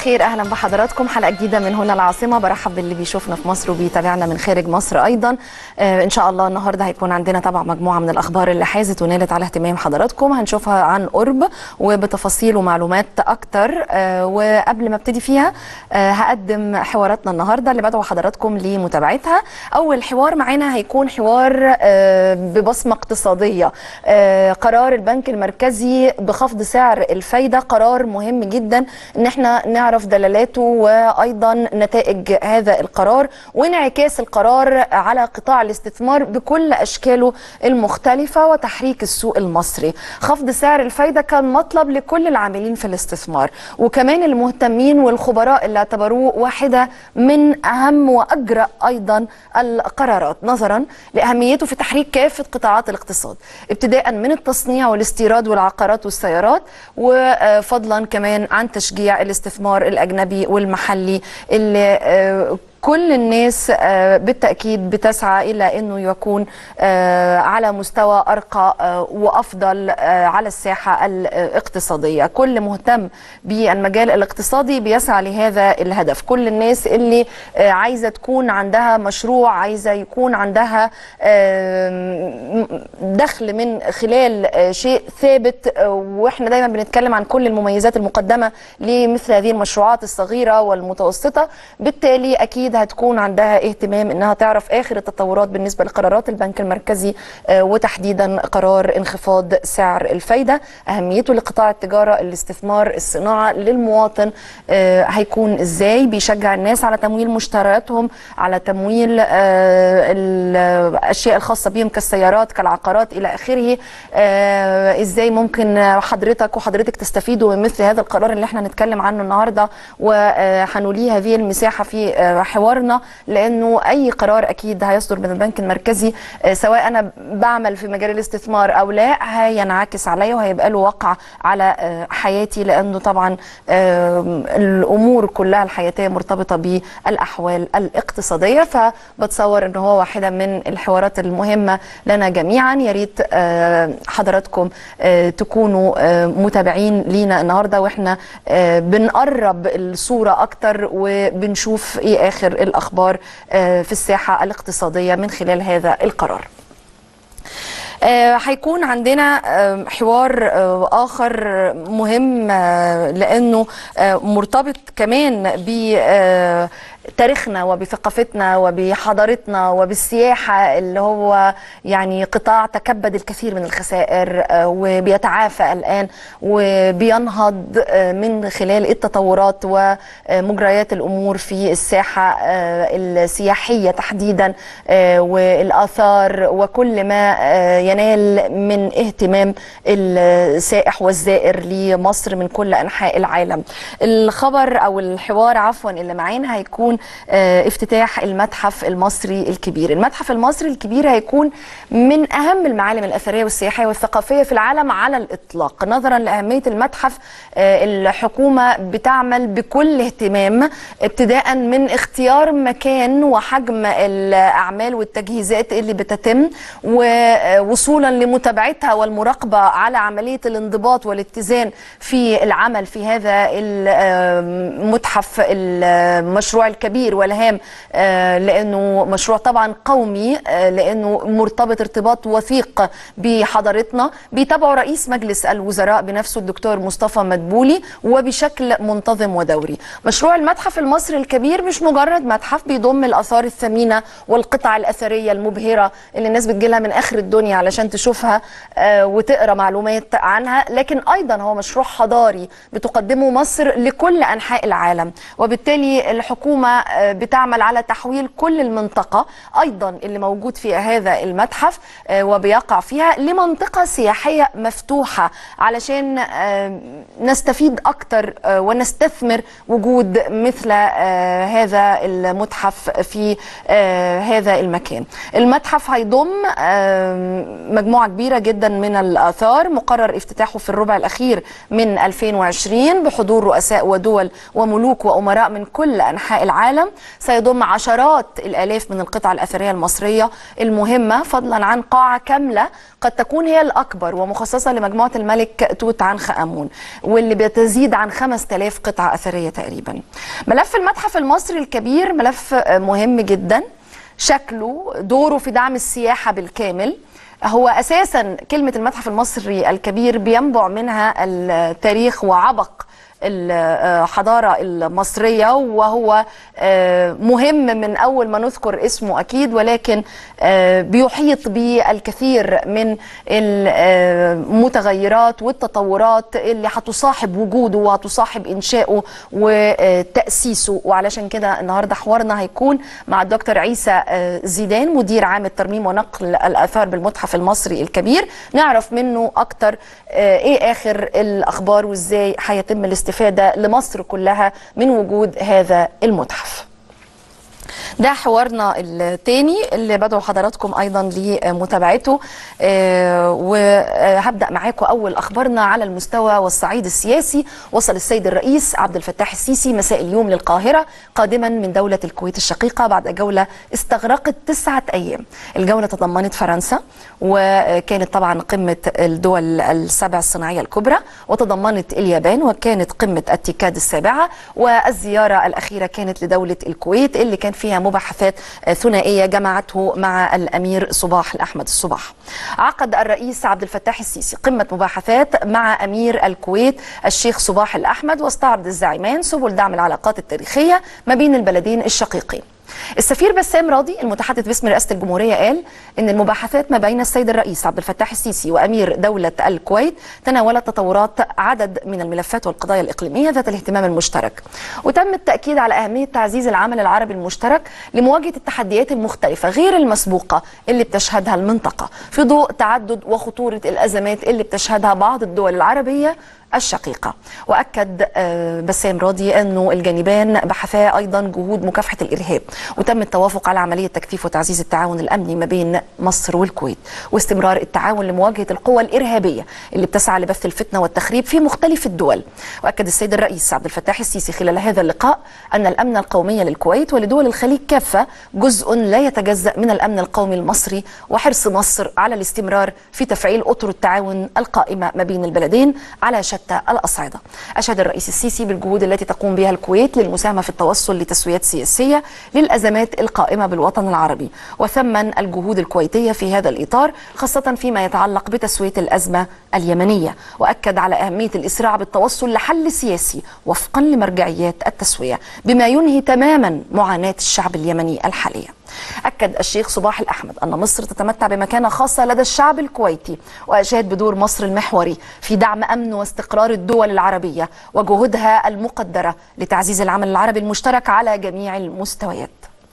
الخير اهلا بحضراتكم حلقه جديده من هنا العاصمه برحب باللي بيشوفنا في مصر وبيتابعنا من خارج مصر ايضا آه ان شاء الله النهارده هيكون عندنا طبعا مجموعه من الاخبار اللي حازت ونالت على اهتمام حضراتكم هنشوفها عن قرب وبتفاصيل ومعلومات اكتر آه وقبل ما ابتدي فيها آه هقدم حواراتنا النهارده اللي بدعو حضراتكم لمتابعتها اول حوار معانا هيكون حوار آه ببصمه اقتصاديه آه قرار البنك المركزي بخفض سعر الفايده قرار مهم جدا ان احنا نعرف دلالاته وايضا نتائج هذا القرار وانعكاس القرار على قطاع الاستثمار بكل اشكاله المختلفه وتحريك السوق المصري خفض سعر الفايده كان مطلب لكل العاملين في الاستثمار وكمان المهتمين والخبراء اللي اعتبروه واحده من اهم واجرأ ايضا القرارات نظرا لاهميته في تحريك كافه قطاعات الاقتصاد ابتداء من التصنيع والاستيراد والعقارات والسيارات وفضلا كمان عن تشجيع الاستثمار الاجنبي والمحلي اللي كل الناس بالتأكيد بتسعى إلى أنه يكون على مستوى أرقى وأفضل على الساحة الاقتصادية كل مهتم بالمجال الاقتصادي بيسعى لهذا الهدف كل الناس اللي عايزة تكون عندها مشروع عايزة يكون عندها دخل من خلال شيء ثابت وإحنا دايما بنتكلم عن كل المميزات المقدمة لمثل هذه المشروعات الصغيرة والمتوسطة بالتالي أكيد اكيد هتكون عندها اهتمام انها تعرف اخر التطورات بالنسبه لقرارات البنك المركزي وتحديدا قرار انخفاض سعر الفايده اهميته لقطاع التجاره الاستثمار الصناعه للمواطن هيكون ازاي بيشجع الناس على تمويل مشترياتهم على تمويل الاشياء الخاصه بهم كالسيارات كالعقارات الى اخره ازاي ممكن حضرتك وحضرتك تستفيدوا من مثل هذا القرار اللي احنا نتكلم عنه النهارده وهنوليه هذه المساحه في حوارنا لانه اي قرار اكيد هيصدر من البنك المركزي سواء انا بعمل في مجال الاستثمار او لا هينعكس عليا وهيبقى له وقع على حياتي لانه طبعا الامور كلها الحياتيه مرتبطه بالاحوال الاقتصاديه فبتصور ان هو واحده من الحوارات المهمه لنا جميعا يا ريت حضراتكم تكونوا متابعين لينا النهارده واحنا بنقرب الصوره اكتر وبنشوف ايه اخر الاخبار في الساحه الاقتصاديه من خلال هذا القرار. هيكون عندنا حوار اخر مهم لانه مرتبط كمان ب تاريخنا وبثقافتنا وبحضارتنا وبالسياحة اللي هو يعني قطاع تكبد الكثير من الخسائر وبيتعافى الآن وبينهض من خلال التطورات ومجريات الأمور في الساحة السياحية تحديدا والآثار وكل ما ينال من اهتمام السائح والزائر لمصر من كل أنحاء العالم الخبر أو الحوار عفوا اللي معانا هيكون افتتاح المتحف المصري الكبير المتحف المصري الكبير هيكون من أهم المعالم الأثرية والسياحية والثقافية في العالم على الإطلاق نظرا لأهمية المتحف الحكومة بتعمل بكل اهتمام ابتداء من اختيار مكان وحجم الأعمال والتجهيزات اللي بتتم ووصولا لمتابعتها والمراقبة على عملية الانضباط والاتزان في العمل في هذا المتحف المشروع الكبير والهام لانه مشروع طبعا قومي لانه مرتبط ارتباط وثيق بحضارتنا بيتابعه رئيس مجلس الوزراء بنفسه الدكتور مصطفى مدبولي وبشكل منتظم ودوري مشروع المتحف المصري الكبير مش مجرد متحف بيضم الاثار الثمينه والقطع الاثريه المبهره اللي الناس بتجيلها من اخر الدنيا علشان تشوفها وتقرا معلومات عنها لكن ايضا هو مشروع حضاري بتقدمه مصر لكل انحاء العالم وبالتالي الحكومه بتعمل على تحويل كل المنطقه ايضا اللي موجود في هذا المتحف وبيقع فيها لمنطقه سياحيه مفتوحه علشان نستفيد اكتر ونستثمر وجود مثل هذا المتحف في هذا المكان المتحف هيضم مجموعه كبيره جدا من الاثار مقرر افتتاحه في الربع الاخير من 2020 بحضور رؤساء ودول وملوك وامراء من كل انحاء العالم العالم سيضم عشرات الالاف من القطع الاثريه المصريه المهمه فضلا عن قاعه كامله قد تكون هي الاكبر ومخصصه لمجموعه الملك توت عنخ امون واللي بتزيد عن 5000 قطعه اثريه تقريبا ملف المتحف المصري الكبير ملف مهم جدا شكله دوره في دعم السياحه بالكامل هو اساسا كلمه المتحف المصري الكبير بينبع منها التاريخ وعبق الحضارة المصرية وهو مهم من أول ما نذكر اسمه أكيد ولكن بيحيط بالكثير من المتغيرات والتطورات اللي هتصاحب وجوده وهتصاحب إنشائه وتأسيسه وعلشان كده النهاردة حوارنا هيكون مع الدكتور عيسى زيدان مدير عام الترميم ونقل الآثار بالمتحف المصري الكبير نعرف منه أكتر إيه آخر الأخبار وإزاي هيتم الاستفادة الاستفادة لمصر كلها من وجود هذا المتحف ده حوارنا الثاني اللي بدعو حضراتكم ايضا لمتابعته أه وهبدا معاكم اول اخبارنا على المستوى والصعيد السياسي وصل السيد الرئيس عبد الفتاح السيسي مساء اليوم للقاهره قادما من دوله الكويت الشقيقه بعد جوله استغرقت تسعه ايام الجوله تضمنت فرنسا وكانت طبعا قمه الدول السبع الصناعيه الكبرى وتضمنت اليابان وكانت قمه التيكاد السابعه والزياره الاخيره كانت لدوله الكويت اللي كان فيها مباحثات ثنائية جمعته مع الأمير صباح الأحمد الصباح عقد الرئيس عبد الفتاح السيسي قمة مباحثات مع أمير الكويت الشيخ صباح الأحمد واستعرض الزعيمان سبل دعم العلاقات التاريخية ما بين البلدين الشقيقين السفير بسام راضي المتحدث باسم رئاسه الجمهوريه قال ان المباحثات ما بين السيد الرئيس عبد الفتاح السيسي وامير دوله الكويت تناولت تطورات عدد من الملفات والقضايا الاقليميه ذات الاهتمام المشترك وتم التاكيد على اهميه تعزيز العمل العربي المشترك لمواجهه التحديات المختلفه غير المسبوقه اللي بتشهدها المنطقه في ضوء تعدد وخطوره الازمات اللي بتشهدها بعض الدول العربيه الشقيقة وأكد بسام راضي أنه الجانبان بحثا أيضا جهود مكافحة الإرهاب وتم التوافق على عملية تكثيف وتعزيز التعاون الأمني ما بين مصر والكويت واستمرار التعاون لمواجهة القوى الإرهابية اللي بتسعى لبث الفتنة والتخريب في مختلف الدول وأكد السيد الرئيس عبد الفتاح السيسي خلال هذا اللقاء أن الأمن القومي للكويت ولدول الخليج كافة جزء لا يتجزأ من الأمن القومي المصري وحرص مصر على الاستمرار في تفعيل أطر التعاون القائمة ما بين البلدين على شتى شتى الأصعدة أشاد الرئيس السيسي بالجهود التي تقوم بها الكويت للمساهمة في التوصل لتسويات سياسية للأزمات القائمة بالوطن العربي وثمن الجهود الكويتية في هذا الإطار خاصة فيما يتعلق بتسوية الأزمة اليمنية وأكد على أهمية الإسراع بالتوصل لحل سياسي وفقا لمرجعيات التسوية بما ينهي تماما معاناة الشعب اليمني الحالية أكد الشيخ صباح الأحمد أن مصر تتمتع بمكانة خاصة لدى الشعب الكويتي وأشاد بدور مصر المحوري في دعم أمن واستقرار الدول العربية وجهودها المقدرة لتعزيز العمل العربي المشترك على جميع المستويات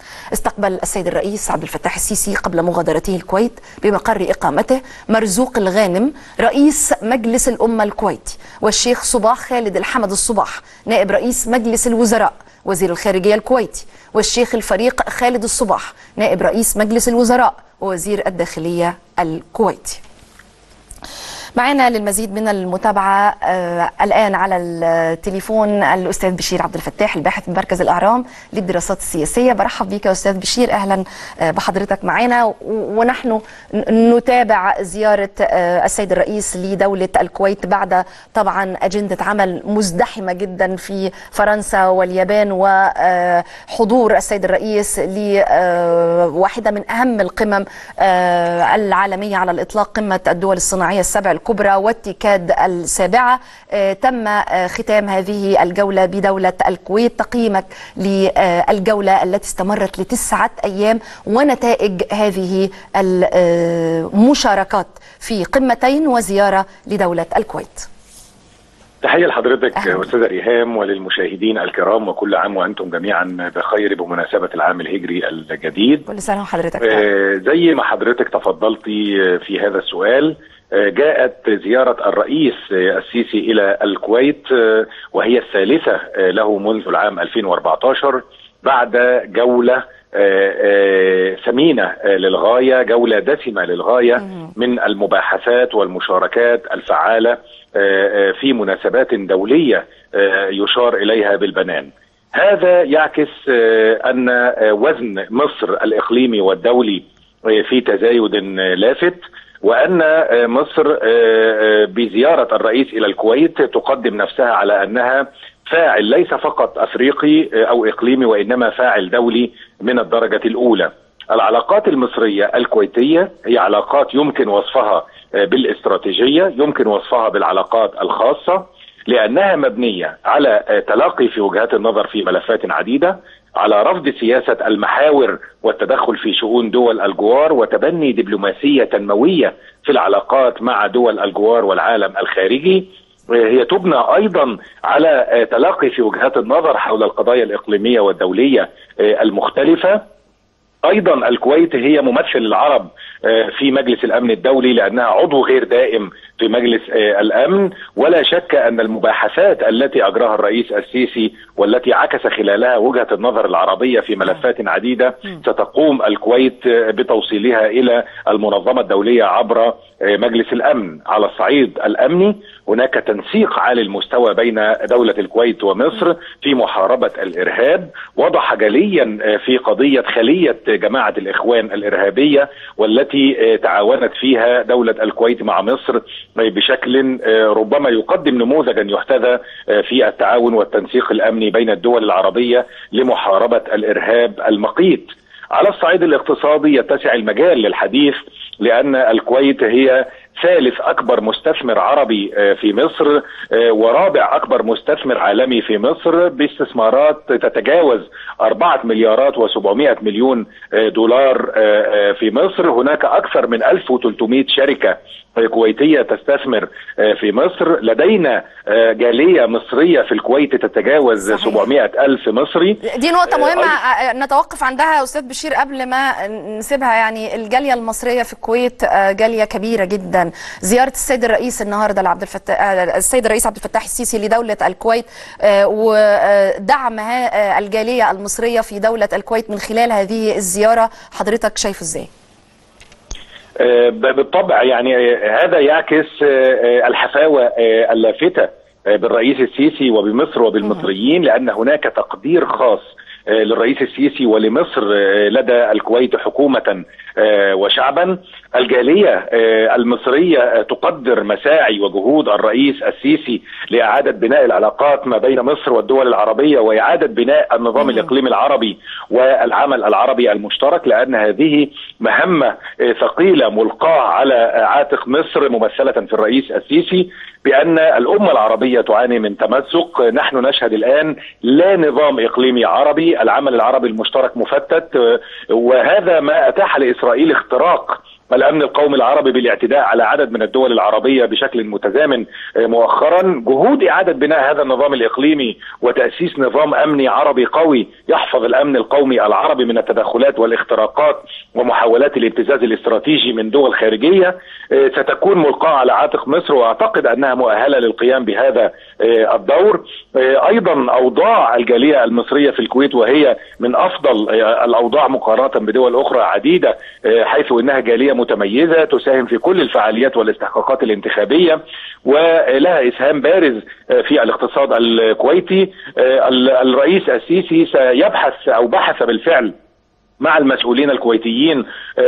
استقبل السيد الرئيس عبد الفتاح السيسي قبل مغادرته الكويت بمقر إقامته مرزوق الغانم رئيس مجلس الأمة الكويتي والشيخ صباح خالد الحمد الصباح نائب رئيس مجلس الوزراء وزير الخارجية الكويتي والشيخ الفريق خالد الصباح نائب رئيس مجلس الوزراء ووزير الداخلية الكويتي معنا للمزيد من المتابعة آه الآن على التليفون الأستاذ بشير عبد الفتاح الباحث بمركز الأهرام للدراسات السياسية برحب بك يا أستاذ بشير أهلا آه بحضرتك معنا ونحن نتابع زيارة آه السيد الرئيس لدولة الكويت بعد طبعا أجندة عمل مزدحمة جدا في فرنسا واليابان وحضور السيد الرئيس لواحدة من أهم القمم العالمية على الإطلاق قمة الدول الصناعية السبع الكبرى والتكاد السابعة تم ختام هذه الجولة بدولة الكويت تقييمك للجولة التي استمرت لتسعة أيام ونتائج هذه المشاركات في قمتين وزيارة لدولة الكويت تحية لحضرتك أستاذة ريهام وللمشاهدين الكرام وكل عام وأنتم جميعا بخير بمناسبة العام الهجري الجديد كل سنة وحضرتك آه زي ما حضرتك تفضلتي في هذا السؤال جاءت زيارة الرئيس السيسي إلى الكويت وهي الثالثة له منذ العام 2014 بعد جولة ثمينة للغاية جولة دسمة للغاية من المباحثات والمشاركات الفعالة في مناسبات دولية يشار إليها بالبنان هذا يعكس ان وزن مصر الاقليمي والدولي في تزايد لافت وان مصر بزياره الرئيس الى الكويت تقدم نفسها على انها فاعل ليس فقط افريقي او اقليمي وانما فاعل دولي من الدرجه الاولى. العلاقات المصريه الكويتيه هي علاقات يمكن وصفها بالاستراتيجيه، يمكن وصفها بالعلاقات الخاصه لانها مبنيه على تلاقي في وجهات النظر في ملفات عديده، على رفض سياسه المحاور والتدخل في شؤون دول الجوار وتبني دبلوماسيه تنمويه في العلاقات مع دول الجوار والعالم الخارجي هي تبنى ايضا على تلاقي في وجهات النظر حول القضايا الاقليميه والدوليه المختلفه ايضا الكويت هي ممثل العرب في مجلس الامن الدولي لانها عضو غير دائم في مجلس الامن ولا شك ان المباحثات التي اجراها الرئيس السيسي والتي عكس خلالها وجهه النظر العربيه في ملفات عديده ستقوم الكويت بتوصيلها الى المنظمه الدوليه عبر مجلس الامن على الصعيد الامني هناك تنسيق عالي المستوى بين دوله الكويت ومصر في محاربه الارهاب وضح جليا في قضيه خليه جماعه الاخوان الارهابيه والتي تعاونت فيها دوله الكويت مع مصر بشكل ربما يقدم نموذجا يحتذى في التعاون والتنسيق الامني بين الدول العربيه لمحاربه الارهاب المقيت. على الصعيد الاقتصادي يتسع المجال للحديث لان الكويت هي ثالث اكبر مستثمر عربي في مصر ورابع اكبر مستثمر عالمي في مصر باستثمارات تتجاوز 4 مليارات و700 مليون دولار في مصر هناك اكثر من 1300 شركه كويتية تستثمر في مصر لدينا جالية مصرية في الكويت تتجاوز صحيح. 700 ألف مصري دي نقطة مهمة أي... نتوقف عندها أستاذ بشير قبل ما نسيبها يعني الجالية المصرية في الكويت جالية كبيرة جدا زيارة السيد الرئيس النهاردة لعبد الفتاح السيد الرئيس عبد الفتاح السيسي لدولة الكويت ودعم الجالية المصرية في دولة الكويت من خلال هذه الزيارة حضرتك شايفه ازاي؟ بالطبع يعني هذا يعكس الحفاوة اللافتة بالرئيس السيسي وبمصر وبالمصريين لأن هناك تقدير خاص للرئيس السيسي ولمصر لدى الكويت حكومة وشعبا الجالية المصرية تقدر مساعي وجهود الرئيس السيسي لإعادة بناء العلاقات ما بين مصر والدول العربية وإعادة بناء النظام الإقليمي العربي والعمل العربي المشترك لأن هذه مهمة ثقيلة ملقاة على عاتق مصر ممثلة في الرئيس السيسي بأن الأمة العربية تعاني من تمزق نحن نشهد الآن لا نظام إقليمي عربي العمل العربي المشترك مفتت وهذا ما أتاح لإسرائيل اختراق الامن القومي العربي بالاعتداء على عدد من الدول العربيه بشكل متزامن مؤخرا جهود اعاده بناء هذا النظام الاقليمي وتاسيس نظام امني عربي قوي يحفظ الامن القومي العربي من التدخلات والاختراقات ومحاولات الابتزاز الاستراتيجي من دول خارجيه ستكون ملقاه على عاتق مصر واعتقد انها مؤهله للقيام بهذا الدور ايضا اوضاع الجاليه المصريه في الكويت وهي من افضل الاوضاع مقارنه بدول اخرى عديده حيث انها جاليه متميزه تساهم في كل الفعاليات والاستحقاقات الانتخابيه ولها اسهام بارز في الاقتصاد الكويتي الرئيس السيسي سيبحث او بحث بالفعل مع المسؤولين الكويتيين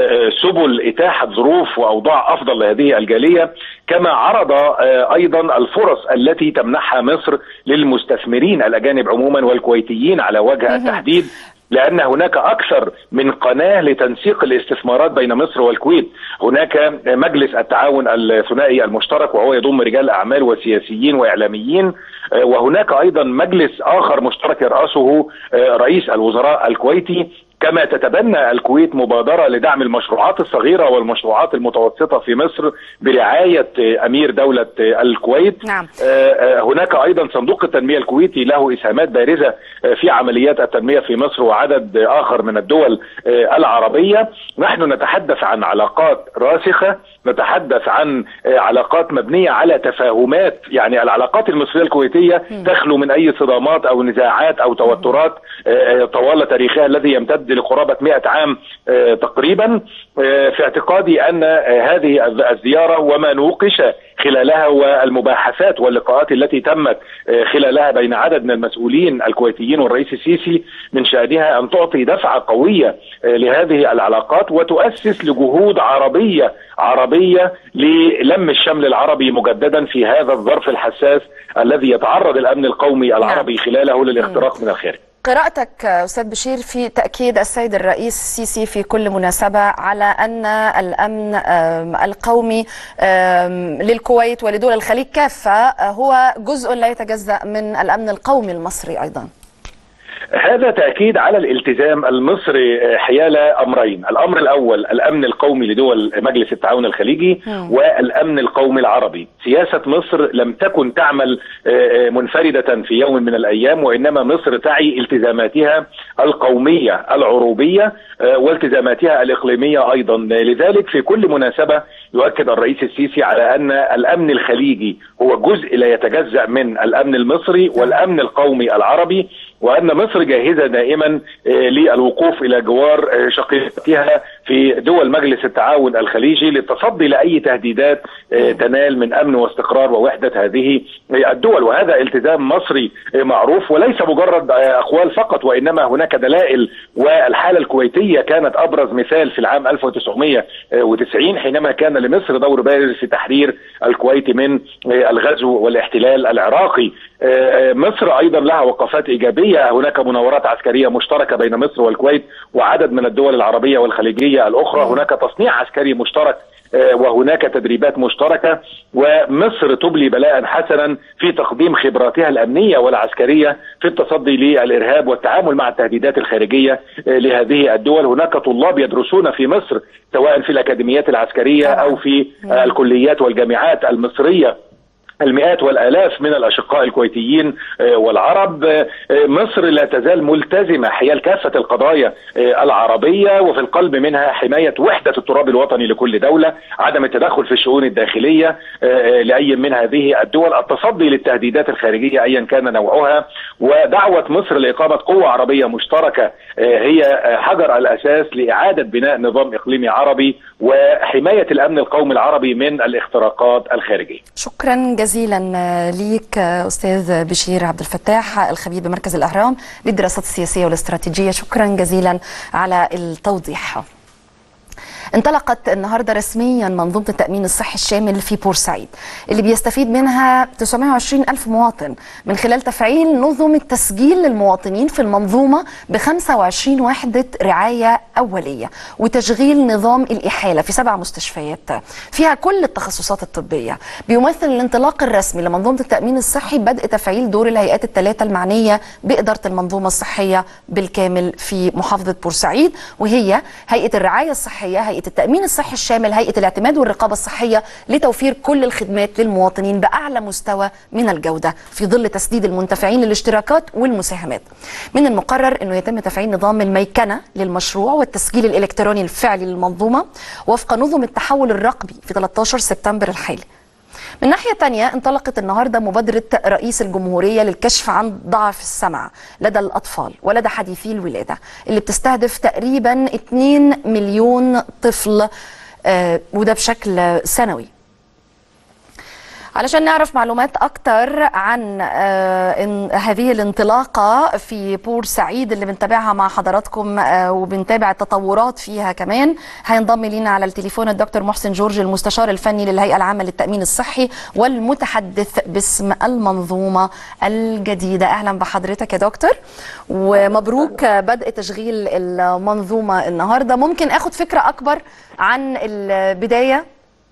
سبل اتاحه ظروف واوضاع افضل لهذه الجاليه كما عرض ايضا الفرص التي تمنحها مصر للمستثمرين الاجانب عموما والكويتيين على وجه التحديد لان هناك اكثر من قناه لتنسيق الاستثمارات بين مصر والكويت، هناك مجلس التعاون الثنائي المشترك وهو يضم رجال اعمال وسياسيين واعلاميين، وهناك ايضا مجلس اخر مشترك يراسه رئيس الوزراء الكويتي كما تتبنى الكويت مبادره لدعم المشروعات الصغيره والمشروعات المتوسطه في مصر برعايه امير دوله الكويت نعم. هناك ايضا صندوق التنميه الكويتي له اسهامات بارزه في عمليات التنميه في مصر وعدد اخر من الدول العربيه نحن نتحدث عن علاقات راسخه نتحدث عن علاقات مبنيه على تفاهمات يعني العلاقات المصريه الكويتيه تخلو من اي صدامات او نزاعات او توترات طوال تاريخها الذي يمتد لقرابه 100 عام تقريبا في اعتقادي ان هذه الزياره وما نوقش خلالها والمباحثات واللقاءات التي تمت خلالها بين عدد من المسؤولين الكويتيين والرئيس السيسي من شانها ان تعطي دفعه قويه لهذه العلاقات وتؤسس لجهود عربيه عربيه للم الشمل العربي مجددا في هذا الظرف الحساس الذي يتعرض الامن القومي العربي خلاله للاختراق من الخارج. قراءتك استاذ بشير في تاكيد السيد الرئيس السيسي في كل مناسبه على ان الامن القومي للكويت ولدول الخليج كافه هو جزء لا يتجزا من الامن القومي المصري ايضا. هذا تأكيد على الالتزام المصري حيال أمرين الأمر الأول الأمن القومي لدول مجلس التعاون الخليجي والأمن القومي العربي سياسة مصر لم تكن تعمل منفردة في يوم من الأيام وإنما مصر تعي التزاماتها القومية العروبية والتزاماتها الإقليمية أيضا لذلك في كل مناسبة يؤكد الرئيس السيسي على أن الأمن الخليجي هو جزء لا يتجزأ من الأمن المصري والأمن القومي العربي وان مصر جاهزه دائما للوقوف الى جوار شقيقتها في دول مجلس التعاون الخليجي للتصدي لاي تهديدات تنال من امن واستقرار ووحده هذه الدول وهذا التزام مصري معروف وليس مجرد اقوال فقط وانما هناك دلائل والحاله الكويتيه كانت ابرز مثال في العام 1990 حينما كان لمصر دور بارز في تحرير الكويت من الغزو والاحتلال العراقي مصر ايضا لها وقفات ايجابيه هناك مناورات عسكريه مشتركه بين مصر والكويت وعدد من الدول العربيه والخليجيه الاخرى هناك تصنيع عسكري مشترك وهناك تدريبات مشتركه ومصر تبلي بلاء حسنا في تقديم خبراتها الامنيه والعسكريه في التصدي للارهاب والتعامل مع التهديدات الخارجيه لهذه الدول، هناك طلاب يدرسون في مصر سواء في الاكاديميات العسكريه او في الكليات والجامعات المصريه المئات والالاف من الاشقاء الكويتيين والعرب مصر لا تزال ملتزمه حيال كافه القضايا العربيه وفي القلب منها حمايه وحده التراب الوطني لكل دوله عدم التدخل في الشؤون الداخليه لاي من هذه الدول التصدي للتهديدات الخارجيه ايا كان نوعها ودعوه مصر لاقامه قوه عربيه مشتركه هي حجر الاساس لاعاده بناء نظام اقليمي عربي وحمايه الامن القومي العربي من الاختراقات الخارجيه شكرا جزيلا جزيلا ليك استاذ بشير عبد الفتاح الخبير بمركز الاهرام للدراسات السياسيه والاستراتيجيه شكرا جزيلا على التوضيح انطلقت النهارده رسميا منظومه التامين الصحي الشامل في بورسعيد اللي بيستفيد منها 920 الف مواطن من خلال تفعيل نظم التسجيل للمواطنين في المنظومه ب 25 وحده رعايه اوليه وتشغيل نظام الاحاله في سبع مستشفيات فيها كل التخصصات الطبيه بيمثل الانطلاق الرسمي لمنظومه التامين الصحي بدء تفعيل دور الهيئات الثلاثه المعنيه باداره المنظومه الصحيه بالكامل في محافظه بورسعيد وهي هيئه الرعايه الصحيه هيئه التامين الصحي الشامل هيئه الاعتماد والرقابه الصحيه لتوفير كل الخدمات للمواطنين باعلى مستوى من الجوده في ظل تسديد المنتفعين للاشتراكات والمساهمات من المقرر انه يتم تفعيل نظام الميكنه للمشروع والتسجيل الالكتروني الفعلي للمنظومه وفق نظم التحول الرقمي في 13 سبتمبر الحالي من ناحية تانية انطلقت النهاردة مبادرة رئيس الجمهورية للكشف عن ضعف السمع لدى الأطفال ولدى حديثي الولادة اللي بتستهدف تقريبا 2 مليون طفل آه وده بشكل سنوي علشان نعرف معلومات أكتر عن آه إن هذه الانطلاقة في بورسعيد اللي بنتابعها مع حضراتكم آه وبنتابع التطورات فيها كمان هينضم لينا على التليفون الدكتور محسن جورج المستشار الفني للهيئة العامة للتأمين الصحي والمتحدث باسم المنظومة الجديدة أهلا بحضرتك يا دكتور ومبروك بدء تشغيل المنظومة النهاردة ممكن أخد فكرة أكبر عن البداية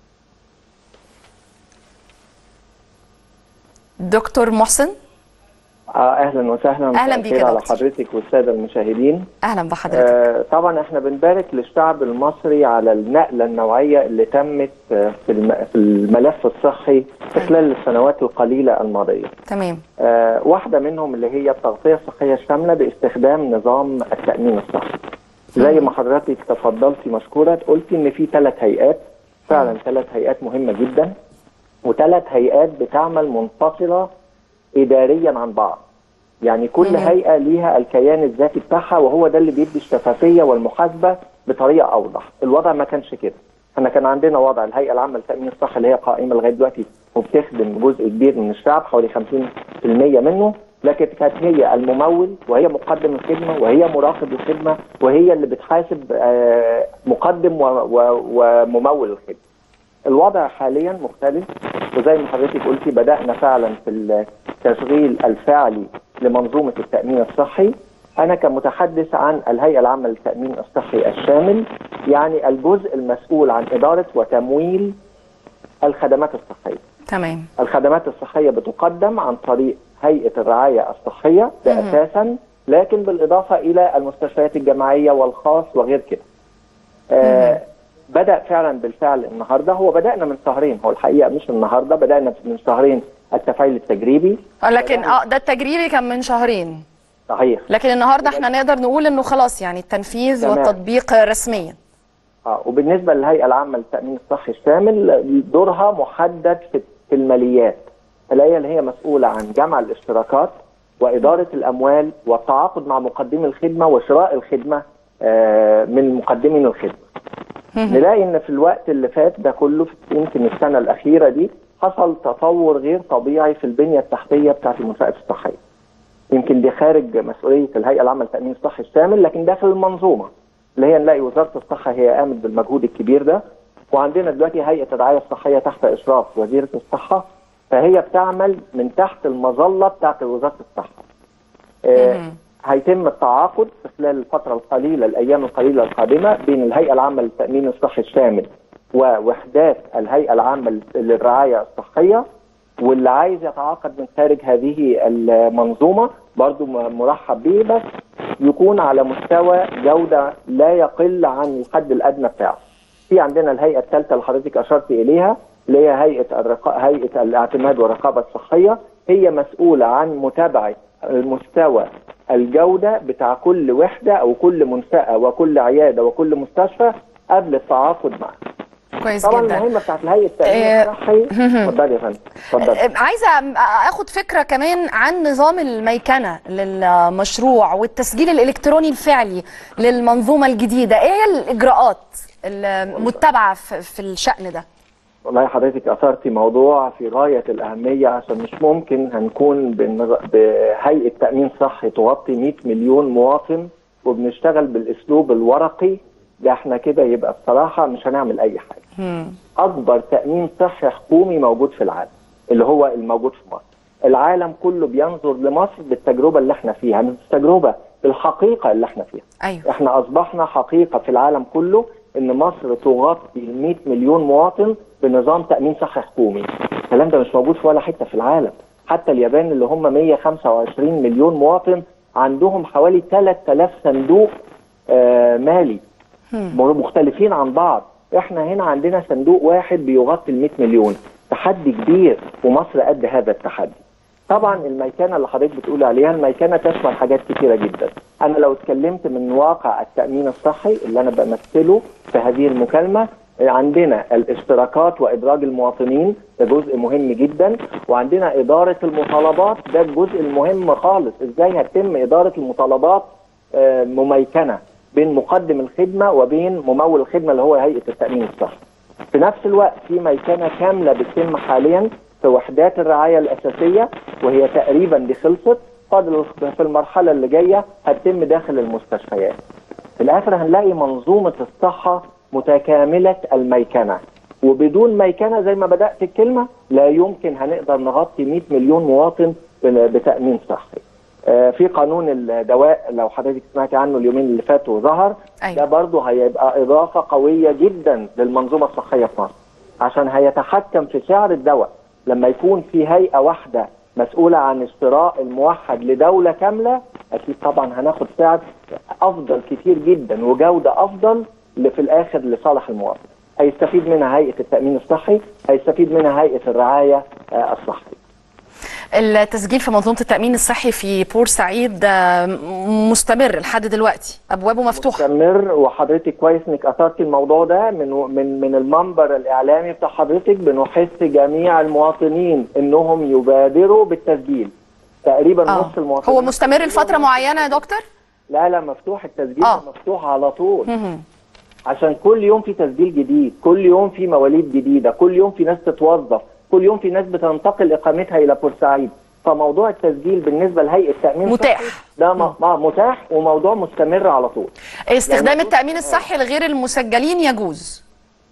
دكتور محسن آه اهلا وسهلا أهلا بيك يا على دكتور. حضرتك والساده المشاهدين اهلا بحضرتك آه طبعا احنا بنبارك للشعب المصري على النقله النوعيه اللي تمت آه في الم- في الملف الصحي في خلال السنوات القليله الماضيه تمام آه واحده منهم اللي هي التغطيه الصحيه الشامله باستخدام نظام التامين الصحي زي ما حضرتك تفضلتي مشكوره قلتي ان في ثلاث هيئات فعلا ثلاث هيئات مهمه جدا وثلاث هيئات بتعمل منفصله اداريا عن بعض يعني كل مم. هيئه ليها الكيان الذاتي بتاعها وهو ده اللي بيدي الشفافيه والمحاسبه بطريقه اوضح الوضع ما كانش كده احنا كان عندنا وضع الهيئه العامه للتامين الصحي اللي هي قائمه لغايه دلوقتي وبتخدم جزء كبير من الشعب حوالي 50% منه لكن كانت هي الممول وهي مقدم الخدمه وهي مراقب الخدمه وهي اللي بتحاسب آه، مقدم و- و- وممول الخدمه. الوضع حاليا مختلف وزي ما حضرتك قلتي بدانا فعلا في التشغيل الفعلي لمنظومه التامين الصحي انا كمتحدث عن الهيئه العامه للتامين الصحي الشامل يعني الجزء المسؤول عن اداره وتمويل الخدمات الصحيه تمام الخدمات الصحيه بتقدم عن طريق هيئه الرعايه الصحيه ده مهم. اساسا لكن بالاضافه الى المستشفيات الجامعيه والخاص وغير كده آه بدا فعلا بالفعل النهارده هو بدانا من شهرين هو الحقيقه مش النهارده بدانا من شهرين التفعيل التجريبي آه، لكن اه ده التجريبي كان من شهرين صحيح لكن النهارده احنا نقدر نقول انه خلاص يعني التنفيذ تمام. والتطبيق رسميا اه وبالنسبه للهيئه العامه للتامين الصحي الشامل دورها محدد في في الماليات الهيئه اللي هي مسؤوله عن جمع الاشتراكات واداره الاموال والتعاقد مع مقدمي الخدمه وشراء الخدمه آه، من مقدمين الخدمه نلاقي ان في الوقت اللي فات ده كله في يمكن السنه الاخيره دي حصل تطور غير طبيعي في البنيه التحتيه بتاعت المنشات الصحيه يمكن دي خارج مسؤوليه الهيئه العامه للتامين الصحي الشامل لكن داخل المنظومه اللي هي نلاقي وزاره الصحه هي قامت بالمجهود الكبير ده وعندنا دلوقتي هيئه الرعايه الصحيه تحت اشراف وزيره الصحه فهي بتعمل من تحت المظله بتاعت وزاره الصحه. آه مهم. هيتم التعاقد في خلال الفتره القليله الايام القليله القادمه بين الهيئه العامه للتامين الصحي الشامل ووحدات الهيئه العامه للرعايه الصحيه واللي عايز يتعاقد من خارج هذه المنظومه برضو م- مرحب به بس يكون على مستوى جوده لا يقل عن الحد الادنى بتاعه. في عندنا الهيئه الثالثه اللي حضرتك اشرت اليها اللي هي هيئه الرقا... هيئه الاعتماد والرقابه الصحيه هي مسؤوله عن متابعه المستوى الجوده بتاع كل وحده او كل منشاه وكل عياده وكل مستشفى قبل التعاقد معها. كويس طبعا جدا المهمه بتاعت الهيئه التامين إيه. الصحي اتفضلي يا فندم اتفضلي آه، عايزه اخد فكره كمان عن نظام الميكنه للمشروع والتسجيل الالكتروني الفعلي للمنظومه الجديده ايه هي الاجراءات المتبعه في في الشان ده والله حضرتك اثرتي موضوع في غايه الاهميه عشان مش ممكن هنكون بن- بهيئه تامين صحي تغطي 100 مليون مواطن وبنشتغل بالاسلوب الورقي ده احنا كده يبقى بصراحه مش هنعمل اي حاجه. مم. اكبر تامين صحي حكومي موجود في العالم اللي هو الموجود في مصر. العالم كله بينظر لمصر بالتجربه اللي احنا فيها مش التجربه بالحقيقه اللي احنا فيها. ايوه احنا اصبحنا حقيقه في العالم كله ان مصر تغطي 100 مليون مواطن بنظام تامين صحي حكومي. الكلام ده مش موجود في ولا حته في العالم. حتى اليابان اللي هم 125 مليون مواطن عندهم حوالي 3000 صندوق آه مالي مختلفين عن بعض. احنا هنا عندنا صندوق واحد بيغطي ال 100 مليون. تحدي كبير ومصر قد هذا التحدي. طبعا الميكنه اللي حضرتك بتقول عليها الميكنه تشمل حاجات كتيره جدا انا لو اتكلمت من واقع التامين الصحي اللي انا بمثله في هذه المكالمه عندنا الاشتراكات وادراج المواطنين ده جزء مهم جدا وعندنا اداره المطالبات ده الجزء المهم خالص ازاي هتتم اداره المطالبات آه، مميكنه بين مقدم الخدمه وبين ممول الخدمه اللي هو هيئه التامين الصحي في نفس الوقت في ميكنه كامله بتتم حاليا في وحدات الرعايه الاساسيه وهي تقريبا دي خلصت فاضل في المرحله اللي جايه هتتم داخل المستشفيات. في الاخر هنلاقي منظومه الصحه متكامله الميكنه وبدون ميكنه زي ما بدات الكلمه لا يمكن هنقدر نغطي 100 مليون مواطن بتامين صحي. آه، في قانون الدواء لو حضرتك سمعتي عنه اليومين اللي فاتوا ظهر أيوة. ده برضه هيبقى اضافه قويه جدا للمنظومه الصحيه في مصر عشان هيتحكم في سعر الدواء لما يكون في هيئه واحده مسؤوله عن الشراء الموحد لدوله كامله اكيد طبعا هناخد سعر افضل كتير جدا وجوده افضل اللي في الاخر لصالح المواطن هيستفيد منها هيئه التامين الصحي هيستفيد منها هيئه الرعايه آه، الصحيه التسجيل في منظومه التامين الصحي في بورسعيد آه، مستمر لحد دلوقتي ابوابه مفتوحه مستمر وحضرتك كويس انك اثرت الموضوع ده من من من المنبر الاعلامي بتاع حضرتك بنحث جميع المواطنين انهم يبادروا بالتسجيل تقريبا آه. نص المواطنين هو مستمر لفتره معينه يا دكتور لا لا مفتوح التسجيل آه. مفتوح على طول مهم. عشان كل يوم في تسجيل جديد كل يوم في مواليد جديده كل يوم في ناس تتوظف كل يوم في ناس بتنتقل اقامتها الى بورسعيد فموضوع التسجيل بالنسبه لهيئه التامين متاح. الصحي ده م- م- متاح وموضوع مستمر على طول استخدام يعني- التامين الصحي لغير المسجلين يجوز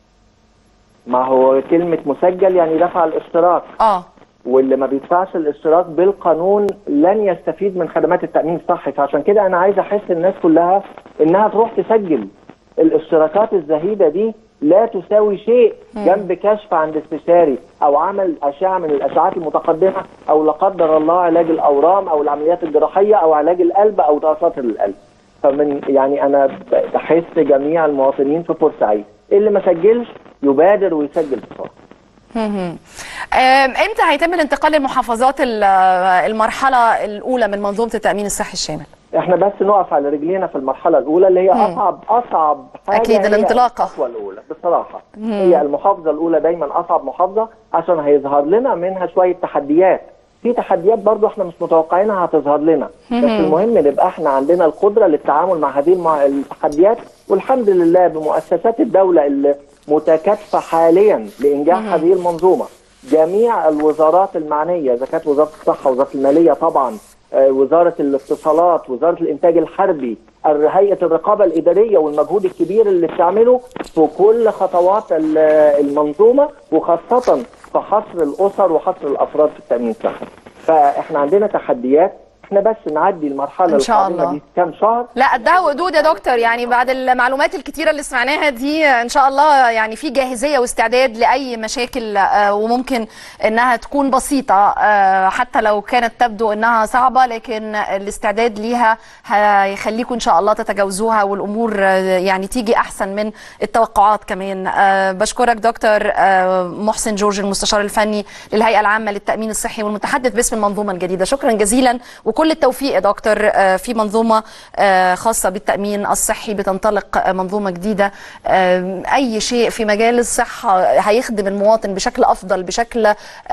ما هو كلمه مسجل يعني دفع الاشتراك اه واللي ما بيدفعش الاشتراك بالقانون لن يستفيد من خدمات التامين الصحي فعشان كده انا عايز احس الناس كلها انها تروح تسجل الاشتراكات الزهيده دي لا تساوي شيء جنب كشف عند استشاري او عمل اشعه من الاشعات المتقدمه او لا قدر الله علاج الاورام او العمليات الجراحيه او علاج القلب او تشاطر القلب فمن يعني انا بحس جميع المواطنين في بورسعيد اللي ما سجلش يبادر ويسجل بسرعه مهم. آم، امتى هيتم الانتقال للمحافظات ال- المرحله الاولى من منظومه التامين الصحي الشامل احنا بس نقف على رجلينا في المرحله الاولى اللي هي اصعب اصعب حاجه أكيد هي الانطلاقة. الخطوه الاولى بصراحه هي المحافظه الاولى دايما اصعب محافظه عشان هيظهر لنا منها شويه تحديات في تحديات برضو احنا مش متوقعينها هتظهر لنا بس المهم نبقى احنا عندنا القدره للتعامل مع هذه المع- التحديات والحمد لله بمؤسسات الدوله اللي متكاتفه حاليا لانجاح هذه المنظومه جميع الوزارات المعنيه اذا كانت وزاره الصحه وزاره الماليه طبعا آه، وزاره الاتصالات وزاره الانتاج الحربي الر- هيئه الرقابه الاداريه والمجهود الكبير اللي بتعمله في كل خطوات ال- المنظومه وخاصه في حصر الاسر وحصر الافراد في التامين الصحي فاحنا عندنا تحديات احنا بس نعدي المرحله إن شاء القادمة الله. دي كام شهر لا قدها وقدود يا دكتور يعني بعد المعلومات الكتيره اللي سمعناها دي ان شاء الله يعني في جاهزيه واستعداد لاي مشاكل آه، وممكن انها تكون بسيطه آه، حتى لو كانت تبدو انها صعبه لكن الاستعداد ليها هيخليكم ان شاء الله تتجاوزوها والامور آه، يعني تيجي احسن من التوقعات كمان آه، بشكرك دكتور آه، محسن جورج المستشار الفني للهيئه العامه للتامين الصحي والمتحدث باسم المنظومه الجديده شكرا جزيلا وكل التوفيق يا دكتور آه، في منظومه آه، خاصه بالتامين الصحي بتنطلق آه، منظومه جديده آه، اي شيء في مجال الصحه هيخدم المواطن بشكل افضل بشكل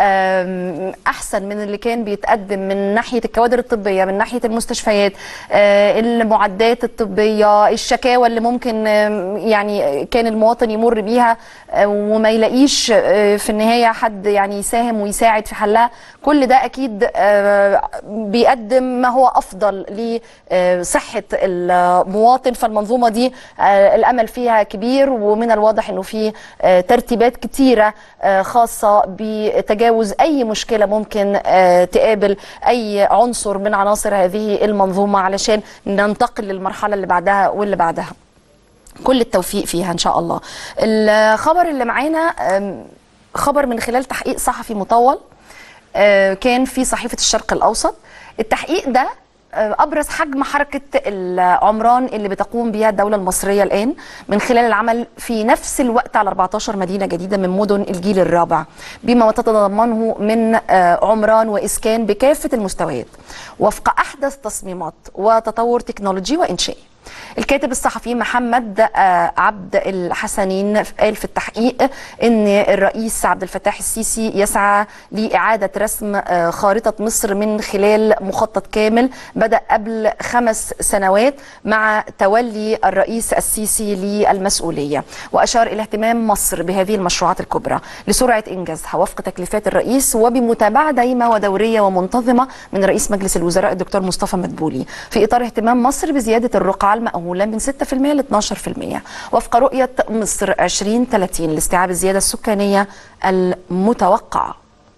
آه، احسن من اللي كان بيتقدم من ناحيه الكوادر الطبيه من ناحيه المستشفيات آه، المعدات الطبيه الشكاوى اللي ممكن آه، يعني كان المواطن يمر بيها آه، وما يلاقيش آه، في النهايه حد يعني يساهم ويساعد في حلها كل ده اكيد آه، بيقدم ما هو افضل لصحه المواطن فالمنظومه دي آه، الامل فيها كبير ومن الواضح انه في آه، ترتيبات كتيره آه، خاصه بتجاوز اي مشكله ممكن آه، تقابل اي عنصر من عناصر هذه المنظومه علشان ننتقل للمرحله اللي بعدها واللي بعدها كل التوفيق فيها ان شاء الله الخبر اللي معانا أم، خبر من خلال تحقيق صحفي مطول آه، كان في صحيفه الشرق الاوسط التحقيق ده آه، ابرز حجم حركه العمران اللي بتقوم بها الدوله المصريه الان من خلال العمل في نفس الوقت على 14 مدينه جديده من مدن الجيل الرابع بما تتضمنه من آه، عمران واسكان بكافه المستويات وفق احدث تصميمات وتطور تكنولوجي وانشائي الكاتب الصحفي محمد آه، عبد الحسنين قال في التحقيق ان الرئيس عبد الفتاح السيسي يسعى لاعاده رسم آه، خارطه مصر من خلال مخطط كامل بدا قبل خمس سنوات مع تولي الرئيس السيسي للمسؤوليه واشار الى اهتمام مصر بهذه المشروعات الكبرى لسرعه انجازها وفق تكليفات الرئيس وبمتابعه دايمه ودوريه ومنتظمه من رئيس مجلس الوزراء الدكتور مصطفى مدبولي في اطار اهتمام مصر بزياده الرقعه المأهوله من 6% ل 12% وفق رؤيه مصر 2030 لاستيعاب الزياده السكانيه المتوقعه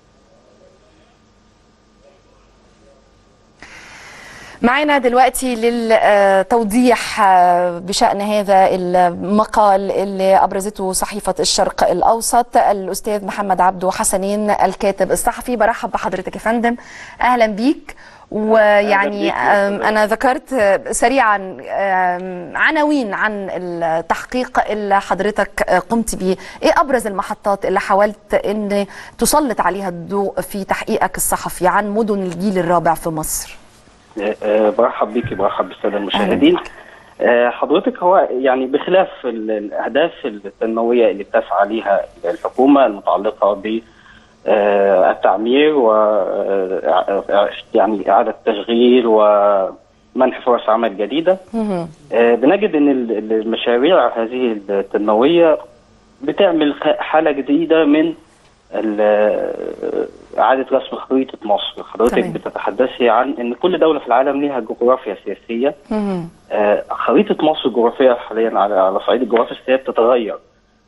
معنا دلوقتي للتوضيح بشأن هذا المقال اللي أبرزته صحيفة الشرق الأوسط الأستاذ محمد عبدو حسنين الكاتب الصحفي برحب بحضرتك يا فندم أهلا بيك ويعني آم، أنا ذكرت سريعا آم، عناوين عن التحقيق اللي حضرتك قمت بيه إيه أبرز المحطات اللي حاولت أن تسلط عليها الضوء في تحقيقك الصحفي عن مدن الجيل الرابع في مصر آه، برحب بيك برحب بالساده المشاهدين آه، حضرتك هو يعني بخلاف ال- الاهداف التنمويه اللي بتسعى ليها الحكومه المتعلقه ب آه، التعمير و آه، يعني اعاده تشغيل و منح فرص عمل جديده آه، بنجد ان ال- ال- المشاريع هذه التنمويه بتعمل خ- حاله جديده من ال- آه، اعاده رسم خريطه مصر حضرتك تمام. بتتحدثي عن ان كل دوله في العالم ليها جغرافيا سياسيه آه، خريطه مصر الجغرافيه حاليا على على صعيد الجغرافيا السياسيه بتتغير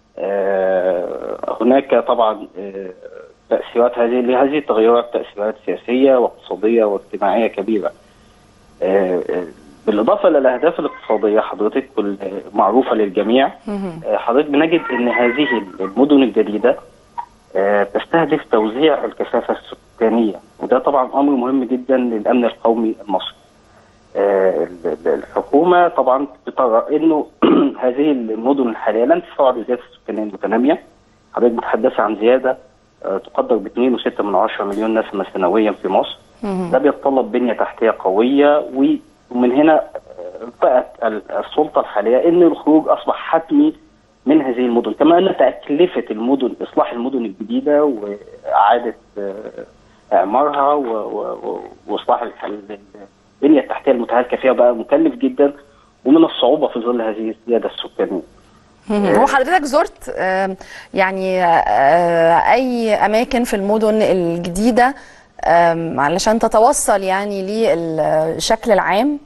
آه، هناك طبعا آه، تاثيرات هذه لهذه التغيرات تاثيرات سياسيه واقتصاديه واجتماعيه كبيره آه، آه، بالاضافه للاهداف الاقتصاديه حضرتك معروفه للجميع آه، حضرتك بنجد ان هذه المدن الجديده آه، تستهدف توزيع الكثافه السكانيه وده طبعا امر مهم جدا للامن القومي المصري. آه، ال- ال- الحكومه طبعا بترى انه هذه المدن الحاليه لن تستوعب الزياده السكانيه المتناميه. حضرتك بتتحدث عن زياده آه، تقدر ب 2.6 من عشرة مليون نسمه سنويا في مصر. ده بيتطلب بنيه تحتيه قويه و- ومن هنا آه، بقت ال- السلطه الحاليه ان الخروج اصبح حتمي من هذه المدن كما ان تكلفه المدن اصلاح المدن الجديده واعاده آه، اعمارها و- و- و- واصلاح الح- ال- البنيه التحتيه المتهالكه فيها بقى مكلف جدا ومن الصعوبه في ظل هذه الزياده السكانيه. هو حضرتك زرت آم، يعني آه، اي اماكن في المدن الجديده آم، علشان تتوصل يعني للشكل العام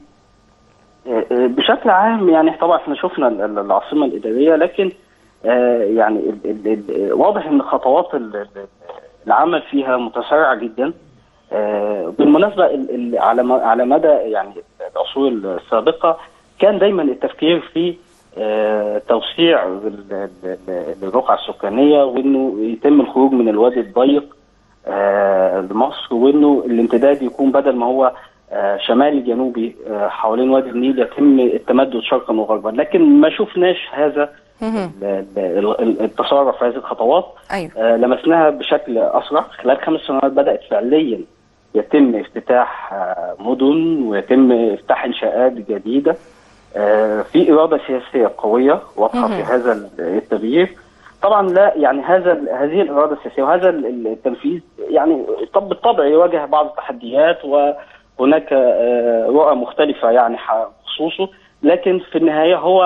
بشكل عام يعني طبعا احنا شفنا ال- ال- العاصمه الاداريه لكن آه، يعني ال- ال- ال- واضح ان خطوات ال- ال- العمل فيها متسارعه جدا آه، بالمناسبه ال- ال- على م- على مدى يعني العصور السابقه كان دايما التفكير في آه، توسيع ال- ال- ال- الرقعه السكانيه وانه يتم الخروج من الوادي الضيق آه، لمصر وانه الامتداد يكون بدل ما هو آه، شمالي جنوبي آه، حوالين وادي النيل يتم التمدد شرقا وغربا لكن ما شفناش هذا ال- ال- ال- التسارع في هذه الخطوات ايوه آه، لمسناها بشكل اسرع خلال خمس سنوات بدات فعليا يتم افتتاح آه، مدن ويتم افتتاح انشاءات جديده آه، في اراده سياسيه قويه واضحه في هذا التغيير طبعا لا يعني هذا هذه الاراده السياسيه وهذا ال- التنفيذ يعني طب بالطبع يواجه بعض التحديات وهناك آه، رؤى مختلفه يعني ح- بخصوصه لكن في النهايه هو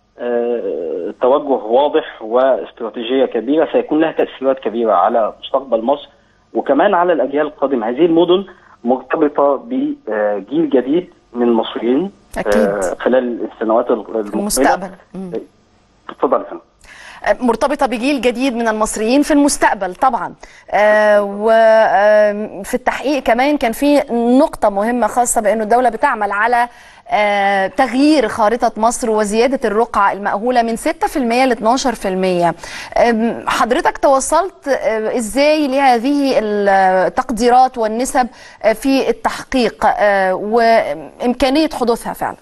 آه، توجه واضح واستراتيجيه كبيره سيكون لها تاثيرات كبيره على مستقبل مصر وكمان على الاجيال القادمه هذه المدن مرتبطه بجيل جديد من المصريين أكيد. آه، خلال السنوات المقبله المستقبل مم. اتفضل يا فندم مرتبطة بجيل جديد من المصريين في المستقبل طبعا وفي التحقيق كمان كان في نقطة مهمة خاصة بأنه الدولة بتعمل على آه، تغيير خارطة مصر وزيادة الرقعة المأهولة من 6% ل 12% آم، حضرتك توصلت آه، ازاي لهذه التقديرات والنسب آه، في التحقيق آه، وإمكانية حدوثها فعلا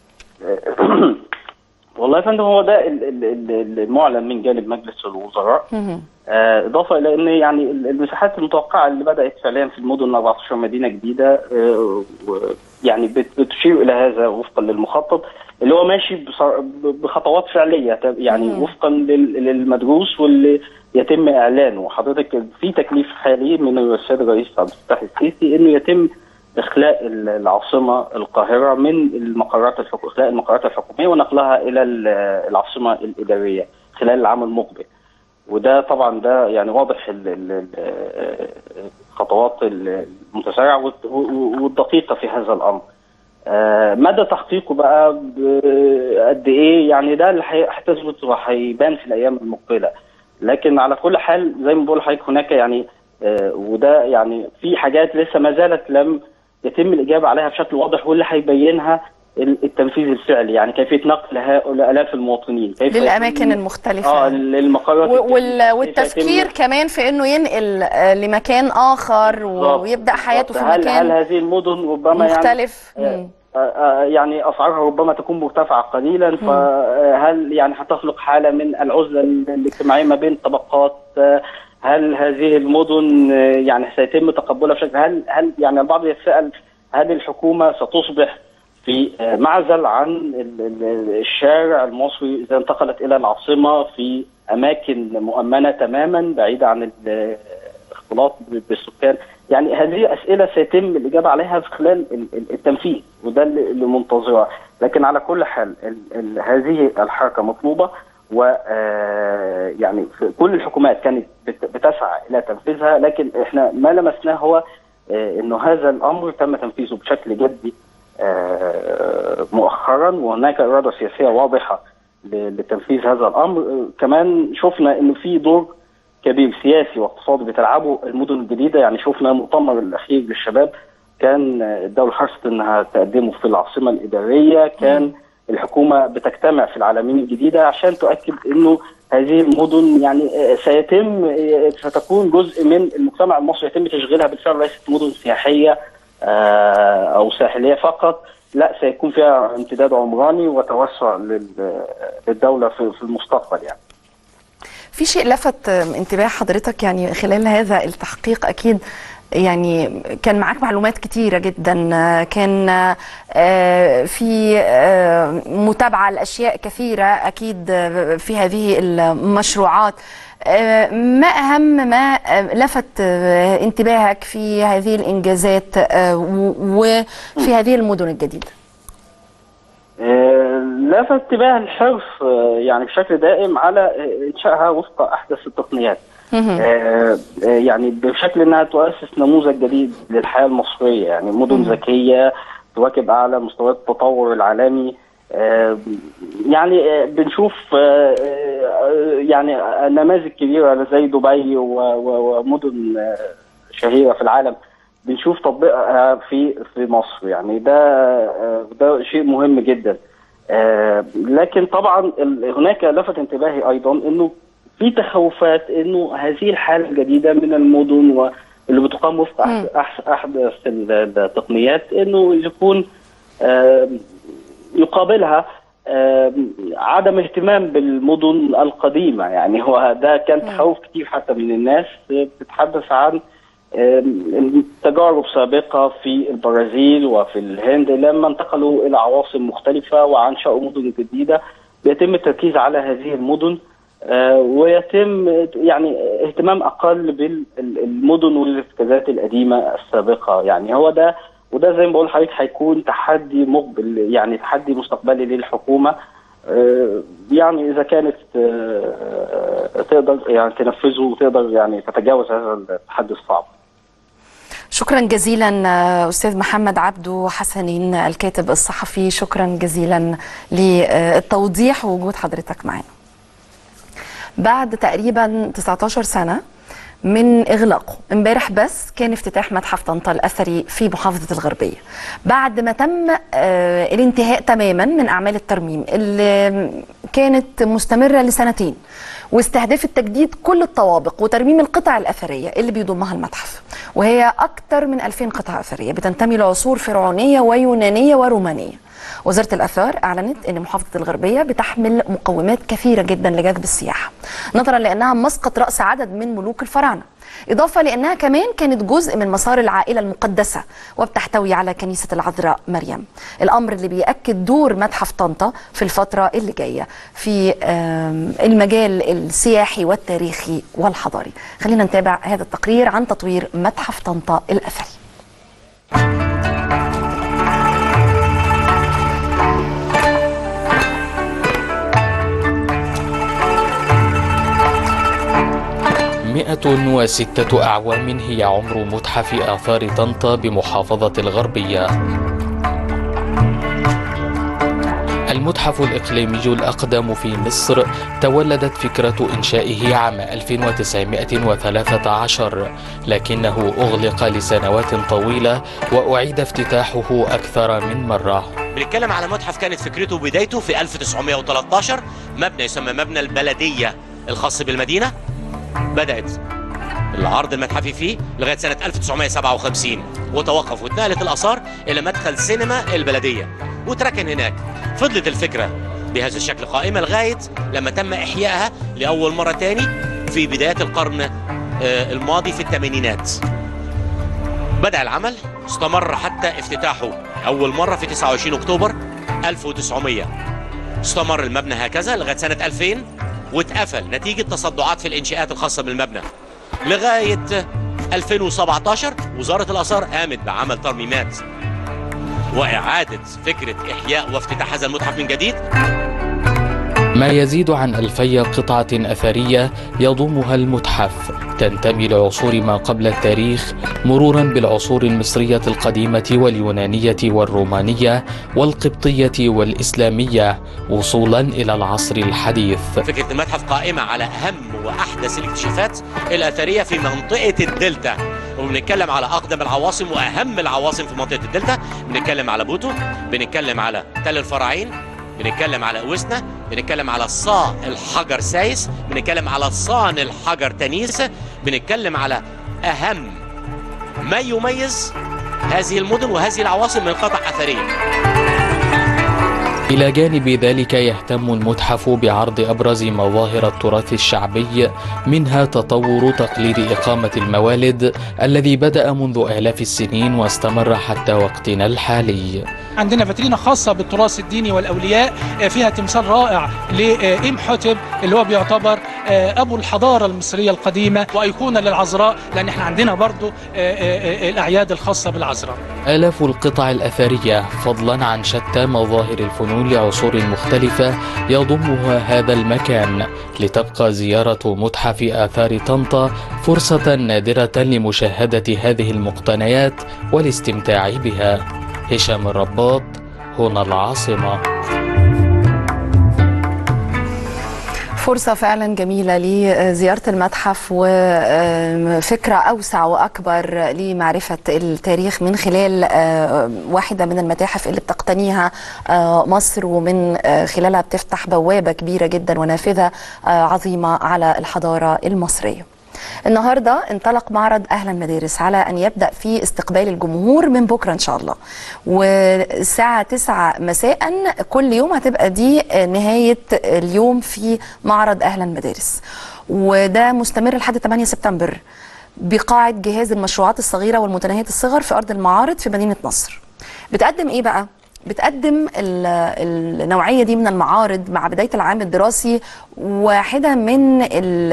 والله يا فندم هو ده ال- ال- ال- المعلن من جانب مجلس الوزراء آه، اضافه الى ان يعني ال- المساحات المتوقعه اللي بدات فعليا في المدن 14 مدينه جديده آه، و- يعني بت- بتشير الى هذا وفقا للمخطط اللي هو ماشي بص- بخطوات فعليه ت- يعني وفقا لل- للمدروس واللي يتم اعلانه حضرتك في تكليف حالي من السيد الرئيس عبد الفتاح السيسي انه يتم اخلاء ال- العاصمه القاهره من المقرات الحكو... اخلاء المقرات الحكوميه ونقلها الى ال- العاصمه الاداريه خلال العام المقبل وده طبعا ده يعني واضح ال- ال- ال- الخطوات المتسارعه والت- والدقيقه في هذا الامر. آه، مدى تحقيقه بقى ب- قد ايه يعني ده اللي هي- هتثبت وهيبان في الايام المقبله. لكن على كل حال زي ما بقول لحضرتك هناك يعني آه، وده يعني في حاجات لسه ما زالت لم يتم الاجابه عليها بشكل واضح واللي هيبينها ال- التنفيذ الفعلي يعني كيفيه نقل هؤلاء الاف المواطنين كيف للأماكن يتم- المختلفة اه للمقرات و- الجديدة. وال- كيف والتفكير يتم- كمان في انه ينقل آه، لمكان اخر و- بالظبط. ويبدا حياته في هل هل مكان هذه المدن ربما يعني مختلف آه، مم. آه، آه، يعني اسعارها ربما تكون مرتفعه قليلا فهل يعني هتخلق حاله من العزله الاجتماعيه ما بين طبقات آه، هل هذه المدن آه، يعني سيتم تقبلها بشكل هل هل يعني البعض يتساءل هل الحكومه ستصبح في آه، معزل عن ال- ال- الشارع المصري اذا انتقلت الى العاصمه في اماكن مؤمنه تماما بعيده عن ال- الاختلاط بالسكان يعني هذه اسئله سيتم الاجابه عليها في خلال ال- ال- التنفيذ وده اللي اللي منتظره لكن على كل حال ال ال هذه الحركه مطلوبه و آه، يعني في كل الحكومات كانت بت- بتسعى الى تنفيذها لكن احنا ما لمسناه هو آه، انه هذا الامر تم تنفيذه بشكل جدي آه، مؤخرا وهناك اراده سياسيه واضحه ل- لتنفيذ هذا الامر آه، كمان شفنا انه في دور كبير سياسي واقتصادي بتلعبه المدن الجديده يعني شفنا المؤتمر الاخير للشباب كان آه، الدوله حرصت انها تقدمه في العاصمه الاداريه كان الحكومه بتجتمع في العالمين الجديده عشان تؤكد انه هذه المدن يعني آه، سيتم آه، ستكون جزء من المجتمع المصري يتم تشغيلها بالفعل ليست مدن سياحيه آه، او ساحليه فقط لا سيكون فيها امتداد عمراني وتوسع لل- للدوله في في المستقبل يعني في شيء لفت انتباه حضرتك يعني خلال هذا التحقيق اكيد يعني كان معاك معلومات كتيرة جدا كان آه، في آه، متابعة لأشياء كثيرة أكيد في هذه المشروعات آه، ما أهم ما آه، لفت آه، انتباهك في هذه الإنجازات آه، و- وفي هذه المدن الجديدة آه، لفت انتباه الحرص آه، يعني بشكل دائم على آه، انشائها وفق احدث التقنيات آه، آه، يعني بشكل انها تؤسس نموذج جديد للحياه المصريه يعني مدن ذكيه تواكب اعلى مستويات التطور العالمي آه، يعني آه، بنشوف آه، آه، يعني نماذج كبيره زي دبي و- و- ومدن آه، شهيره في العالم بنشوف تطبيقها في في مصر يعني ده آه، ده شيء مهم جدا آه، لكن طبعا ال- هناك لفت انتباهي ايضا انه في تخوفات انه هذه الحاله الجديده من المدن واللي بتقام وفق مم. أحد- أح- احدث ال- التقنيات انه يكون آه، يقابلها آه، عدم اهتمام بالمدن القديمه يعني هو ده كان تخوف كتير حتى من الناس بتتحدث عن آم، تجارب سابقة في البرازيل وفي الهند لما انتقلوا إلى عواصم مختلفة وأنشأوا مدن جديدة بيتم التركيز على هذه المدن آه، ويتم يعني اهتمام أقل بالمدن والارتكازات القديمة السابقة يعني هو ده وده زي ما بقول لحضرتك هيكون تحدي مقبل يعني تحدي مستقبلي للحكومة آه، يعني إذا كانت آه، تقدر يعني تنفذه وتقدر يعني تتجاوز هذا التحدي الصعب شكرا جزيلا آه، استاذ محمد عبدو حسنين الكاتب الصحفي شكرا جزيلا للتوضيح ووجود حضرتك معنا بعد تقريبا 19 سنه من اغلاقه امبارح بس كان افتتاح متحف طنطا الاثري في محافظه الغربيه بعد ما تم آه، الانتهاء تماما من اعمال الترميم اللي كانت مستمره لسنتين واستهدفت تجديد كل الطوابق وترميم القطع الأثرية اللي بيضمها المتحف وهي أكثر من 2000 قطعة أثرية بتنتمي لعصور فرعونية ويونانية ورومانية وزارة الآثار أعلنت أن محافظة الغربية بتحمل مقومات كثيرة جدا لجذب السياحة نظرا لأنها مسقط رأس عدد من ملوك الفراعنة إضافة لأنها كمان كانت جزء من مسار العائلة المقدسة وبتحتوي على كنيسة العذراء مريم الأمر اللي بيأكد دور متحف طنطا في الفترة اللي جاية في آم، المجال السياحي والتاريخي والحضاري خلينا نتابع هذا التقرير عن تطوير متحف طنطا الأثري مئة وستة أعوام هي عمر متحف آثار طنطا بمحافظة الغربية المتحف الإقليمي الأقدم في مصر تولدت فكرة إنشائه عام 1913 لكنه أغلق لسنوات طويلة وأعيد افتتاحه أكثر من مرة بنتكلم على متحف كانت فكرته بدايته في 1913 مبنى يسمى مبنى البلدية الخاص بالمدينة بدأت العرض المتحفي فيه لغاية سنة 1957 وتوقف واتنقلت الآثار إلى مدخل سينما البلدية وتركن هناك فضلت الفكرة بهذا الشكل قائمة لغاية لما تم إحيائها لأول مرة تاني في بداية القرن آه، الماضي في الثمانينات بدأ العمل استمر حتى افتتاحه أول مرة في 29 أكتوبر 1900 استمر المبنى هكذا لغاية سنة 2000 واتقفل نتيجة تصدعات في الإنشاءات الخاصة بالمبنى لغاية 2017 وزاره الاثار قامت بعمل ترميمات واعاده فكره احياء وافتتاح هذا المتحف من جديد ما يزيد عن ألفي قطعة أثرية يضمها المتحف تنتمي لعصور ما قبل التاريخ مرورا بالعصور المصرية القديمة واليونانية والرومانية والقبطية والإسلامية وصولا إلى العصر الحديث فكره المتحف قائمه على اهم واحدث الاكتشافات الاثريه في منطقه الدلتا وبنتكلم على اقدم العواصم واهم العواصم في منطقه الدلتا بنتكلم على بوتو بنتكلم على تل الفراعين بنتكلم على اوسنا بنتكلم على صا الحجر سايس بنتكلم على صان الحجر تنيس بنتكلم على اهم ما يميز هذه المدن وهذه العواصم من قطع اثريه إلى جانب ذلك يهتم المتحف بعرض أبرز مظاهر التراث الشعبي منها تطور تقليد إقامة الموالد الذي بدأ منذ آلاف السنين واستمر حتى وقتنا الحالي عندنا فاترينا خاصة بالتراث الديني والأولياء آه، فيها تمثال رائع لإمحotep اللي هو بيعتبر آه، أبو الحضارة المصرية القديمة وأيقونة للعذراء لأن احنا عندنا برضو آه، آه، آه، الأعياد الخاصة بالعذراء آلاف القطع الأثرية فضلا عن شتى مظاهر الفنون لعصور مختلفة يضمها هذا المكان لتبقى زيارة متحف آثار طنطا فرصة نادرة لمشاهدة هذه المقتنيات والاستمتاع بها هشام الرباط هنا العاصمة فرصة فعلا جميلة لزيارة المتحف وفكرة أوسع وأكبر لمعرفة التاريخ من خلال آه، واحدة من المتاحف اللي بتقتنيها آه، مصر ومن آه، خلالها بتفتح بوابة كبيرة جدا ونافذة آه، عظيمة على الحضارة المصرية النهارده انطلق معرض اهلا مدارس على ان يبدا في استقبال الجمهور من بكره ان شاء الله والساعه 9 مساء كل يوم هتبقى دي نهايه اليوم في معرض اهلا مدارس وده مستمر لحد 8 سبتمبر بقاعه جهاز المشروعات الصغيره والمتناهيه الصغر في ارض المعارض في مدينه نصر بتقدم ايه بقى بتقدم ال- النوعيه دي من المعارض مع بدايه العام الدراسي واحده من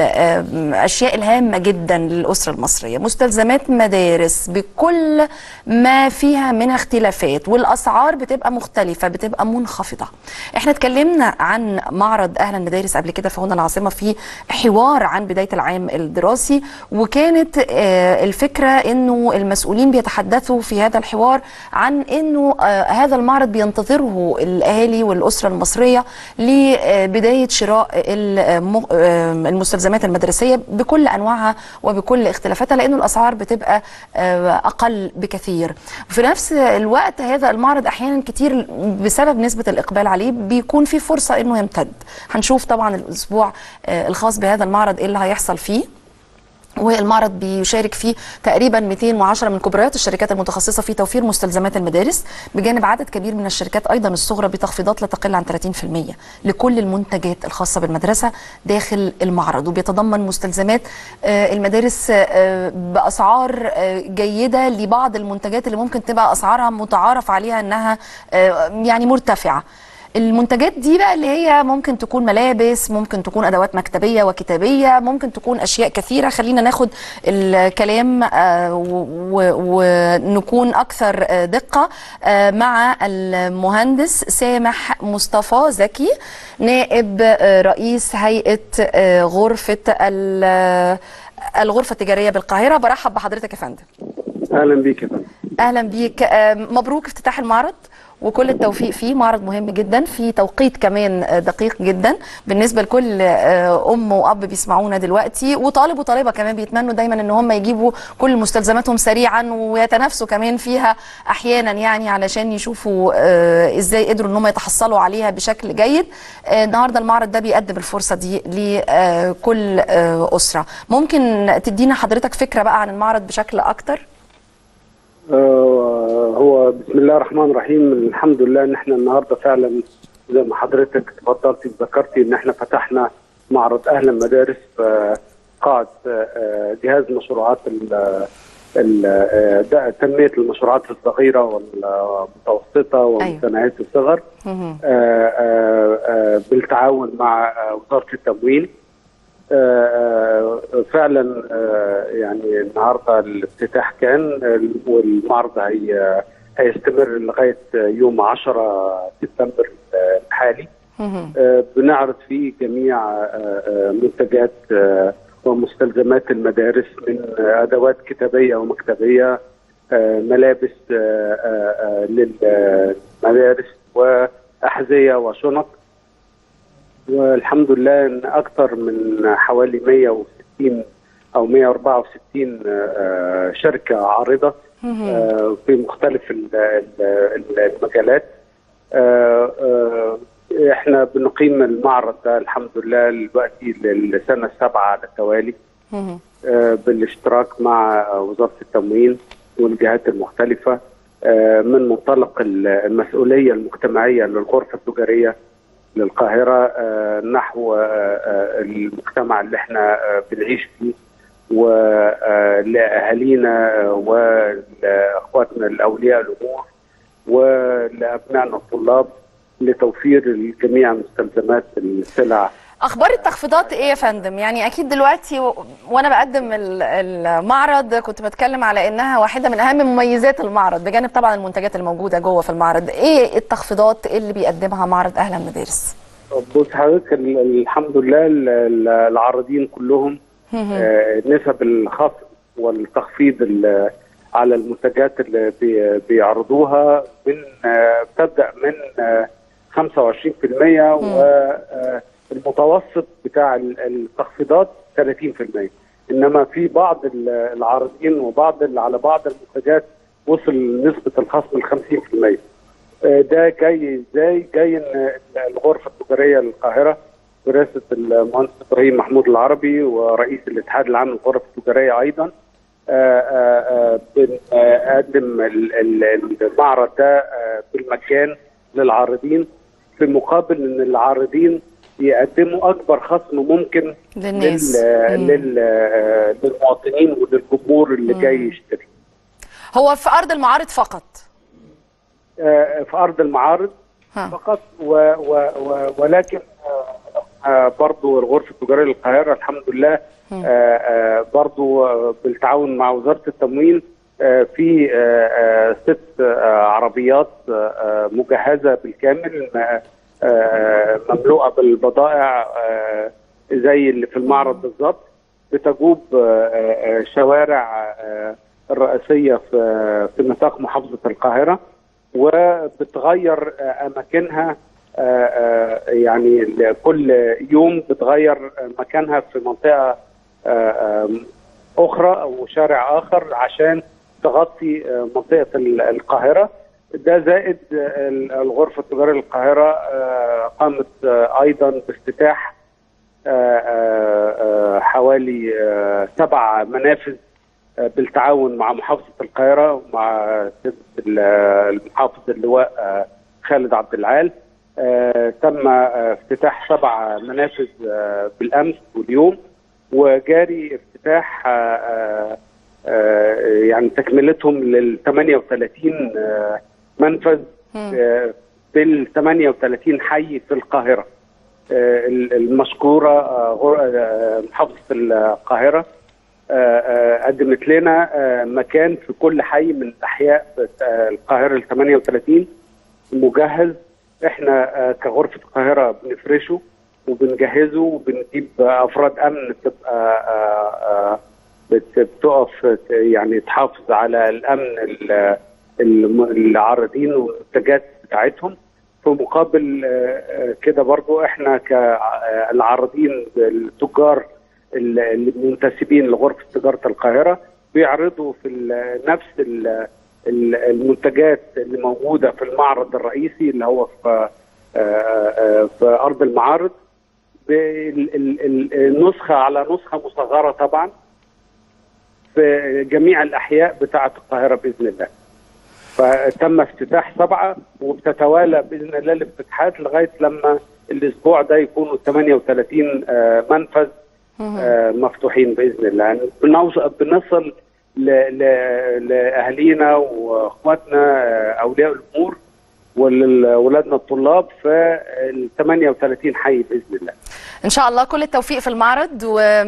الاشياء الهامه جدا للاسره المصريه مستلزمات مدارس بكل ما فيها من اختلافات والاسعار بتبقى مختلفه بتبقى منخفضه احنا اتكلمنا عن معرض اهل المدارس قبل كده في هنا العاصمه في حوار عن بدايه العام الدراسي وكانت آه، الفكره انه المسؤولين بيتحدثوا في هذا الحوار عن انه آه، هذا المعرض بينتظره الاهالي والاسره المصريه لبدايه شراء الم- آه، المستلزمات المدرسيه بكل انواعها وبكل اختلافاتها لانه الاسعار بتبقى آه، اقل بكثير في نفس الوقت هذا المعرض احيانا كتير بسبب نسبه الاقبال عليه بيكون في فرصه انه يمتد هنشوف طبعا الاسبوع آه، الخاص بهذا المعرض ايه اللي هيحصل فيه والمعرض بيشارك فيه تقريبا 210 من كبريات الشركات المتخصصه في توفير مستلزمات المدارس بجانب عدد كبير من الشركات ايضا الصغرى بتخفيضات لا تقل عن 30% لكل المنتجات الخاصه بالمدرسه داخل المعرض وبيتضمن مستلزمات آه، المدارس آه، باسعار آه، جيده لبعض المنتجات اللي ممكن تبقى اسعارها متعارف عليها انها آه، يعني مرتفعه المنتجات دي بقى اللي هي ممكن تكون ملابس ممكن تكون ادوات مكتبيه وكتابيه ممكن تكون اشياء كثيره خلينا ناخد الكلام آه، و- و- ونكون اكثر آه، دقه آه، مع المهندس سامح مصطفى زكي نائب آه، رئيس هيئه آه، غرفه ال- الغرفه التجاريه بالقاهره برحب بحضرتك يا فندم اهلا بيك يا فندم اهلا بيك آه، مبروك افتتاح المعرض وكل التوفيق فيه معرض مهم جدا في توقيت كمان آه، دقيق جدا بالنسبه لكل آه، ام واب بيسمعونا دلوقتي وطالب وطالبه كمان بيتمنوا دايما ان هم يجيبوا كل مستلزماتهم سريعا ويتنافسوا كمان فيها احيانا يعني علشان يشوفوا آه، ازاي قدروا ان هم يتحصلوا عليها بشكل جيد آه، النهارده المعرض ده بيقدم الفرصه دي لكل آه، اسره ممكن تدينا حضرتك فكره بقى عن المعرض بشكل اكتر آه هو بسم الله الرحمن الرحيم الحمد لله ان احنا النهارده فعلا زي ما حضرتك اتفضلتي ذكرتي ان احنا فتحنا معرض اهل المدارس في قاعه آه، جهاز مشروعات ال- ال- آه، ده- تنميه المشروعات الصغيره والمتوسطه ومتناهيه الصغر مهم. آه، آه، آه، بالتعاون مع آه، وزاره التموين آه، آه، فعلا آه، يعني النهارده الافتتاح كان آه، والمعرض هي هيستمر لغايه يوم 10 سبتمبر آه، الحالي مهم. آه، بنعرض فيه جميع آه، آه، منتجات آه، ومستلزمات المدارس من آه، ادوات كتابيه ومكتبيه آه، ملابس آه، آه، آه، للمدارس واحذيه وشنط والحمد لله ان اكثر من حوالي 160 او 164 آه، شركه عارضه آه، في مختلف ال- ال- المجالات آه، آه، احنا بنقيم المعرض ده الحمد لله دلوقتي للسنه السابعه على التوالي مهم. آه، بالاشتراك مع وزاره التموين والجهات المختلفه آه، من منطلق ال- المسؤوليه المجتمعيه للغرفه التجاريه للقاهره آه، نحو آه، آه، المجتمع اللي احنا آه، بنعيش فيه ولاهالينا ولاخواتنا الاولياء الامور ولابنائنا الطلاب لتوفير جميع مستلزمات السلع اخبار التخفيضات ايه يا فندم يعني اكيد دلوقتي و... وانا بقدم ال- المعرض كنت بتكلم على انها واحده من اهم مميزات المعرض بجانب طبعا المنتجات الموجوده جوه في المعرض ايه التخفيضات اللي بيقدمها معرض اهلا مدارس بص حضرتك ال- الحمد لله ال- ال- العارضين كلهم آه، نسب الخفض والتخفيض ال- على المنتجات اللي بي- بيعرضوها من آه، بتبدا من آه، 25% والمتوسط بتاع ال- التخفيضات 30% انما في بعض ال- العارضين وبعض ال- على بعض المنتجات وصل نسبه الخصم ل 50% آه، ده جاي ازاي؟ جاي ان الغرفه التجاريه للقاهره برئاسه المهندس ابراهيم محمود العربي ورئيس الاتحاد العام للغرف التجاريه ايضا آه، آه، آه، بنقدم ال- ال- المعرض ده آه، بالمجان للعارضين في مقابل ان العارضين يقدموا اكبر خصم ممكن للناس. لل- مم. لل- آه، للمواطنين وللجمهور اللي جاي يشتري هو في ارض المعارض فقط آه، في ارض المعارض ها. فقط و و و ولكن آه، آه، برضو الغرفه التجاريه للقاهره الحمد لله آه، آه، برضو آه، بالتعاون مع وزاره التموين آه، في آه، آه، ست آه، عربيات آه، آه، مجهزه بالكامل م- آه، مملوءه بالبضائع آه، زي اللي في المعرض بالظبط بتجوب آه، آه، شوارع آه، الرئيسيه في في نطاق محافظه القاهره وبتغير آه، اماكنها آه، آه، يعني كل يوم بتغير مكانها في منطقه آه، آه، اخرى او شارع اخر عشان تغطي آه، منطقه ال- القاهره ده زائد آه، الغرفه التجاريه للقاهره آه، قامت آه، ايضا بافتتاح آه، آه، آه، حوالي آه، سبع منافذ آه، بالتعاون مع محافظه القاهره ومع سيادة ال- المحافظ اللواء آه، خالد عبد العال آه، تم آه، افتتاح سبع منافذ آه، بالامس واليوم وجاري افتتاح آه، آه، آه، يعني تكملتهم لل 38 آه، منفذ آه، بال 38 حي في القاهره آه، المشكوره آه، غر- آه، محافظه القاهره آه، آه، قدمت لنا آه، مكان في كل حي من احياء آه، القاهره ال 38 مجهز احنا آه، كغرفه القاهره بنفرشه وبنجهزه وبنجيب افراد امن بتبقى آه، آه، بت- بتقف ت- يعني تحافظ على الامن ال- الم- العارضين والمنتجات بتاعتهم في مقابل آه، آه، كده برضو احنا كالعارضين التجار ال- المنتسبين لغرفه تجاره القاهره بيعرضوا في ال- نفس ال- ال- المنتجات اللي موجوده في المعرض الرئيسي اللي هو في آه، آه، في ارض المعارض بال- ال- ال- النسخه على نسخه مصغره طبعا في جميع الاحياء بتاعه القاهره باذن الله. فتم افتتاح سبعه وبتتوالى باذن الله الافتتاحات لغايه لما الاسبوع ده يكونوا 38 آه، منفذ آه، مفتوحين باذن الله يعني بنوصل بنصل ل- ل- لاهالينا واخواتنا آه، اولياء الامور ولولادنا الطلاب في ال 38 حي باذن الله. ان شاء الله كل التوفيق في المعرض و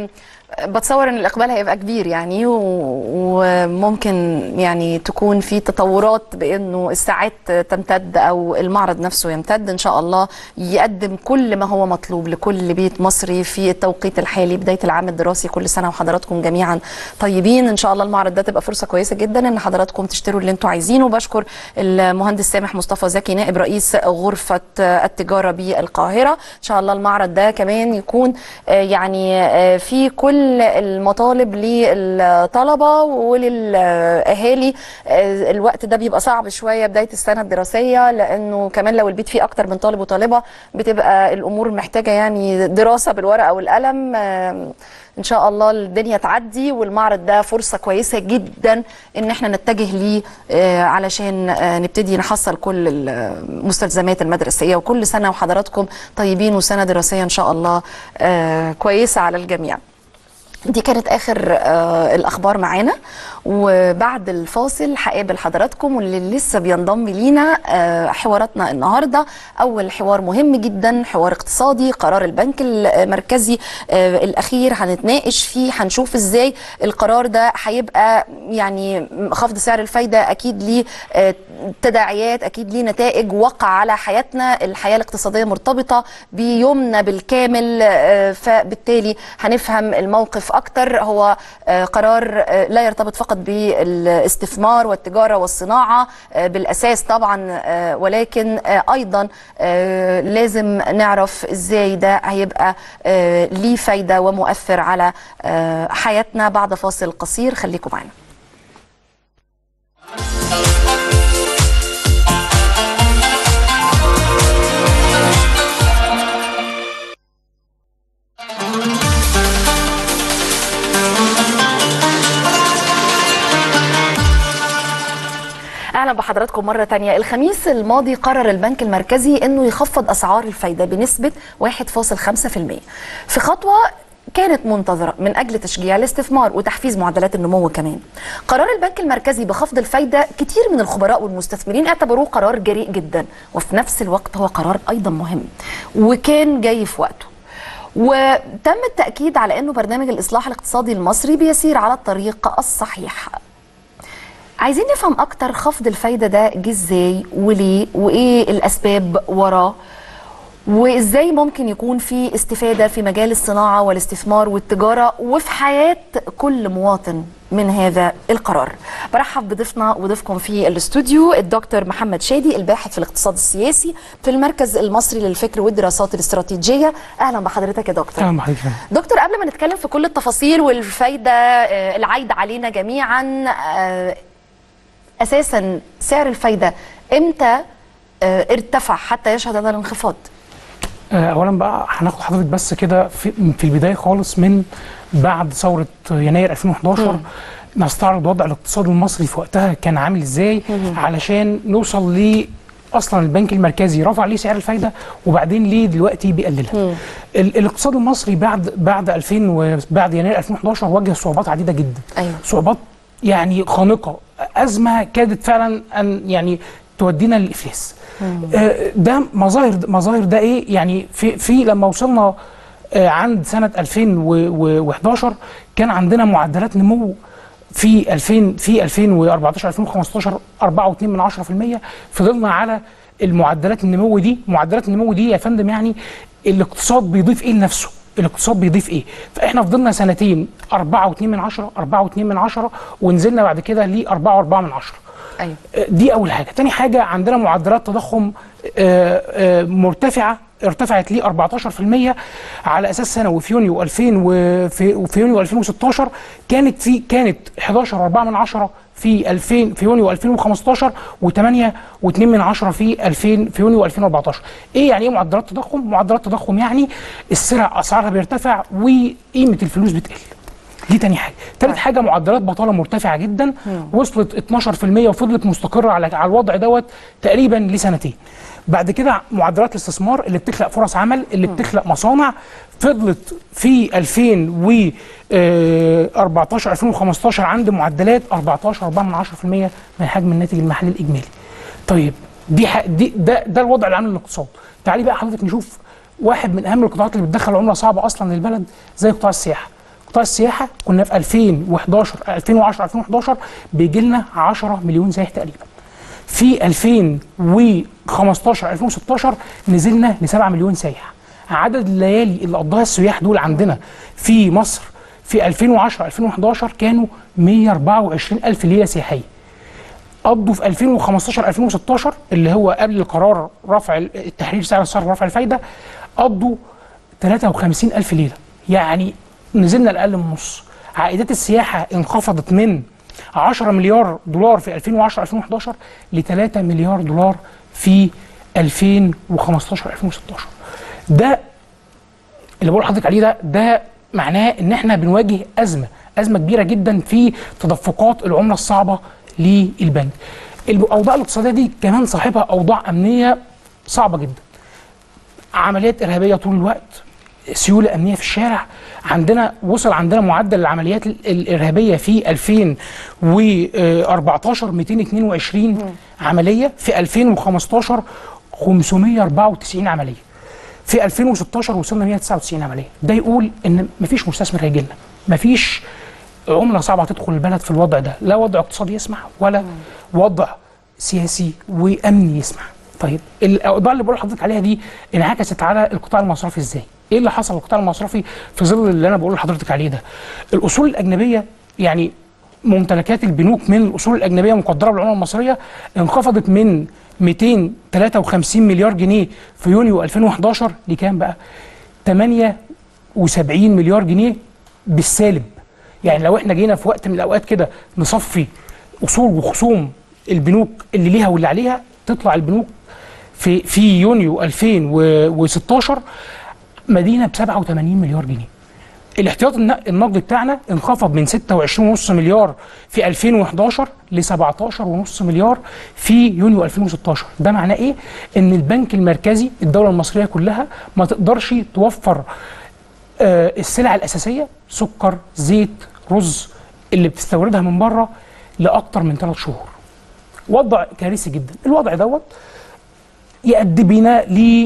بتصور ان الاقبال هيبقى كبير يعني و- وممكن يعني تكون في تطورات بانه الساعات تمتد او المعرض نفسه يمتد ان شاء الله يقدم كل ما هو مطلوب لكل بيت مصري في التوقيت الحالي بدايه العام الدراسي كل سنه وحضراتكم جميعا طيبين ان شاء الله المعرض ده تبقى فرصه كويسه جدا ان حضراتكم تشتروا اللي انتم عايزينه بشكر المهندس سامح مصطفى زكي نائب رئيس غرفه التجاره بالقاهره ان شاء الله المعرض ده كمان يكون آه، يعني آه، في كل المطالب للطلبه وللاهالي آه، الوقت ده بيبقى صعب شويه بدايه السنه الدراسيه لانه كمان لو البيت فيه اكتر من طالب وطالبه بتبقى الامور محتاجه يعني دراسه بالورقه والقلم آه، ان شاء الله الدنيا تعدي والمعرض ده فرصه كويسه جدا ان احنا نتجه ليه آه، علشان آه، نبتدي نحصل كل المستلزمات المدرسيه وكل سنه وحضراتكم طيبين وسنه دراسيه ان شاء الله آه، كويسه على الجميع دي كانت اخر آه الاخبار معانا وبعد الفاصل هقابل حضراتكم واللي لسه بينضم لينا آه حواراتنا النهارده اول حوار مهم جدا حوار اقتصادي قرار البنك المركزي آه الاخير هنتناقش فيه هنشوف ازاي القرار ده هيبقى يعني خفض سعر الفايده اكيد ليه آه تداعيات اكيد ليه نتائج وقع على حياتنا الحياه الاقتصاديه مرتبطه بيومنا بالكامل آه فبالتالي هنفهم الموقف اكتر هو آه قرار آه لا يرتبط فقط بالاستثمار والتجاره والصناعه آه بالاساس طبعا آه ولكن آه ايضا آه لازم نعرف ازاي ده هيبقى آه ليه فايده ومؤثر على آه حياتنا بعد فاصل قصير خليكم معنا اهلا بحضراتكم مره تانية الخميس الماضي قرر البنك المركزي انه يخفض اسعار الفايده بنسبه 1.5% في خطوه كانت منتظرة من أجل تشجيع الاستثمار وتحفيز معدلات النمو كمان قرار البنك المركزي بخفض الفايدة كتير من الخبراء والمستثمرين اعتبروه قرار جريء جدا وفي نفس الوقت هو قرار أيضا مهم وكان جاي في وقته وتم التأكيد على أنه برنامج الإصلاح الاقتصادي المصري بيسير على الطريق الصحيح عايزين نفهم اكتر خفض الفايده ده جه ازاي وليه وايه الاسباب وراه وازاي ممكن يكون في استفاده في مجال الصناعه والاستثمار والتجاره وفي حياه كل مواطن من هذا القرار برحب بضيفنا وضيفكم في الاستوديو الدكتور محمد شادي الباحث في الاقتصاد السياسي في المركز المصري للفكر والدراسات الاستراتيجيه اهلا بحضرتك يا دكتور اهلا بحضرتك دكتور قبل ما نتكلم في كل التفاصيل والفايده آه، العايده علينا جميعا آه، اساسا سعر الفايده امتى آه، ارتفع حتى يشهد هذا الانخفاض آه، اولا بقى هناخد حضرتك بس كده في, في البدايه خالص من بعد ثوره يناير 2011 نستعرض وضع الاقتصاد المصري في وقتها كان عامل ازاي علشان نوصل ل اصلا البنك المركزي رفع ليه سعر الفايده وبعدين ليه دلوقتي بيقللها ال- الاقتصاد المصري بعد بعد 2000 وبعد يناير 2011 واجه صعوبات عديده جدا أيوة. صعوبات يعني خانقه ازمه كادت فعلا ان يعني تودينا للافلاس آه، ده مظاهر مظاهر ده ايه يعني في في لما وصلنا آه، عند سنه 2011 كان عندنا معدلات نمو في 2000 في 2014 2015 4.2 من 10% فضلنا على المعدلات النمو دي معدلات النمو دي يا فندم يعني الاقتصاد بيضيف ايه لنفسه الاقتصاد بيضيف ايه فاحنا فضلنا سنتين 4.2 من 10 4.2 من 10 ونزلنا بعد كده ل 4.4 من 10 ايوه دي اول حاجه تاني حاجه عندنا معدلات تضخم آه، آه، مرتفعه ارتفعت ل 14% على اساس سنوي في يونيو 2000 وفي وفي يونيو 2016 كانت في كانت 11.4 من 10 في 2000 في يونيو 2015 و8 و2 من 10 في 2000 في يونيو 2014 ايه يعني ايه معدلات تضخم معدلات تضخم يعني السلع اسعارها بيرتفع وقيمه الفلوس بتقل دي تاني حاجه تالت حاجه معدلات بطاله مرتفعه جدا وصلت 12% وفضلت مستقره على على الوضع دوت تقريبا لسنتين بعد كده معدلات الاستثمار اللي بتخلق فرص عمل اللي بتخلق مصانع فضلت في 2014 2015 عند معدلات 14 4 من 10% من حجم الناتج المحلي الاجمالي طيب دي, ح... دي ده ده الوضع العام للاقتصاد تعالي بقى حضرتك نشوف واحد من اهم القطاعات اللي بتدخل عمله صعبه اصلا للبلد زي قطاع السياحه قطاع السياحه كنا في 2011 2010 2011 بيجي لنا 10 مليون سائح تقريبا في 2015 2016 نزلنا ل 7 مليون سايح عدد الليالي اللي قضاها السياح دول عندنا في مصر في 2010 2011 كانوا 124 الف ليله سياحيه قضوا في 2015 2016 اللي هو قبل قرار رفع التحرير سعر الصرف ورفع الفايده قضوا 53 الف ليله يعني نزلنا الاقل من النص عائدات السياحه انخفضت من 10 مليار دولار في 2010 2011 ل 3 مليار دولار في 2015 2016 ده اللي بقول لحضرتك عليه ده ده معناه ان احنا بنواجه ازمه ازمه كبيره جدا في تدفقات العمله الصعبه للبنك الاوضاع الاقتصاديه دي كمان صاحبها اوضاع امنيه صعبه جدا عمليات ارهابيه طول الوقت سيوله امنيه في الشارع عندنا وصل عندنا معدل العمليات ال- الارهابيه في 2014 222 عمليه في 2015 594 عمليه في 2016 وصلنا 199 عمليه ده يقول ان مفيش مستثمر هيجي لنا مفيش عمله صعبه تدخل البلد في الوضع ده لا وضع اقتصادي يسمح ولا وضع سياسي وامني يسمح طيب الاوضاع اللي بقول لحضرتك عليها دي انعكست على القطاع المصرفي ازاي ايه اللي حصل للقطاع المصرفي في ظل اللي انا بقول لحضرتك عليه ده الاصول الاجنبيه يعني ممتلكات البنوك من الاصول الاجنبيه مقدره بالعمله المصريه انخفضت من 253 مليار جنيه في يونيو 2011 لكام بقى 78 مليار جنيه بالسالب يعني لو احنا جينا في وقت من الاوقات كده نصفي اصول وخصوم البنوك اللي ليها واللي عليها تطلع البنوك في في يونيو 2016 مدينه ب 87 مليار جنيه الاحتياط الن- النقدي بتاعنا انخفض من 26.5 مليار في 2011 ل 17.5 مليار في يونيو 2016 ده معناه ايه ان البنك المركزي الدوله المصريه كلها ما تقدرش توفر آه، السلع الاساسيه سكر زيت رز اللي بتستوردها من بره لاكتر من ثلاث شهور وضع كارثي جدا الوضع دوت يؤدي بينا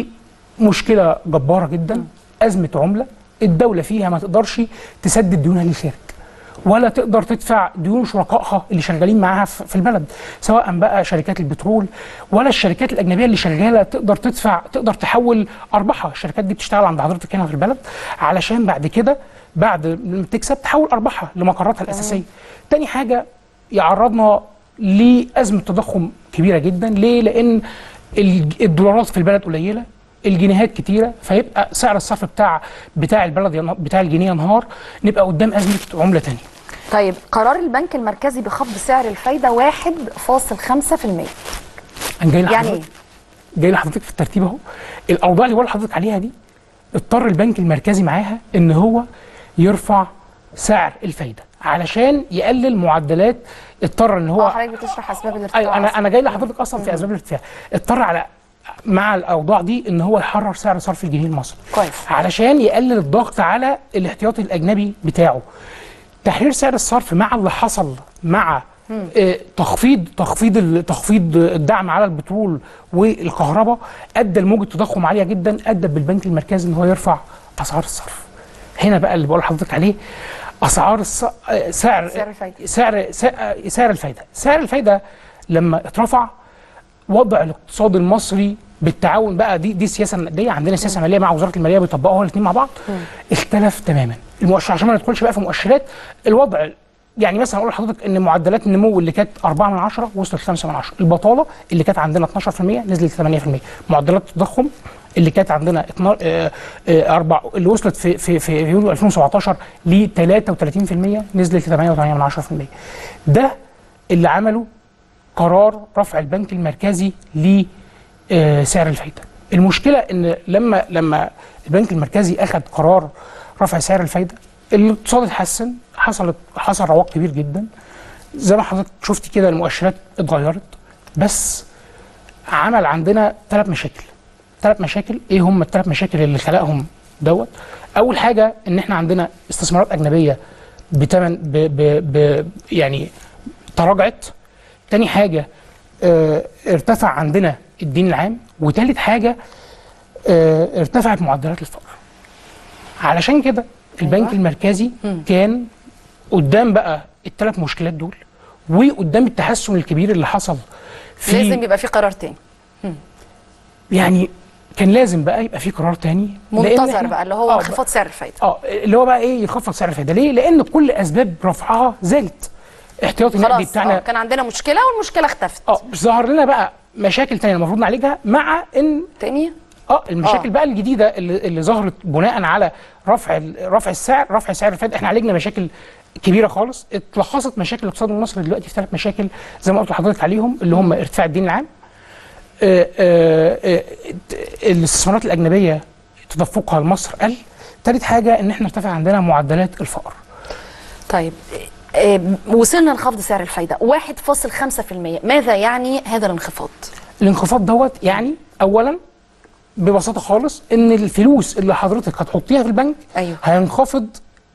لمشكله جباره جدا ازمه عمله الدوله فيها ما تقدرش تسدد ديونها للخارج ولا تقدر تدفع ديون شركائها اللي شغالين معاها في في البلد سواء بقى شركات البترول ولا الشركات الاجنبيه اللي شغاله تقدر تدفع تقدر تحول ارباحها الشركات دي بتشتغل عند حضرتك هنا في البلد علشان بعد كده بعد ما تكسب تحول ارباحها لمقراتها الاساسيه تاني حاجه يعرضنا لازمه تضخم كبيره جدا ليه لان الج- الدولارات في البلد قليله الجنيهات كتيره فيبقى سعر الصرف بتاع بتاع البلد ين- بتاع الجنيه ينهار نبقى قدام ازمه عمله تانية طيب قرار البنك المركزي بخفض سعر الفايده 1.5% انا جاي يعني لحضرتك ايه؟ جاي لحضرتك في الترتيب اهو الاوضاع اللي بقول لحضرتك عليها دي اضطر البنك المركزي معاها ان هو يرفع سعر الفايده علشان يقلل معدلات اضطر ان اه هو حضرتك بتشرح اسباب الارتفاع ايوه انا أصلاً. انا جاي لحضرتك اصلا في اسباب الارتفاع اضطر على مع الاوضاع دي ان هو يحرر سعر صرف الجنيه المصري كويس. علشان يقلل الضغط على الاحتياطي الاجنبي بتاعه تحرير سعر الصرف مع اللي حصل مع آه، تخفيض تخفيض ال- تخفيض الدعم على البترول والكهرباء ادى لموجه تضخم عاليه جدا ادى بالبنك المركزي ان هو يرفع اسعار الصرف هنا بقى اللي بقول لحضرتك عليه اسعار الص... آه، سعر سعر الفايدة. سعر سعر- سعر الفايده سعر الفايده لما اترفع وضع الاقتصاد المصري بالتعاون بقى دي دي سياسه نقديه عندنا سياسه ماليه مع وزاره الماليه بيطبقوها الاثنين مع بعض اختلف تماما المؤشر عشان ما ندخلش بقى في مؤشرات الوضع يعني مثلا اقول لحضرتك ان معدلات النمو اللي كانت 4 من 10 وصلت 5 من 10 البطاله اللي كانت عندنا 12% نزلت 8% معدلات التضخم اللي كانت عندنا 12 آه، آه، أربع اللي وصلت في في في يونيو 2017 ل 33% نزلت ل 8.8 من 10% ده اللي عمله قرار رفع البنك المركزي لسعر الفايده المشكله ان لما لما البنك المركزي اخذ قرار رفع سعر الفايده الاقتصاد اتحسن حصلت حصل رواق كبير جدا زي ما حضرتك شفتي كده المؤشرات اتغيرت بس عمل عندنا ثلاث مشاكل ثلاث مشاكل ايه هم الثلاث مشاكل اللي خلقهم دوت اول حاجه ان احنا عندنا استثمارات اجنبيه بتمن ب ب ب يعني تراجعت تاني حاجه اه ارتفع عندنا الدين العام وتالت حاجه اه ارتفعت معدلات الفقر علشان كده البنك أيوة. المركزي كان قدام بقى الثلاث مشكلات دول وقدام التحسن الكبير اللي حصل في لازم يبقى في قرار تاني يعني كان لازم بقى يبقى في قرار تاني لأن منتظر إحنا- بقى اللي هو آه، انخفاض سعر الفايده اه اللي هو بقى ايه يخفض سعر الفايده ليه؟ لان كل اسباب رفعها زالت احتياطي النقدي خلاص بتاعنا آه، كان عندنا مشكله والمشكله اختفت اه ظهر لنا بقى مشاكل تانية المفروض نعالجها مع ان تاني اه المشاكل آه. بقى الجديده اللي, اللي ظهرت بناء على رفع ال- رفع السعر رفع سعر الفائده احنا عالجنا مشاكل كبيره خالص اتلخصت مشاكل الاقتصاد المصري دلوقتي في ثلاث مشاكل زي ما قلت لحضرتك عليهم اللي هم ارتفاع الدين العام آه، آه، آه، الاستثمارات الاجنبيه تدفقها لمصر قل ثالث حاجه ان احنا ارتفع عندنا معدلات الفقر طيب آه، وصلنا لخفض سعر الفايده 1.5% ماذا يعني هذا الانخفاض الانخفاض دوت يعني اولا ببساطه خالص ان الفلوس اللي حضرتك هتحطيها في البنك أيوه. هينخفض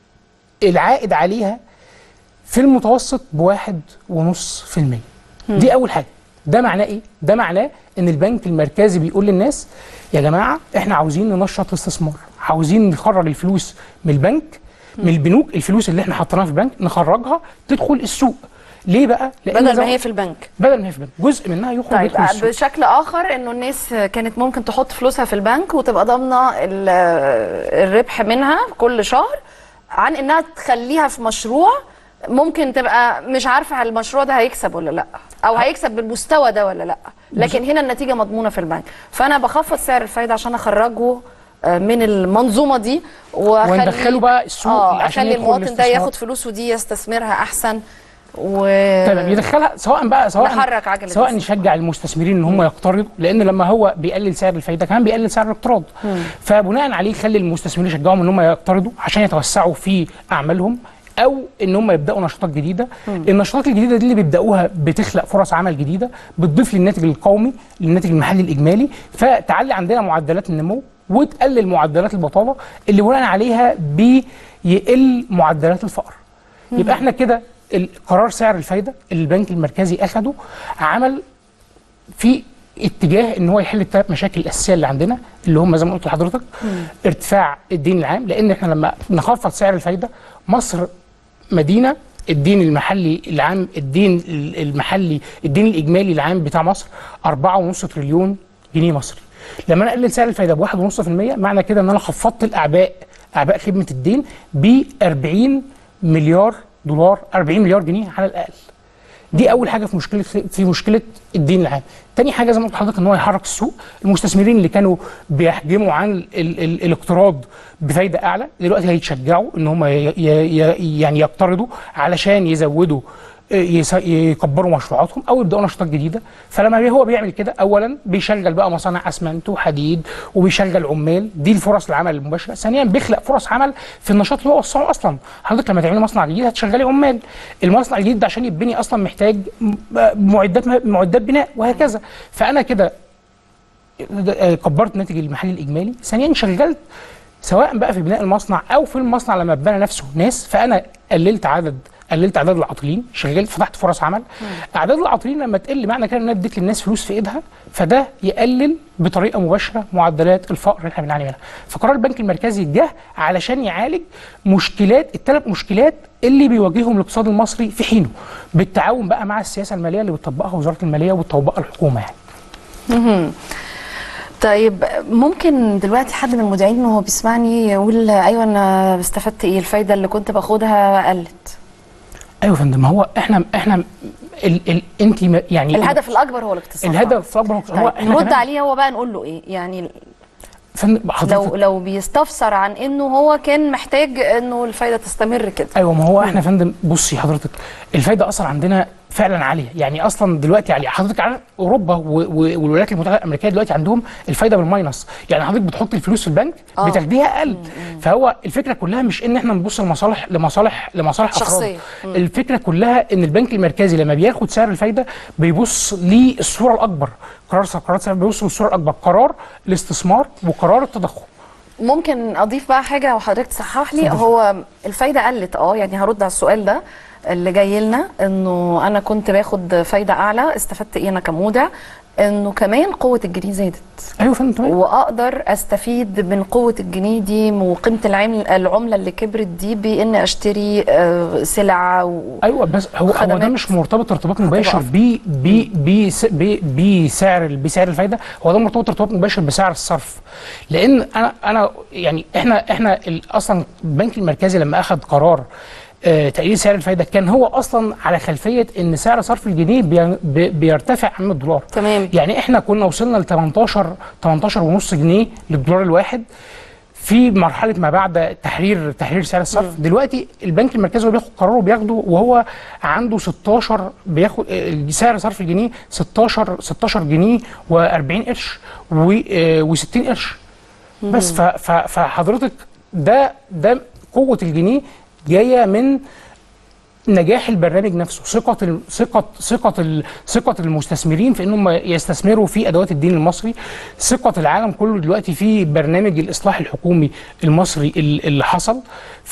العائد عليها في المتوسط بواحد ونص في المية دي اول حاجه ده معناه ايه ده معناه ان البنك المركزي بيقول للناس يا جماعه احنا عاوزين ننشط الاستثمار عاوزين نخرج الفلوس من البنك من البنوك الفلوس اللي احنا حطيناها في البنك نخرجها تدخل السوق ليه بقى لان بدل زي- ما هي في البنك بدل ما هي في البنك جزء منها يخرج طيب يدخل السوق بشكل اخر انه الناس كانت ممكن تحط فلوسها في البنك وتبقى ضامنه ال- الربح منها كل شهر عن انها تخليها في مشروع ممكن تبقى مش عارفه هل المشروع ده هيكسب ولا لا او هيكسب بالمستوى ده ولا لا لكن هنا النتيجه مضمونه في البنك فانا بخفض سعر الفايده عشان اخرجه آه، من المنظومه دي واخلي وندخله بقى السوق اه عشان اخلي يدخل المواطن ده الاستثمار. ياخد فلوسه دي يستثمرها احسن و تمام يدخلها سواء بقى سواء نحرك عجلة سواء الاستثمار. نشجع المستثمرين ان هم يقترضوا لان لما هو بيقلل سعر الفايده كمان بيقلل سعر الاقتراض فبناء عليه يخلي المستثمرين يشجعهم ان هم يقترضوا عشان يتوسعوا في اعمالهم او ان هم يبداوا نشاطات جديده النشاطات الجديده دي اللي بيبداوها بتخلق فرص عمل جديده بتضيف للناتج القومي للناتج المحلي الاجمالي فتعلي عندنا معدلات النمو وتقلل معدلات البطاله اللي بناء عليها بيقل معدلات الفقر يبقى احنا كده ال- قرار سعر الفايده اللي البنك المركزي اخده عمل في اتجاه ان هو يحل الثلاث مشاكل الاساسيه اللي عندنا اللي هم زي ما قلت لحضرتك ارتفاع الدين العام لان احنا لما نخفض سعر الفايده مصر مدينه الدين المحلي العام الدين ال- المحلي الدين الاجمالي العام بتاع مصر 4.5 تريليون جنيه مصري لما انا اقلل سعر الفايده ب 1.5% معنى كده ان انا خفضت الاعباء اعباء خدمه الدين ب 40 مليار دولار 40 مليار جنيه على الاقل دي اول حاجه في مشكله في مشكله الدين العام تاني حاجه زي ما قلت لحضرتك ان هو يحرك السوق المستثمرين اللي كانوا بيحجموا عن ال ال الاقتراض بفايده اعلى دلوقتي هيتشجعوا ان هم ي ي يعني يقترضوا علشان يزودوا آه، يس- يكبروا مشروعاتهم او يبداوا نشاطات جديده فلما هو بيعمل كده اولا بيشغل بقى مصانع اسمنت وحديد وبيشغل عمال دي الفرص العمل المباشره ثانيا بيخلق فرص عمل في النشاط اللي هو وسعه اصلا حضرتك لما تعملي مصنع جديد هتشغلي عمال المصنع الجديد ده عشان يتبني اصلا محتاج م- معدات معدات بناء وهكذا فانا كده آه، كبرت الناتج المحلي الاجمالي ثانيا شغلت سواء بقى في بناء المصنع او في المصنع لما اتبنى نفسه ناس فانا قللت عدد قللت اعداد العاطلين شغلت فتحت فرص عمل اعداد العاطلين لما تقل معنى كده ان انا اديت للناس فلوس في ايدها فده يقلل بطريقه مباشره معدلات الفقر اللي احنا بنعاني منها فقرار البنك المركزي جه علشان يعالج مشكلات الثلاث مشكلات اللي بيواجههم الاقتصاد المصري في حينه بالتعاون بقى مع السياسه الماليه اللي بتطبقها وزاره الماليه وبتطبقها الحكومه يعني طيب ممكن دلوقتي حد من المذيعين وهو بيسمعني يقول ايوه انا استفدت ايه الفايده اللي كنت باخدها قلت ايوه يا فندم ما هو احنا احنا ال ال انت ما- يعني الهدف الاكبر هو الاقتصاد الهدف الاكبر هو طيب احنا نرد كمان- عليه هو بقى نقول له ايه يعني فندم حضرتك لو لو بيستفسر عن انه هو كان محتاج انه الفايده تستمر كده ايوه ما هو احنا يا فندم بصي حضرتك الفايده اصلا عندنا فعلا عاليه يعني اصلا دلوقتي عاليه حضرتك عارف اوروبا و- و- والولايات المتحده الامريكيه دلوقتي عندهم الفايده بالماينس يعني حضرتك بتحط الفلوس في البنك آه. بتاخديها اقل فهو الفكره كلها مش ان احنا نبص لمصالح لمصالح لمصالح شخصية. افراد الفكره كلها ان البنك المركزي لما بياخد سعر الفايده بيبص للصوره الاكبر قرار قرارات سعر بيبص للصوره الاكبر قرار الاستثمار وقرار التضخم ممكن اضيف بقى حاجه وحضرتك تصحح لي هو الفايده قلت اه يعني هرد على السؤال ده اللي جاي لنا انه انا كنت باخد فايده اعلى استفدت ايه انا كمودع انه كمان قوه الجنيه زادت ايوه فندم تمام واقدر استفيد من قوه الجنيه دي وقيمه العمل العمله اللي كبرت دي بان اشتري آه، سلع و... ايوه بس هو هو ده خدمات مش مرتبط ارتباط مباشر أفضل. ب ب ب ب بسعر ال- بسعر الفايده هو ده مرتبط ارتباط مباشر بسعر الصرف لان انا انا يعني احنا احنا ال- اصلا البنك المركزي لما اخذ قرار آه، تقليل سعر الفايده كان هو اصلا على خلفيه ان سعر صرف الجنيه بي- بي- بيرتفع عن الدولار تمام يعني احنا كنا وصلنا ل 18 18 ونص جنيه للدولار الواحد في مرحله ما بعد تحرير تحرير سعر الصرف دلوقتي البنك المركزي هو بياخد قراره بياخده وهو عنده 16 بياخد آه، سعر صرف الجنيه 16 16 جنيه و40 قرش و60 قرش بس ف- ف- فحضرتك ده ده قوه الجنيه جايه من نجاح البرنامج نفسه ثقة ال- ثقة ثقة ال- ثقة المستثمرين في انهم يستثمروا في ادوات الدين المصري ثقة العالم كله دلوقتي في برنامج الاصلاح الحكومي المصري ال- اللي حصل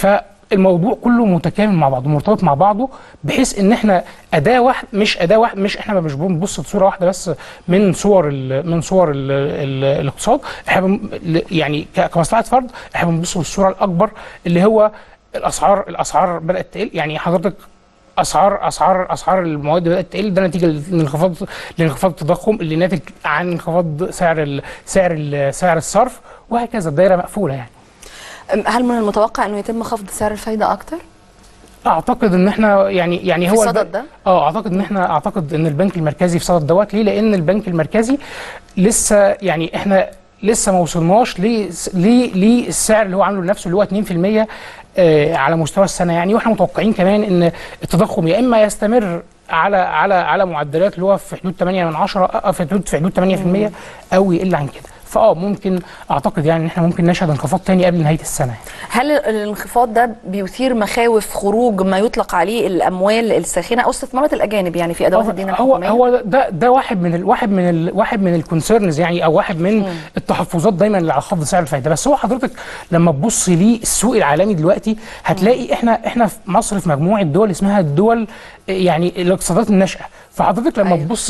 فالموضوع كله متكامل مع بعضه مرتبط مع بعضه بحيث ان احنا اداه واحد مش اداه واحد مش احنا مش بنبص لصوره واحده بس من صور ال من صور ال ال الاقتصاد احنا بن- يعني ك- كمصلحه فرد احنا بنبص للصوره الاكبر اللي هو الاسعار الاسعار بدات تقل يعني حضرتك اسعار اسعار اسعار المواد بدات تقل ده نتيجه لانخفاض لانخفاض التضخم اللي ناتج عن انخفاض سعر ال سعر ال سعر الصرف وهكذا الدايره مقفوله يعني هل من المتوقع انه يتم خفض سعر الفايده اكتر اعتقد ان احنا يعني يعني في هو صدد الب- ده؟ اه اعتقد ان احنا اعتقد ان البنك المركزي في صدد دوت ليه لان البنك المركزي لسه يعني احنا لسه ما وصلناش ل- ل- للسعر اللي هو عامله لنفسه اللي هو 2% آه، على مستوى السنه يعني واحنا متوقعين كمان ان التضخم يا اما يستمر على على على معدلات اللي هو في حدود 8 من 10 آه، في حدود في حدود 8% او يقل عن كده فاه ممكن اعتقد يعني ان احنا ممكن نشهد انخفاض تاني قبل نهايه السنه يعني. هل الانخفاض ده بيثير مخاوف خروج ما يطلق عليه الاموال الساخنه او استثمارات الاجانب يعني في ادوات الدين هو الحكوميه هو ده ده واحد من ال واحد من ال واحد من الكونسيرنز يعني او واحد من التحفظات دايما اللي على خفض سعر الفايده بس هو حضرتك لما تبص للسوق العالمي دلوقتي هتلاقي احنا احنا في مصر في مجموعه دول اسمها الدول آه، يعني الاقتصادات الناشئه فحضرتك لما أيوة. تبص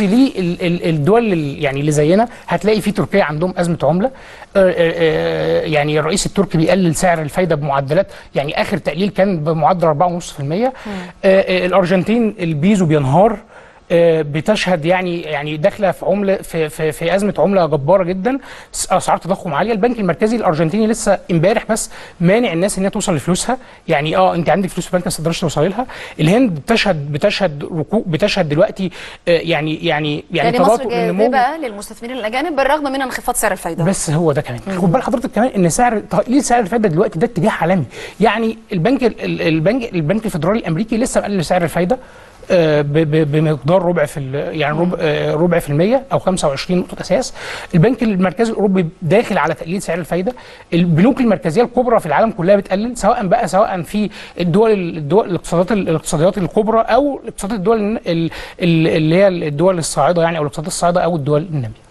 للدول ال- يعني اللي زينا هتلاقي في تركيا عندهم ازمه عمله آه، آه، آه، يعني الرئيس التركي بيقلل سعر الفايده بمعدلات يعني اخر تقليل كان بمعدل 4.5% آه، آه، الارجنتين البيزو بينهار آه، بتشهد يعني يعني داخله في عمله في, في في ازمه عمله جباره جدا س- اسعار تضخم عاليه البنك المركزي الارجنتيني لسه امبارح بس مانع الناس ان هي توصل لفلوسها يعني اه انت عندك فلوس في البنك بس ما تقدرش توصلي لها الهند بتشهد بتشهد ركوع بتشهد دلوقتي آه، يعني يعني يعني يعني مصر تباطؤ النمو جاذبه للمستثمرين الاجانب بالرغم من انخفاض سعر الفايده بس هو ده كمان خد بال حضرتك كمان ان سعر تقليل سعر الفايده دلوقتي ده اتجاه عالمي يعني البنك ال- البنك البنك الفدرالي الامريكي لسه مقلل سعر الفايده آه، ب- ب- بمقدار ربع في ال- يعني ربع آه، ربع في المية او 25 نقطه اساس البنك المركزي الاوروبي داخل على تقليل سعر الفايده البنوك المركزيه الكبرى في العالم كلها بتقلل سواء بقى سواء في الدول الدول الاقتصادات الاقتصاديات الكبرى او اقتصادات الدول ال- ال- اللي هي الدول الصاعده يعني او الاقتصادات الصاعده او الدول الناميه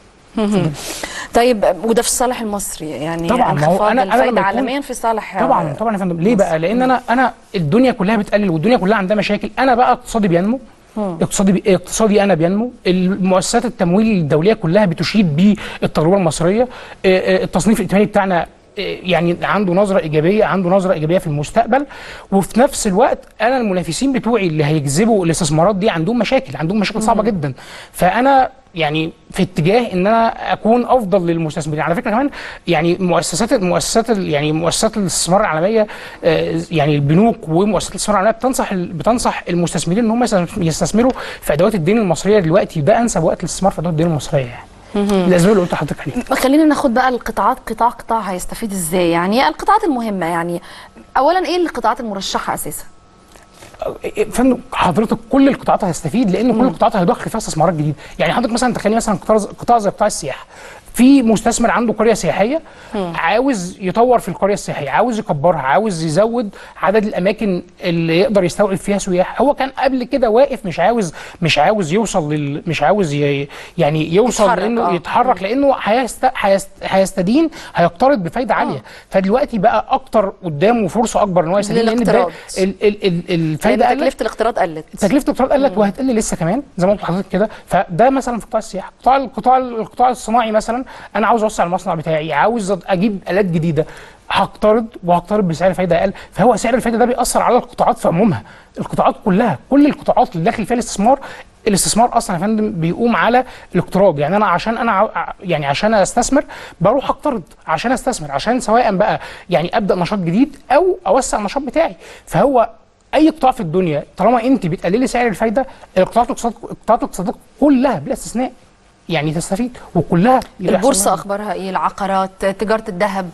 طيب وده في الصالح المصري يعني طبعاً، ما هو انخفاض أنا- أنا الفايده لما يكون- عالميا في صالح طبعا طبعا يا فندم ليه بقى لان انا انا الدنيا كلها بتقلل والدنيا كلها عندها مشاكل انا بقى اقتصادي بينمو اقتصادي بي... اقتصادي انا بينمو المؤسسات التمويل الدوليه كلها بتشيد بالتجربه المصريه آه، آه، التصنيف الائتماني بتاعنا آه، يعني عنده نظره ايجابيه عنده نظره ايجابيه في المستقبل وفي نفس الوقت انا المنافسين بتوعي اللي هيجذبوا الاستثمارات دي عندهم مشاكل عندهم مشاكل صعبه جدا فانا يعني في اتجاه ان انا اكون افضل للمستثمرين على فكره كمان يعني مؤسسات مؤسسات ال- يعني مؤسسات الاستثمار العالميه آه، يعني البنوك ومؤسسات الاستثمار العالميه بتنصح ال- بتنصح المستثمرين ان هم يستث- يستثمروا في ادوات الدين المصريه دلوقتي ده انسب وقت للاستثمار في ادوات الدين المصريه يعني الاسباب اللي قلت لحضرتك عليها خلينا ناخد بقى القطاعات قطاع قطاع هيستفيد ازاي يعني القطاعات المهمه يعني اولا ايه القطاعات المرشحه اساسا فن حضرتك كل القطاعات هتستفيد لان كل القطاعات هيضخ فيها استثمارات جديده يعني حضرتك مثلا تخيلي مثلا قطاع قطاع زي قطاع السياحه في مستثمر عنده قريه سياحيه عاوز يطور في القريه السياحيه عاوز يكبرها عاوز يزود عدد الاماكن اللي يقدر يستوعب فيها سياح هو كان قبل كده واقف مش عاوز مش عاوز يوصل لل مش عاوز ي... يعني يوصل يتحرك، لانه آه. يتحرك لانه هيست... هيست... هيستدين هيقترض بفايده عاليه فدلوقتي بقى اكتر قدامه فرصه اكبر ان هو يستدين لان الب- للاقتراض. ال... ال... ال... الفايده لأن قلت تكلفه الاقتراض قلت تكلفه الاقتراض قلت وهتقل لسه كمان زي ما قلت لحضرتك كده فده مثلا في قطاع السياحه قطاع القطاع القطاع الصناعي مثلا انا عاوز اوسع المصنع بتاعي عاوز اجيب الات جديده هقترض وهقترض بسعر فايده اقل فهو سعر الفايده ده بيأثر على القطاعات في عمومها القطاعات كلها كل القطاعات اللي داخل فيها الاستثمار الاستثمار اصلا يا فندم بيقوم على الاقتراض يعني انا عشان انا ع- يعني عشان استثمر بروح اقترض عشان استثمر عشان سواء بقى يعني ابدا نشاط جديد او اوسع النشاط بتاعي فهو اي قطاع في الدنيا طالما انت بتقللي سعر الفايده القطاعات الاقتصاد- القطاعات الاقتصاديه كلها بلا استثناء يعني تستفيد وكلها يحصل البورصه لها- اخبارها ايه العقارات تجاره الذهب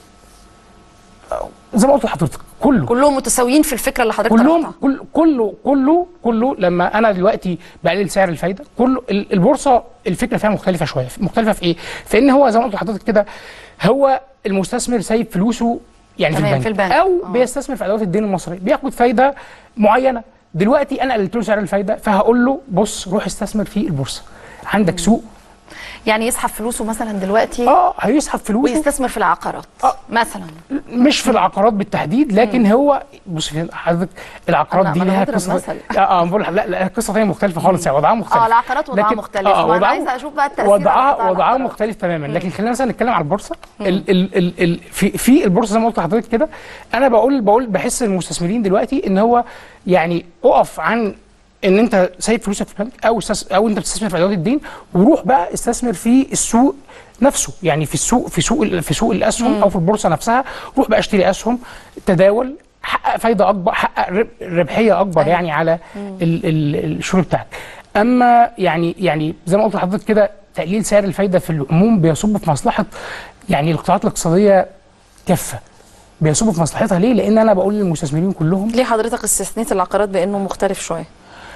زي ما قلت لحضرتك كله كلهم متساويين في الفكره اللي حضرتك كلهم طرحتها. كل كله كله كله لما انا دلوقتي بقلل سعر الفايده كله ال- البورصه الفكره فيها مختلفه شويه مختلفه في ايه؟ في ان هو زي ما قلت لحضرتك كده هو المستثمر سايب فلوسه يعني في تمام، البنك, في البنك. او آه. بيستثمر في ادوات الدين المصريه بياخد فايده معينه دلوقتي انا قللت له سعر الفايده فهقول له بص روح استثمر في البورصه عندك سوق يعني يسحب فلوسه مثلا دلوقتي اه هيسحب فلوسه ويستثمر في العقارات آه. مثلا مش في العقارات بالتحديد لكن هو بص في حضرتك العقارات أنا- دي أنا لها بضرب قصه مثل. اه اه بقول لا لا قصه ثانيه مختلفه خالص يعني وضعها مختلف اه العقارات وضعها لكن- مختلف آه، ما انا وضعها- عايزه اشوف بقى التاثير على وضعها قطاع وضعها العقارات. مختلف تماما لكن خلينا مثلا نتكلم على البورصه ال ال ال ال في في البورصه زي ما قلت لحضرتك كده انا بقول بقول بحس المستثمرين دلوقتي ان هو يعني اقف عن ان انت سايب فلوسك في البنك او استس- او انت بتستثمر في ادوات الدين وروح بقى استثمر في السوق نفسه يعني في السوق في سوق ال- في سوق الاسهم او في البورصه نفسها روح بقى اشتري اسهم تداول حقق فايده اكبر حقق رب- ربحيه اكبر أيوة. يعني على ال ال الشغل بتاعك اما يعني يعني زي ما قلت لحضرتك كده تقليل سعر الفايده في العموم بيصب في مصلحه يعني القطاعات الاقتصاديه كافه بيصب في مصلحتها ليه؟ لان انا بقول للمستثمرين كلهم ليه حضرتك استثنيت العقارات بانه مختلف شويه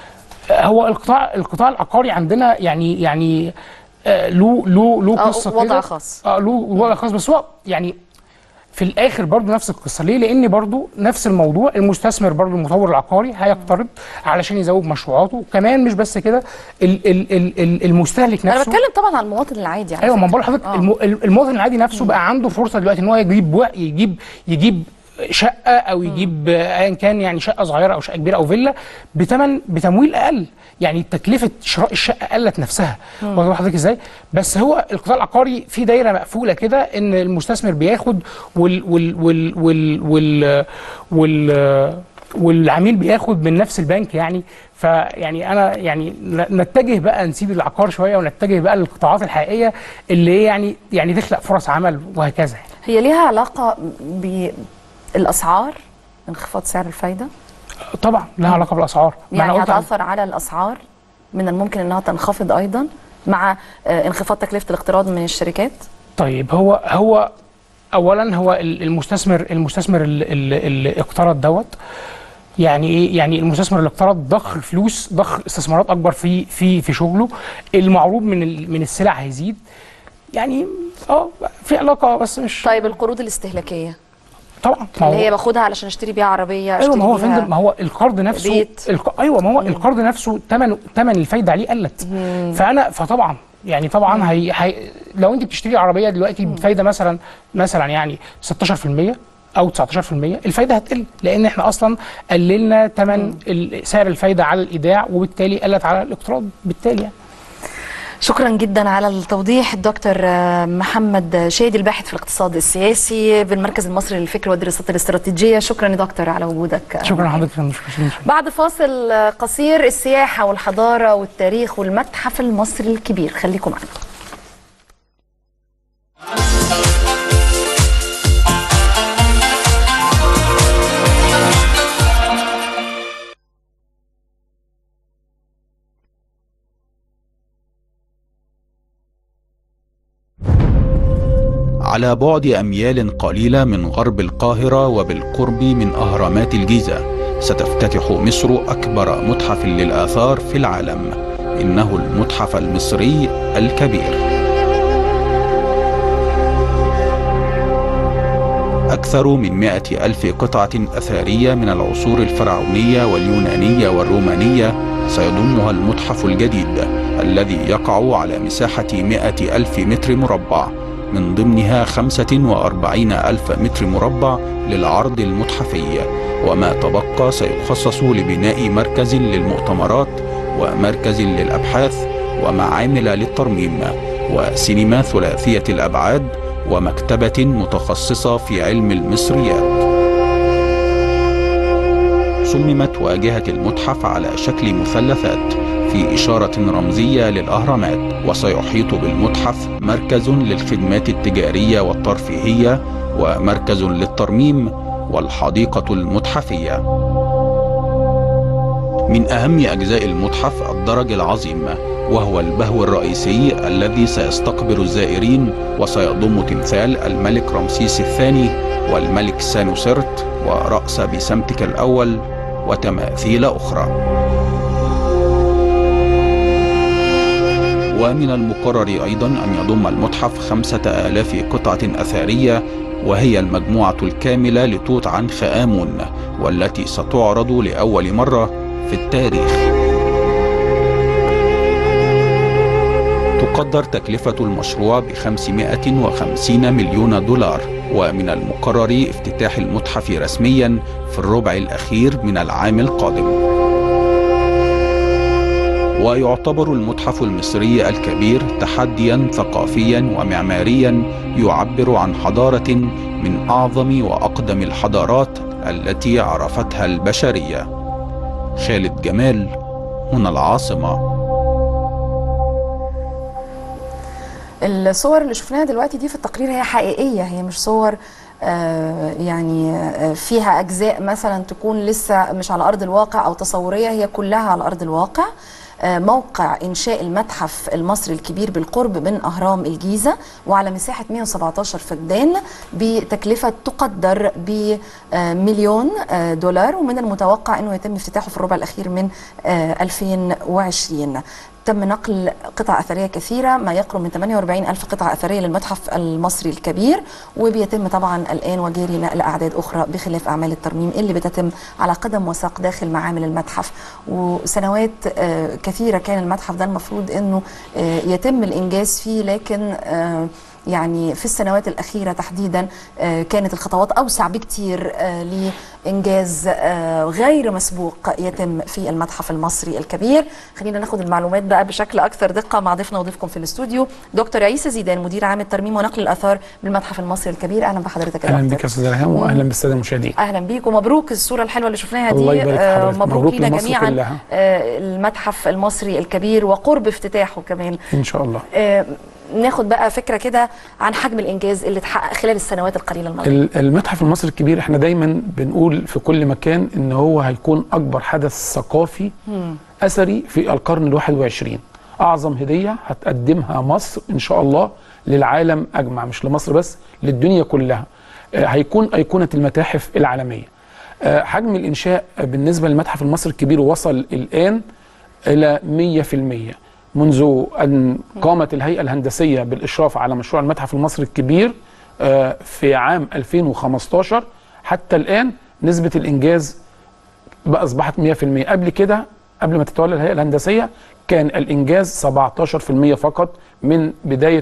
هو القطاع القطاع العقاري عندنا يعني يعني آه، له له له آه، قصه وضع كده. خاص. اه له وضع خاص بس هو يعني في الاخر برضو نفس القصه ليه لان برضو نفس الموضوع المستثمر برضو المطور العقاري هيقترض علشان يزود مشروعاته كمان مش بس كده ال ال ال ال المستهلك انا نفسه بتكلم طبعا على المواطن العادي على ايوه ما فكرة. بقول لحضرتك آه. الم- المواطن العادي نفسه بقى عنده فرصه دلوقتي ان هو يجيب و- يجيب يجيب شقه او يجيب آه، ايا كان يعني شقه صغيره او شقه كبيره او فيلا بثمن بتمويل اقل يعني تكلفه شراء الشقه قلت نفسها واخد بال حضرتك ازاي بس هو القطاع العقاري في دايره مقفوله كده ان المستثمر بياخد وال وال وال وال وال, وال والعميل بياخد من نفس البنك يعني فيعني انا يعني ن- نتجه بقى نسيب العقار شويه ونتجه بقى للقطاعات الحقيقيه اللي هي يعني يعني تخلق فرص عمل وهكذا يعني. هي ليها علاقه بالاسعار انخفاض سعر الفايده طبعا لها علاقه بالاسعار ما يعني أنا قلت هتاثر على الاسعار من الممكن انها تنخفض ايضا مع آه، انخفاض تكلفه الاقتراض من الشركات طيب هو هو اولا هو ال- المستثمر المستثمر اللي, اللي, اللي اقترض دوت يعني ايه يعني المستثمر اللي اقترض ضخ فلوس ضخ استثمارات اكبر في في في شغله المعروض من ال- من السلع هيزيد يعني اه في علاقه بس مش طيب القروض الاستهلاكيه طبعا ما هو- اللي هي باخدها علشان اشتري بيها عربيه ايوه اشتري ما هو يا بيها فندم ما هو القرض نفسه بيت. الق... ايوه ما هو القرض نفسه ثمن ثمن الفايده عليه قلت فانا فطبعا يعني طبعا هي... هي... لو انت بتشتري عربيه دلوقتي بفايده مثلا مثلا يعني 16% او 19% الفايده هتقل لان احنا اصلا قللنا ثمن ال- سعر الفايده على الايداع وبالتالي قلت على الاقتراض بالتالي يعني شكرا جدا على التوضيح الدكتور آه، محمد شادي الباحث في الاقتصاد السياسي بالمركز المصري للفكر والدراسات الاستراتيجيه شكرا يا دكتور على وجودك شكرا لحضرتك يا فندم. شكرا شكرا بعد فاصل آه، قصير السياحه والحضاره والتاريخ والمتحف المصري الكبير خليكم معنا على بعد أميال قليلة من غرب القاهرة وبالقرب من أهرامات الجيزة ستفتتح مصر أكبر متحف للآثار في العالم إنه المتحف المصري الكبير وأكثر من مائة ألف قطعة أثرية من العصور الفرعونية واليونانية والرومانية سيضمها المتحف الجديد الذي يقع على مساحة مائة ألف متر مربع من ضمنها خمسة وأربعين ألف متر مربع للعرض المتحفي وما تبقى سيخصص لبناء مركز للمؤتمرات ومركز للأبحاث ومعامل للترميم وسينما ثلاثية الأبعاد ومكتبة متخصصة في علم المصريات صممت واجهة المتحف على شكل مثلثات في إشارة رمزية للأهرامات وسيحيط بالمتحف مركز للخدمات التجارية والترفيهية ومركز للترميم والحديقة المتحفية من أهم أجزاء المتحف الدرج العظيم وهو البهو الرئيسي الذي سيستقبل الزائرين وسيضم تمثال الملك رمسيس الثاني والملك سانوسرت ورأس بسمتك الأول وتماثيل أخرى ومن المقرر أيضا أن يضم المتحف خمسة آلاف قطعة أثرية وهي المجموعة الكاملة لتوت عنخ آمون والتي ستعرض لأول مرة في التاريخ تقدر تكلفة المشروع ب 550 مليون دولار ومن المقرر افتتاح المتحف رسميا في الربع الأخير من العام القادم ويعتبر المتحف المصري الكبير تحديا ثقافيا ومعماريا يعبر عن حضارة من أعظم وأقدم الحضارات التي عرفتها البشرية خالد جمال هنا العاصمه الصور اللي شفناها دلوقتي دي في التقرير هي حقيقية هي مش صور آه يعني آه فيها أجزاء مثلا تكون لسه مش على أرض الواقع أو تصورية هي كلها على أرض الواقع آه موقع إنشاء المتحف المصري الكبير بالقرب من أهرام الجيزة وعلى مساحة 117 فدان بتكلفة تقدر بمليون دولار ومن المتوقع أنه يتم افتتاحه في الربع الأخير من 2020 تم نقل قطع أثرية كثيرة ما يقرب من 48 ألف قطعة أثرية للمتحف المصري الكبير وبيتم طبعا الآن وجاري نقل أعداد أخرى بخلاف أعمال الترميم اللي بتتم على قدم وساق داخل معامل المتحف وسنوات كثيرة كان المتحف ده المفروض أنه يتم الإنجاز فيه لكن يعني في السنوات الأخيرة تحديدا كانت الخطوات أوسع بكتير لإنجاز غير مسبوق يتم في المتحف المصري الكبير خلينا ناخد المعلومات بقى بشكل أكثر دقة مع ضيفنا وضيفكم في الاستوديو دكتور عيسى زيدان مدير عام الترميم ونقل الآثار بالمتحف المصري الكبير أهلا بحضرتك يا أهلا بك يا أستاذ ريهام وأهلا بالسادة المشاهدين أهلا بيك ومبروك الصورة الحلوة اللي شفناها دي الله يبارك آه حضرتك. مبروك مبروك لنا لمصر جميعا كلها. آه المتحف المصري الكبير وقرب افتتاحه كمان إن شاء الله آه ناخد بقى فكرة كده عن حجم الإنجاز اللي اتحقق خلال السنوات القليلة الماضية ال- المتحف المصري الكبير احنا دايما بنقول في كل مكان ان هو هيكون اكبر حدث ثقافي اثري في القرن الواحد وعشرين اعظم هديه هتقدمها مصر ان شاء الله للعالم اجمع مش لمصر بس للدنيا كلها آه، هيكون ايقونه المتاحف العالميه آه، حجم الانشاء بالنسبه للمتحف المصري الكبير وصل الان الى 100% منذ ان قامت الهيئه الهندسيه بالاشراف على مشروع المتحف المصري الكبير آه، في عام 2015 حتى الان نسبه الانجاز بقى اصبحت 100% قبل كده قبل ما تتولى الهيئه الهندسيه كان الانجاز 17% فقط من بدايه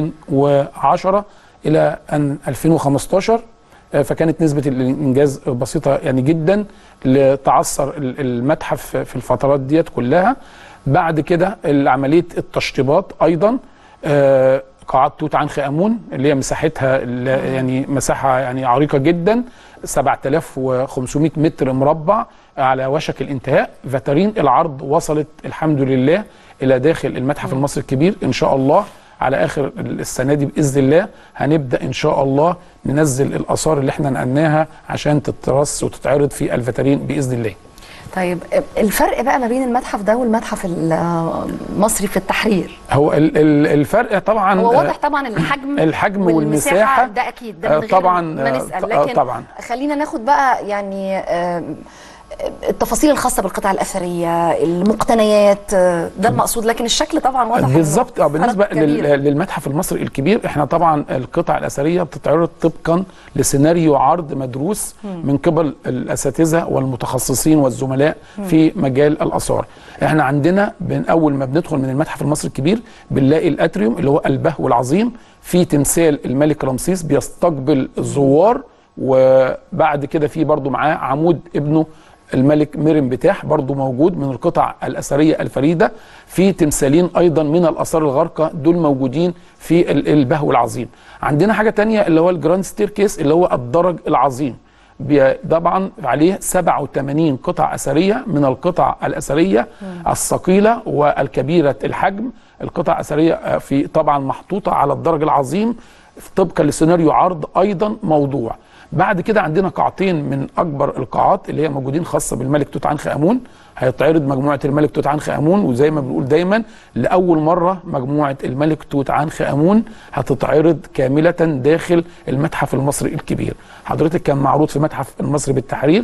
2010 الى ان 2015 آه، فكانت نسبه الانجاز بسيطه يعني جدا لتعثر ال- المتحف في الفترات ديت كلها بعد كده عمليه التشطيبات ايضا آه، قاعات توت عنخ امون اللي هي مساحتها اللي يعني مساحه يعني عريقه جدا 7500 متر مربع على وشك الانتهاء فترين العرض وصلت الحمد لله الى داخل المتحف المصري الكبير ان شاء الله على اخر السنه دي باذن الله هنبدا ان شاء الله ننزل الاثار اللي احنا نقلناها عشان تترص وتتعرض في الفترين باذن الله طيب الفرق بقى ما بين المتحف ده والمتحف المصري في التحرير هو ال- ال- الفرق طبعا هو آه، واضح طبعا الحجم الحجم والمساحة والمساحة ده اكيد ده آه، من غير طبعاً، ما آه، نسال آه، لكن طبعاً. خلينا ناخد بقى يعني آه، التفاصيل الخاصه بالقطع الاثريه المقتنيات آه، ده المقصود لكن الشكل طبعا واضح إنه بالظبط اه فرق بالنسبه كبير. لل- للمتحف المصري الكبير احنا طبعا القطع الاثريه بتتعرض طبقا لسيناريو عرض مدروس من قبل الاساتذه والمتخصصين والزملاء في مجال الاثار احنا عندنا من اول ما بندخل من المتحف المصري الكبير بنلاقي الاتريوم اللي هو البهو العظيم في تمثال الملك رمسيس بيستقبل الزوار وبعد كده في برضو معاه عمود ابنه الملك ميرن بتاح برضو موجود من القطع الأثرية الفريدة في تمثالين أيضا من الآثار الغارقة دول موجودين في ال- البهو العظيم عندنا حاجة تانية اللي هو الجراند ستيركيس اللي هو الدرج العظيم بي- طبعا عليه 87 قطع أثرية من القطع الأثرية الثقيلة والكبيرة الحجم القطع أثرية آه، في طبعا محطوطة على الدرج العظيم طبقا لسيناريو عرض أيضا موضوع بعد كده عندنا قاعتين من اكبر القاعات اللي هي موجودين خاصه بالملك توت عنخ امون هيتعرض مجموعه الملك توت عنخ امون وزي ما بنقول دايما لاول مره مجموعه الملك توت عنخ امون هتتعرض كامله داخل المتحف المصري الكبير حضرتك كان معروض في متحف المصري بالتحرير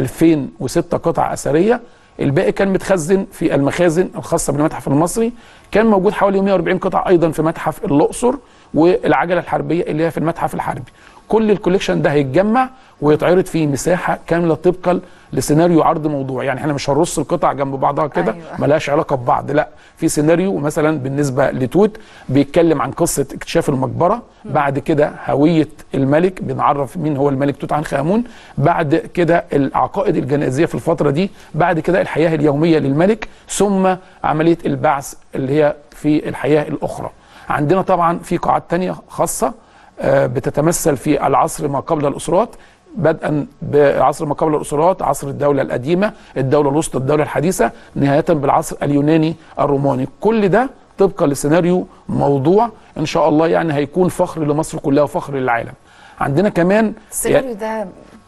2006 قطع اثريه الباقي كان متخزن في المخازن الخاصه بالمتحف المصري كان موجود حوالي 140 قطعه ايضا في متحف الاقصر والعجله الحربيه اللي هي في المتحف الحربي كل الكوليكشن ده هيتجمع ويتعرض في مساحه كامله طبقا لسيناريو عرض موضوع يعني احنا مش هنرص القطع جنب بعضها كده أيوة. ملهاش علاقه ببعض لا في سيناريو مثلا بالنسبه لتوت بيتكلم عن قصه اكتشاف المقبره بعد كده هويه الملك بنعرف مين هو الملك توت عنخ امون بعد كده العقائد الجنائزيه في الفتره دي بعد كده الحياه اليوميه للملك ثم عمليه البعث اللي هي في الحياه الاخرى عندنا طبعا في قاعات تانية خاصه آه، بتتمثل في العصر ما قبل الاسرات بدءا بعصر ما قبل الاسرات عصر الدوله القديمه الدوله الوسطى الدوله الحديثه نهايه بالعصر اليوناني الروماني كل ده طبقا لسيناريو موضوع ان شاء الله يعني هيكون فخر لمصر كلها وفخر للعالم عندنا كمان السيناريو ده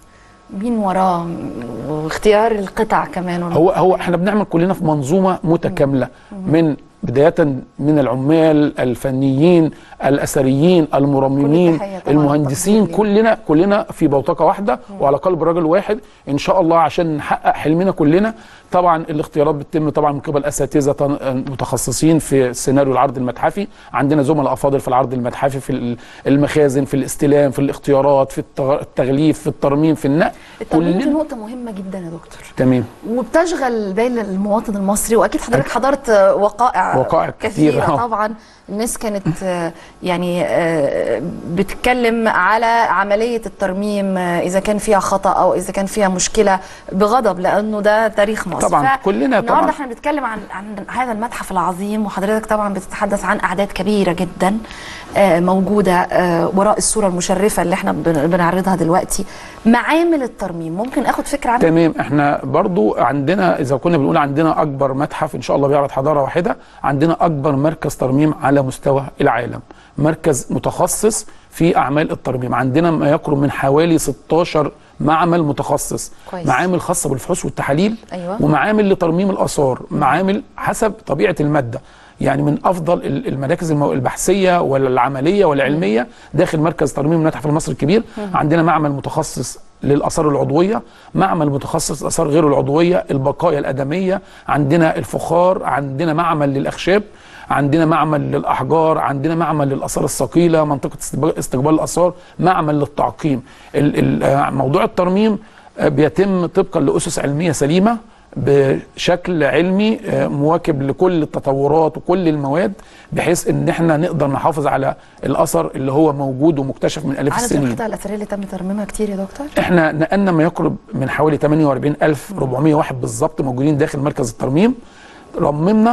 مين وراه واختيار القطع كمان هو هو احنا بنعمل كلنا في منظومه متكامله من بدايه من العمال الفنيين الاثريين المرممين تحية طبعاً المهندسين وتقدير كلنا كلنا في بوتقه واحده وعلى قلب رجل واحد ان شاء الله عشان نحقق حلمنا كلنا طبعا الاختيارات بتتم طبعا من قبل اساتذه طن- متخصصين في سيناريو العرض المتحفي عندنا زملاء افاضل في العرض المتحفي في ال- المخازن في الاستلام في الاختيارات في التغ- التغليف في الترميم في النقل الترميم دي كلنا نقطة مهمة جدا يا دكتور تمام وبتشغل بال المواطن المصري واكيد حضرتك حضرت وقائع وقائع كتيرة. كثيرة طبعا الناس كانت آه، يعني آه، بتتكلم على عملية الترميم آه، إذا كان فيها خطأ أو إذا كان فيها مشكلة بغضب لأنه ده تاريخ مصر طبعاً، ف- كلنا النهارده طبعاً. احنا بنتكلم عن عن هذا المتحف العظيم وحضرتك طبعا بتتحدث عن أعداد كبيرة جدا آه، موجودة آه، وراء الصورة المشرفة اللي احنا بن- بنعرضها دلوقتي معامل الترميم ممكن اخد فكرة عنها تمام احنا برضو عندنا اذا كنا بنقول عندنا اكبر متحف ان شاء الله بيعرض حضاره واحده عندنا اكبر مركز ترميم على مستوى العالم مركز متخصص في اعمال الترميم عندنا ما يقرب من حوالي 16 معمل متخصص كويس. معامل خاصه بالفحوص والتحاليل أيوة. ومعامل لترميم الاثار معامل حسب طبيعه الماده يعني من افضل ال- المراكز المو- البحثيه ولا العمليه ولا العلميه داخل مركز ترميم المتحف المصري الكبير عندنا معمل متخصص للاثار العضويه معمل متخصص الاثار غير العضويه البقايا الادميه عندنا الفخار عندنا معمل للاخشاب عندنا معمل للاحجار عندنا معمل للاثار الثقيله منطقه استقبال- استقبال الاثار معمل للتعقيم ال- ال- آه، موضوع الترميم آه، بيتم طبقا لاسس علميه سليمه بشكل علمي آه، مواكب لكل التطورات وكل المواد بحيث ان احنا نقدر نحافظ على الاثر اللي هو موجود ومكتشف من الاف عدد السنين القطع الاثريه اللي تم ترميمها كتير يا دكتور احنا نقلنا ما يقرب من حوالي 48401 بالظبط موجودين داخل مركز الترميم رممنا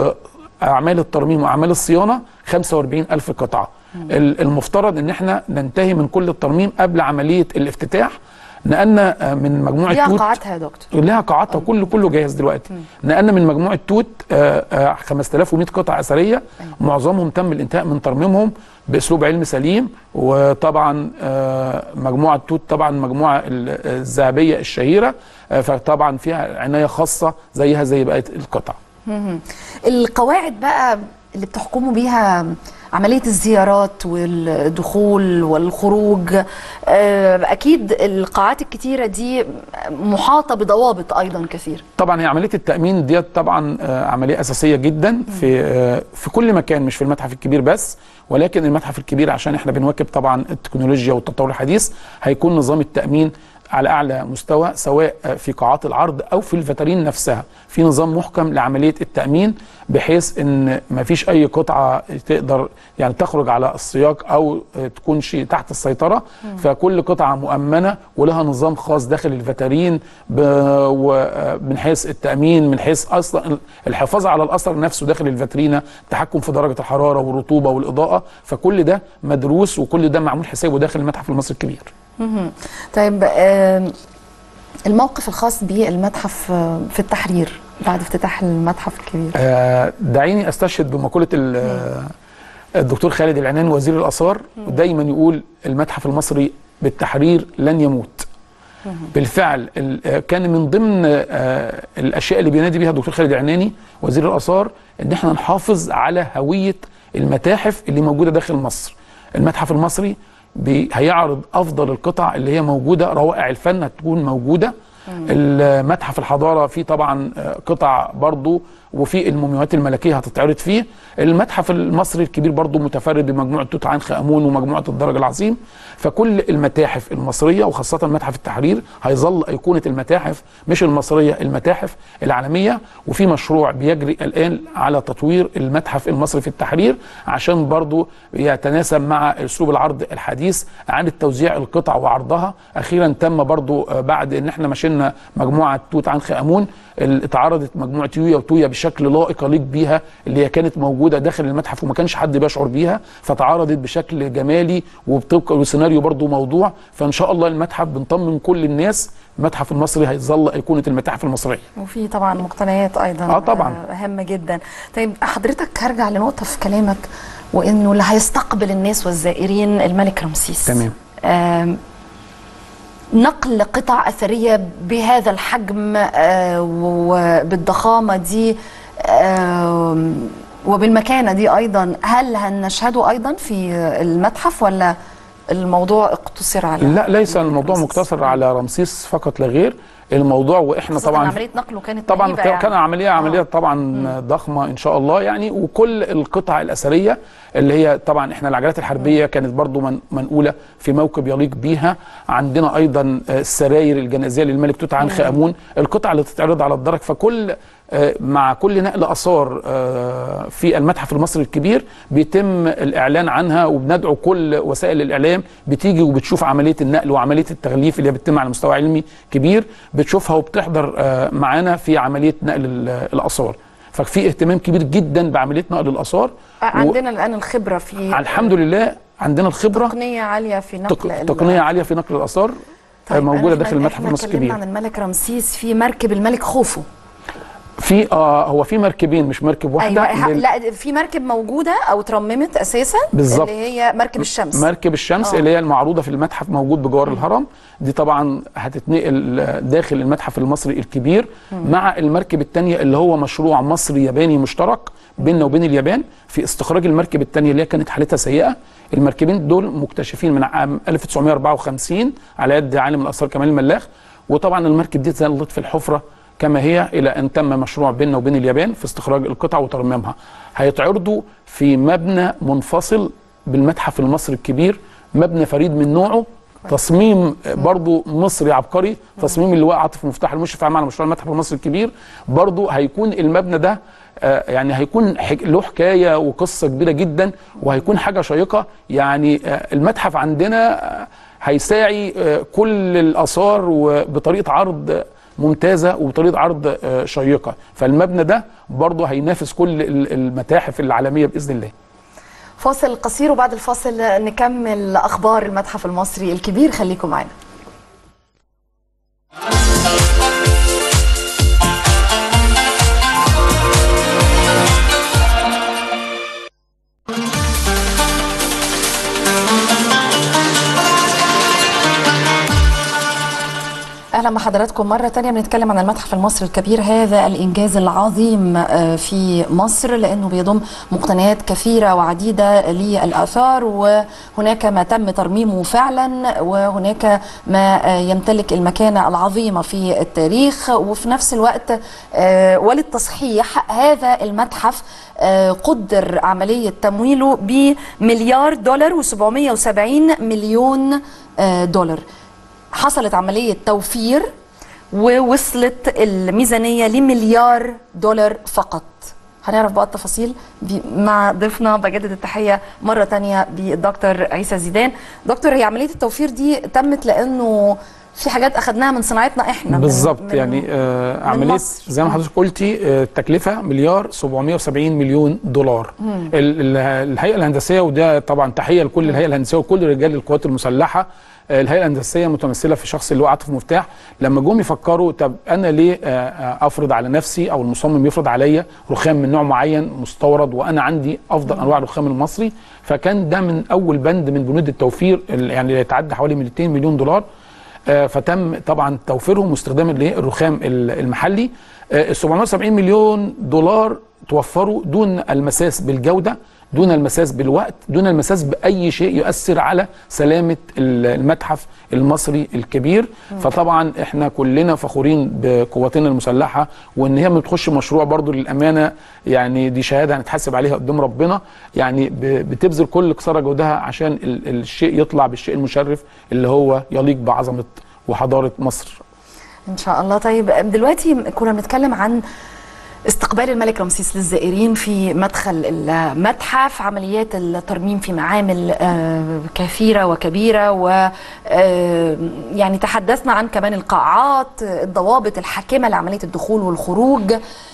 واعمال الترميم واعمال الصيانه 45000 قطعه ال- المفترض ان احنا ننتهي من كل الترميم قبل عمليه الافتتاح نقلنا آه، من مجموعه ليها توت قاعاتها يا دكتور لها قاعاتها كله كله جاهز دلوقتي نقلنا من مجموعه توت آه، آه، 5100 قطعه اثريه معظمهم تم الانتهاء من ترميمهم باسلوب علمي سليم وطبعا آه، مجموعه توت طبعا مجموعه ال- الذهبيه الشهيره آه، فطبعا فيها عنايه خاصه زيها زي بقيه القطع مهم. القواعد بقى اللي بتحكموا بيها عمليه الزيارات والدخول والخروج آه، اكيد القاعات الكتيره دي محاطه بضوابط ايضا كثير طبعا هي عمليه التامين ديت طبعا آه، عمليه اساسيه جدا في آه، في كل مكان مش في المتحف الكبير بس ولكن المتحف الكبير عشان احنا بنواكب طبعا التكنولوجيا والتطور الحديث هيكون نظام التامين على اعلى مستوى سواء آه، في قاعات العرض او في الفترين نفسها في نظام محكم لعمليه التامين بحيث ان ما فيش اي قطعه تقدر يعني تخرج على السياق او آه، تكون شيء تحت السيطره فكل قطعه مؤمنه ولها نظام خاص داخل الفترين ب- و- آه، من حيث التامين من حيث اصلا الحفاظ على الاثر نفسه داخل الفاترينا التحكم في درجه الحراره والرطوبه والاضاءه فكل ده مدروس وكل ده معمول حسابه داخل المتحف المصري الكبير مهم. طيب آم، الموقف الخاص بالمتحف آه، في التحرير بعد افتتاح المتحف الكبير آه، دعيني استشهد بمقوله ال- آه، الدكتور خالد العناني وزير الاثار دايما يقول المتحف المصري بالتحرير لن يموت بالفعل ال- آه، كان من ضمن آه، الاشياء اللي بينادي بيها الدكتور خالد العناني وزير الاثار ان احنا نحافظ على هويه المتاحف اللي موجوده داخل مصر المتحف المصري بي- هيعرض افضل القطع اللي هي موجوده روائع الفن هتكون موجوده المتحف الحضاره فيه طبعا آه، قطع برضو وفي المومياوات الملكيه هتتعرض فيه المتحف المصري الكبير برضو متفرد بمجموعه توت عنخ امون ومجموعه الدرج العظيم فكل المتاحف المصريه وخاصه متحف التحرير هيظل ايقونه المتاحف مش المصريه المتاحف العالميه وفي مشروع بيجري الان على تطوير المتحف المصري في التحرير عشان برضو يتناسب مع اسلوب العرض الحديث عن التوزيع القطع وعرضها اخيرا تم برضو آه، بعد ان احنا مشينا مجموعه توت عنخ امون ال- اتعرضت مجموعه يويا وتويا بشكل لائق يليق بيها اللي هي كانت موجوده داخل المتحف وما كانش حد بيشعر بيها فتعرضت بشكل جمالي وبطبق وسيناريو برضو موضوع فان شاء الله المتحف بنطمن كل الناس المتحف المصري هيظل ايقونه المتاحف المصريه وفي طبعا مقتنيات ايضا آه طبعاً. آه، هامه جدا طيب حضرتك هرجع لنقطه في كلامك وانه اللي هيستقبل الناس والزائرين الملك رمسيس تمام. آم، نقل قطع اثريه بهذا الحجم آه، وبالضخامه دي آم، وبالمكانه دي ايضا هل هنشهده ايضا في المتحف ولا الموضوع اقتصر على لا ليس الموضوع مقتصر على رمسيس فقط لا غير الموضوع واحنا خاصة طبعا عمليه نقله كانت طبعا مهيبة كان يعني. عمليه عمليه طبعا ضخمه ان شاء الله يعني وكل القطع الاثريه اللي هي طبعا احنا العجلات الحربيه كانت برضو من منقوله في موكب يليق بيها عندنا ايضا آه، السراير الجنازيه للملك توت عنخ امون القطع اللي تتعرض على الدرج فكل آه، مع كل نقل اثار آه، في المتحف المصري الكبير بيتم الاعلان عنها وبندعو كل وسائل الاعلام بتيجي وبتشوف عمليه النقل وعمليه التغليف اللي هي بتتم على مستوى علمي كبير بتشوفها وبتحضر آه، معانا في عمليه نقل ال- الاثار ففي اهتمام كبير جدا بعمليه نقل الاثار عندنا الان الخبره في الحمد لله عندنا الخبره تقنيه عاليه في نقل تق... ال- تقنيه عاليه في نقل الاثار طيب، موجوده إحنا- داخل المتحف إحنا المصري اتكلمنا الكبير عن الملك رمسيس في مركب الملك خوفو في آه هو في مركبين مش مركب واحده ايوه لل- لا في مركب موجوده او اترممت اساسا بالظبط. اللي هي مركب الشمس مركب الشمس آه. اللي هي المعروضه في المتحف موجود بجوار الهرم دي طبعا هتتنقل داخل المتحف المصري الكبير مع المركب الثانيه اللي هو مشروع مصري ياباني مشترك بيننا وبين اليابان في استخراج المركب الثانيه اللي هي كانت حالتها سيئه المركبين دول مكتشفين من عام 1954 على يد عالم الاثار كمال الملاخ وطبعا المركب دي ظلت في الحفره كما هي الى ان تم مشروع بيننا وبين اليابان في استخراج القطع وترميمها هيتعرضوا في مبنى منفصل بالمتحف المصري الكبير مبنى فريد من نوعه تصميم برضو مصري عبقري تصميم اللواء عاطف مفتاح المشرف عام على مشروع المتحف المصري الكبير برضو هيكون المبنى ده آه، يعني هيكون حك- له حكايه وقصه كبيره جدا وهيكون حاجه شيقه يعني آه، المتحف عندنا آه، هيساعي آه، كل الاثار وبطريقه عرض ممتازه وبطريقه عرض آه، شيقه فالمبنى ده برضه هينافس كل ال- المتاحف العالميه باذن الله فاصل قصير وبعد الفاصل نكمل اخبار المتحف المصري الكبير خليكم معنا اهلا مع حضراتكم مرة تانية بنتكلم عن المتحف المصري الكبير هذا الإنجاز العظيم آه، في مصر لأنه بيضم مقتنيات كثيرة وعديدة للآثار وهناك ما تم ترميمه فعلا وهناك ما آه، يمتلك المكانة العظيمة في التاريخ وفي نفس الوقت آه، وللتصحيح هذا المتحف آه، قدر عملية تمويله بمليار دولار و770 مليون آه، دولار حصلت عملية توفير ووصلت الميزانية لمليار دولار فقط هنعرف بقى التفاصيل ب- مع ضيفنا بجدد التحية مرة تانية بالدكتور عيسى زيدان دكتور هي عملية التوفير دي تمت لأنه في حاجات أخدناها من صناعتنا إحنا من- بالظبط من- يعني آه من عمليه مصر. زي ما حضرتك قلتي آه، التكلفه مليار 770 مليون دولار مم. ال- ال- الهيئه الهندسيه وده طبعا تحيه لكل الهيئه الهندسيه وكل رجال القوات المسلحه آه، الهيئه الهندسيه متمثله في شخص اللي هو عاطف مفتاح لما جم يفكروا طب انا ليه آه، آه، افرض على نفسي او المصمم يفرض عليا رخام من نوع معين مستورد وانا عندي افضل انواع الرخام المصري فكان ده من اول بند من بنود التوفير ال- يعني يتعدى حوالي 200 مليون دولار آه، فتم طبعا توفيرهم واستخدام الايه الرخام ال- المحلي آه، ال 770 مليون دولار توفروا دون المساس بالجوده دون المساس بالوقت دون المساس باي شيء يؤثر على سلامه ال- المتحف المصري الكبير مم. فطبعا احنا كلنا فخورين بقواتنا المسلحه وان هي ما بتخش مشروع برضو للامانه يعني دي شهاده هنتحاسب عليها قدام ربنا يعني ب- بتبذل كل قصارى جهدها عشان ال- الشيء يطلع بالشيء المشرف اللي هو يليق بعظمه وحضاره مصر ان شاء الله طيب دلوقتي كنا بنتكلم عن استقبال الملك رمسيس للزائرين في مدخل المتحف عمليات الترميم في معامل آه، كثيرة وكبيرة و آه، يعني تحدثنا عن كمان القاعات الضوابط الحاكمة لعملية الدخول والخروج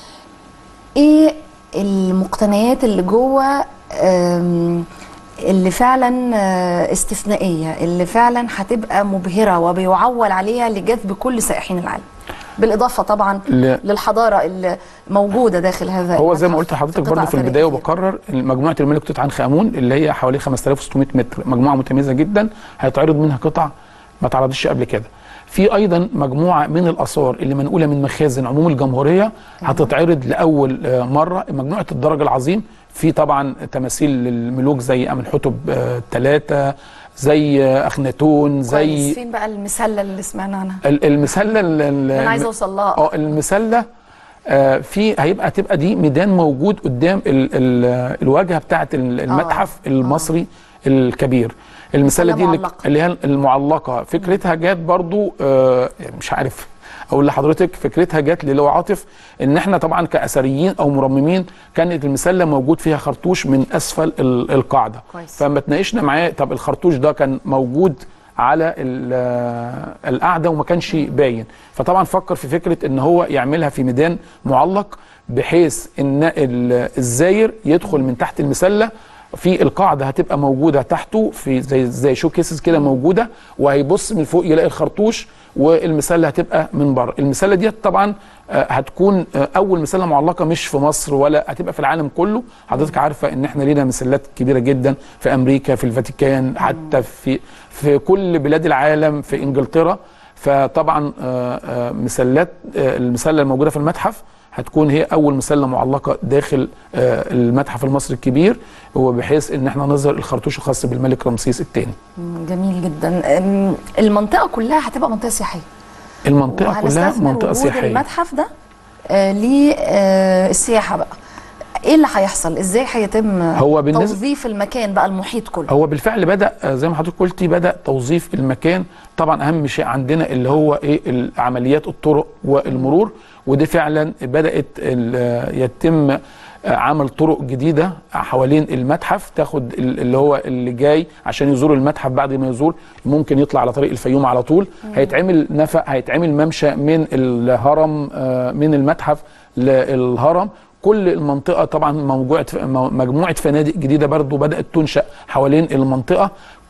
ايه المقتنيات اللي جوه آم، اللي فعلا آه، استثنائية اللي فعلا هتبقى مبهرة وبيعول عليها لجذب كل سائحين العالم بالإضافة طبعا ل- للحضارة اللي موجودة داخل هذا هو زي ما المتحف. قلت لحضرتك قطع برضه في أثرية البدايه كتير. وبكرر مجموعه الملك توت عنخ امون اللي هي حوالي 5600 متر مجموعه متميزه جدا هيتعرض منها قطع ما اتعرضتش قبل كده في ايضا مجموعه من الاثار اللي منقوله من مخازن عموم الجمهوريه هتتعرض لاول آه، مره مجموعه الدرج العظيم في طبعا تماثيل للملوك زي امنحتب الثلاثه زي آه، اخناتون كويس. زي فين بقى المسلة اللي سمعنا عنها ال- المسله ال- ال- أنا عايزة أوصل لها اه المسله آه، في هيبقى تبقى دي ميدان موجود قدام ال ال الواجهه بتاعه ال- المتحف المصري الكبير المسله دي اللي, معلقة. اللي هي المعلقه فكرتها جات برضو آه، مش عارف اقول لحضرتك فكرتها جات للو عاطف ان احنا طبعا كاثريين او مرممين كانت المسله موجود فيها خرطوش من اسفل ال- القاعده كويس. فما تناقشنا معاه طب الخرطوش ده كان موجود على ال- القعده وما كانش باين فطبعا فكر في فكره ان هو يعملها في ميدان معلق بحيث ان ال- الزاير يدخل من تحت المسله في القاعده هتبقى موجوده تحته في زي زي شو كيسز كده موجوده وهيبص من فوق يلاقي الخرطوش والمسله هتبقى من بره المسله ديت طبعا آه، هتكون آه، اول مسله معلقه مش في مصر ولا هتبقى في العالم كله حضرتك عارفه ان احنا لينا مسلات كبيره جدا في امريكا في الفاتيكان حتى في في كل بلاد العالم في انجلترا فطبعا آه، آه، مسلات آه، المسله الموجوده في المتحف هتكون هي اول مسله معلقه داخل آه، المتحف المصري الكبير وبحيث ان احنا نظهر الخرطوش الخاص بالملك رمسيس الثاني مم، جميل جدا أم، المنطقة كلها هتبقى منطقة سياحية المنطقه كلها وهنستثمر منطقه وجود سياحيه المتحف ده للسياحة بقى ايه اللي هيحصل ازاي هيتم هو بالنسبة- توظيف المكان بقى المحيط كله هو بالفعل بدا آه، زي ما حضرتك قلتي بدا توظيف المكان طبعا اهم شيء عندنا اللي هو ايه عمليات الطرق والمرور ودي فعلا بدات ال- آه، يتم آه، عمل طرق جديده حوالين المتحف تاخد ال- اللي هو اللي جاي عشان يزور المتحف بعد ما يزور ممكن يطلع على طريق الفيوم على طول مم. هيتعمل نفق هيتعمل ممشى من الهرم آه، من المتحف للهرم كل المنطقة طبعا موجوعة مجموعة فنادق جديدة برضو بدأت تنشأ حوالين المنطقة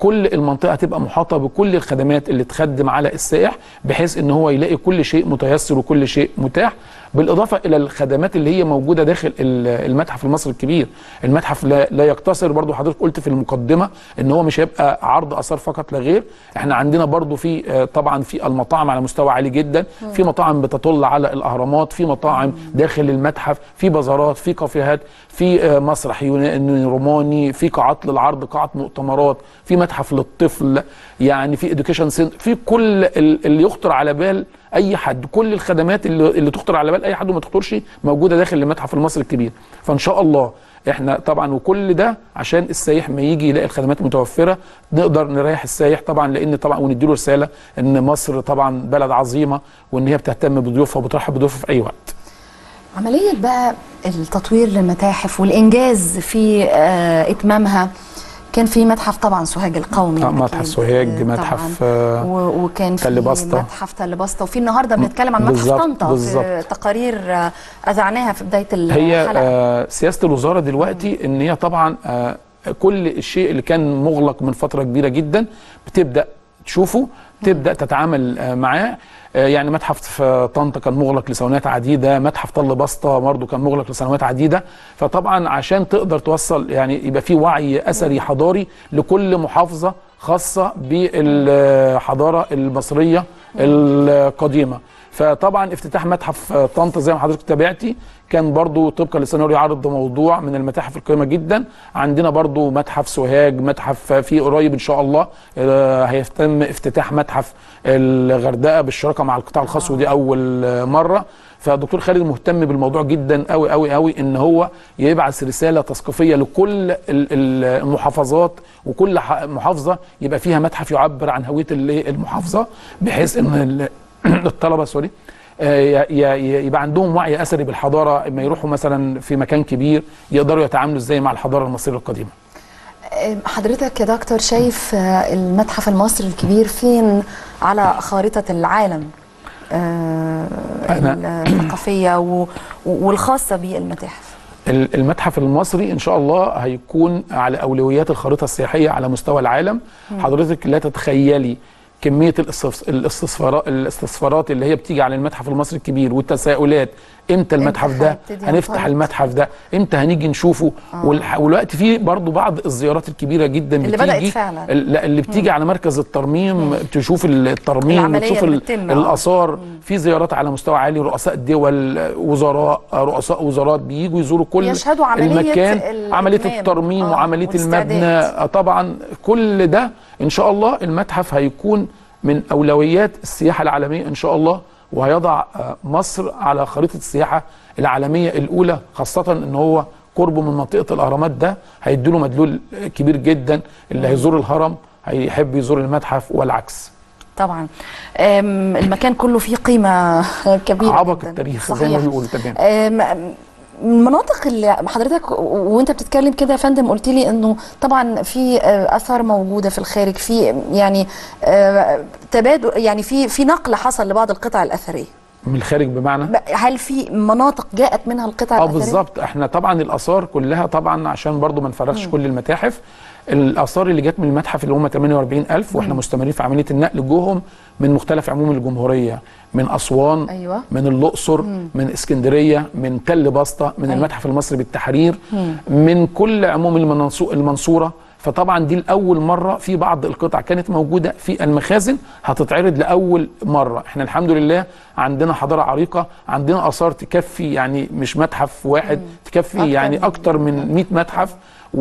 كل المنطقه هتبقى محاطه بكل الخدمات اللي تخدم على السائح بحيث ان هو يلاقي كل شيء متيسر وكل شيء متاح بالاضافه الى الخدمات اللي هي موجوده داخل ال- المتحف المصري الكبير المتحف لا, لا يقتصر برضو حضرتك قلت في المقدمه ان هو مش هيبقى عرض اثار فقط لا غير احنا عندنا برضو في آه، طبعا في المطاعم على مستوى عالي جدا في مطاعم بتطل على الاهرامات في مطاعم داخل المتحف في بازارات في كافيهات في آه، مسرح يوناني روماني في قاعات للعرض قاعات مؤتمرات في متحف للطفل يعني في اديوكيشن سنتر في كل ال- اللي يخطر على بال اي حد كل الخدمات اللي, اللي تخطر على بال اي حد وما تخطرش موجوده داخل المتحف المصري الكبير فان شاء الله احنا طبعا وكل ده عشان السايح ما يجي يلاقي الخدمات متوفره نقدر نريح السايح طبعا لان طبعا ونديله رساله ان مصر طبعا بلد عظيمه وان هي بتهتم بضيوفها وبترحب بضيوفها في اي وقت عملية بقى التطوير للمتاحف والإنجاز في آه، إتمامها كان في متحف طبعا سوهاج القومي آه، أكيد. متحف سوهاج آه، متحف طبعاً. آه، و- وكان في تل بسطة. متحف تل بسطة وفي النهارده بنتكلم عن متحف بالظبط، طنطا في بالظبط. تقارير آه، أذعناها في بداية هي الحلقة آه سياسه الوزاره دلوقتي ان هي طبعا آه كل الشيء اللي كان مغلق من فتره كبيره جدا بتبدا تشوفه تبدا تتعامل آه معاه آه يعني متحف في طنطا كان مغلق لسنوات عديده متحف طل بسطه برضه كان مغلق لسنوات عديده فطبعا عشان تقدر توصل يعني يبقى في وعي اثري حضاري لكل محافظه خاصه بالحضاره المصريه القديمه فطبعا افتتاح متحف طنطا زي ما حضرتك تابعتي كان برضو طبقا للسيناريو عرض موضوع من المتاحف القيمه جدا عندنا برضو متحف سوهاج متحف في قريب ان شاء الله آه، هيتم افتتاح متحف الغردقه بالشراكه مع القطاع الخاص ودي اول آه، مره فدكتور خالد مهتم بالموضوع جدا قوي قوي قوي ان هو يبعث رساله تثقيفيه لكل ال- ال- المحافظات وكل ح- محافظه يبقى فيها متحف يعبر عن هويه ال- المحافظه بحيث ان ال- الطلبه سوري آه، ي- ي- يبقى عندهم وعي اثري بالحضاره اما يروحوا مثلا في مكان كبير يقدروا يتعاملوا ازاي مع الحضاره المصريه القديمه آه، حضرتك يا دكتور شايف آه، المتحف المصري الكبير فين على خارطة العالم آه، أنا- الثقافية و- والخاصة بالمتاحف ال- المتحف المصري ان شاء الله هيكون على اولويات الخريطه السياحيه على مستوى العالم حضرتك لا تتخيلي كميه الاستفس- الاستصفارات الاستفسارات اللي هي بتيجي على المتحف المصري الكبير والتساؤلات امتى المتحف ده هيبتدي هنفتح ينطلق؟ المتحف ده امتى هنيجي نشوفه والح- والوقت فيه برضو بعض الزيارات الكبيره جدا اللي بتيجي بدأت فعلا. ال- لا اللي بتيجي على مركز الترميم تشوف الترميم العملية وتشوف اللي ال- بتتم، آه. الاثار في زيارات على مستوى عالي رؤساء دول وزراء رؤساء وزارات بييجوا يزوروا كل يشهدوا عملية المكان الإتمام. عمليه الترميم آه، وعمليه والاستعداد. المبنى آه، طبعا كل ده ان شاء الله المتحف هيكون من اولويات السياحه العالميه ان شاء الله وهيضع آه، مصر على خريطه السياحه العالميه الاولى خاصه ان هو قربه من منطقه الاهرامات ده هيديله مدلول كبير جدا اللي هيزور الهرم هيحب يزور المتحف والعكس طبعا آم، المكان كله فيه قيمة كبيرة عبق جداً. التاريخ زي ما صحيح. بيقولوا تمام آم، المناطق اللي حضرتك و- وانت بتتكلم كده يا فندم قلت لي انه طبعا في آه، اثار موجوده في الخارج في يعني آه، تبادل يعني في في نقل حصل لبعض القطع الاثريه من الخارج بمعنى ب- هل في مناطق جاءت منها القطع اه الاثريه بالظبط احنا طبعا الاثار كلها طبعا عشان برضو ما نفرغش كل المتاحف الاثار اللي جت من المتحف اللي هم 48000 واحنا مستمرين في عمليه النقل جوهم من مختلف عموم الجمهوريه من اسوان أيوة. من الاقصر من اسكندريه من تل بسطه من أيوة. المتحف المصري بالتحرير من كل عموم المنصو- المنصوره فطبعا دي لاول مره في بعض القطع كانت موجوده في المخازن هتتعرض لاول مره احنا الحمد لله عندنا حضاره عريقه عندنا اثار تكفي يعني مش متحف واحد تكفي أكتر يعني من- اكتر من 100 متحف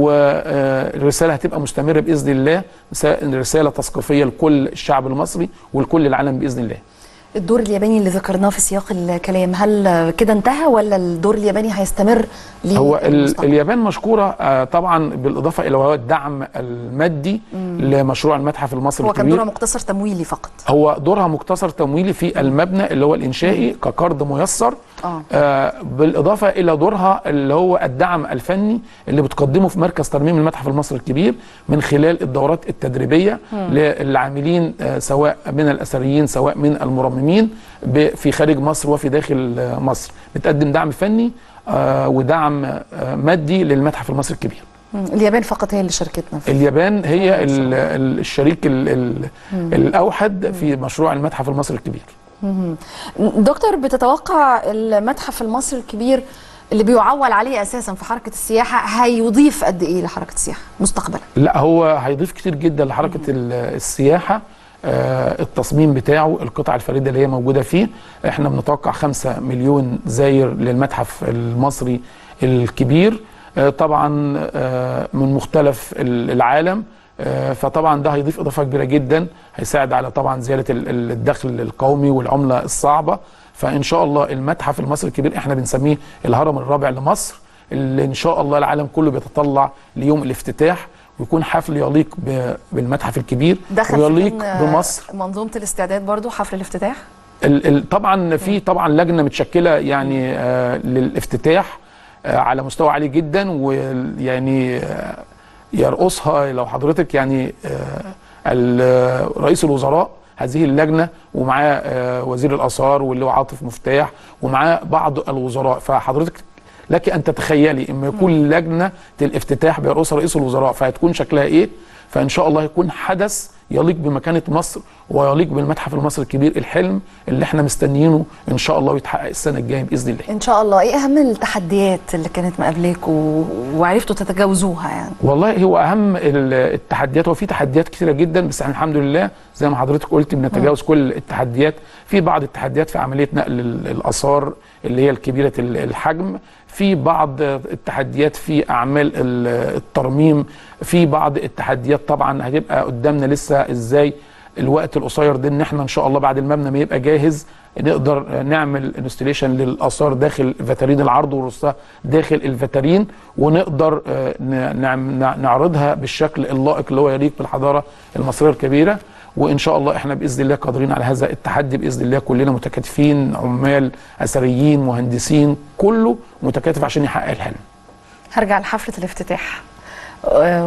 والرساله هتبقى مستمره باذن الله رسا- رساله تثقيفيه لكل الشعب المصري ولكل العالم باذن الله الدور الياباني اللي ذكرناه في سياق الكلام هل كده انتهى ولا الدور الياباني هيستمر هو ال- للمستقبل؟ اليابان مشكوره آه، طبعا بالاضافه الى وهو الدعم المادي لمشروع المتحف المصري هو كان الكبير دورها مقتصر تمويلي فقط هو دورها مقتصر تمويلي في المبنى اللي هو الانشائي كقرض ميسر اه آه بالاضافه الى دورها اللي هو الدعم الفني اللي بتقدمه في مركز ترميم المتحف المصري الكبير من خلال الدورات التدريبيه للعاملين آه سواء من الاثريين سواء من المرممين ب- في خارج مصر وفي داخل آه مصر بتقدم دعم فني آه ودعم آه مادي للمتحف المصري الكبير مم. اليابان فقط هي اللي شاركتنا فيه اليابان هي ال- ال- الشريك ال- ال- الاوحد في مشروع المتحف المصري الكبير مم. دكتور بتتوقع المتحف المصري الكبير اللي بيعول عليه اساسا في حركه السياحه هيضيف قد ايه لحركه السياحه مستقبلا لا هو هيضيف كتير جدا لحركه ال- السياحه آه، التصميم بتاعه القطع الفريده اللي هي موجوده فيه احنا بنتوقع 5 مليون زاير للمتحف المصري الكبير آه، طبعا آه، من مختلف ال- العالم آه، فطبعا ده هيضيف اضافه كبيره جدا هيساعد على طبعا زياده ال- ال- الدخل القومي والعمله الصعبه فان شاء الله المتحف المصري الكبير احنا بنسميه الهرم الرابع لمصر اللي ان شاء الله العالم كله بيتطلع ليوم الافتتاح ويكون حفل يليق ب- بالمتحف الكبير دخل في ويليق ضمن بمصر منظومه الاستعداد برضو حفل الافتتاح ال ال طبعا في طبعا لجنه متشكله يعني آه للافتتاح آه على مستوى عالي جدا ويعني آه يرقصها لو حضرتك يعني آه ال- رئيس الوزراء هذه اللجنه ومعاه آه وزير الاثار واللي هو عاطف مفتاح ومعاه بعض الوزراء فحضرتك لك ان تتخيلي اما يكون لجنه الافتتاح بيرقصها رئيس الوزراء فهتكون شكلها ايه فان شاء الله يكون حدث يليق بمكانه مصر ويليق بالمتحف المصري الكبير الحلم اللي احنا مستنيينه ان شاء الله ويتحقق السنه الجايه باذن الله ان شاء الله ايه اهم التحديات اللي كانت مقابلاكوا وعرفتوا تتجاوزوها يعني والله هو اهم ال- التحديات هو في تحديات كثيره جدا بس احنا الحمد لله زي ما حضرتك قلت بنتجاوز كل التحديات في بعض التحديات في عمليه نقل ال- الاثار اللي هي الكبيره ال- الحجم في بعض التحديات في اعمال ال- الترميم في بعض التحديات طبعا هتبقى قدامنا لسه ازاي الوقت القصير ده ان احنا ان شاء الله بعد المبنى ما يبقى جاهز نقدر نعمل انستليشن للاثار داخل فاترين العرض ورصها داخل الفاترين ونقدر آه، ن- نعم- نع- نعرضها بالشكل اللائق اللي هو يليق بالحضاره المصريه الكبيره وان شاء الله احنا باذن الله قادرين على هذا التحدي باذن الله كلنا متكاتفين عمال اثريين مهندسين كله متكاتف عشان يحقق الحلم هرجع لحفله الافتتاح آه،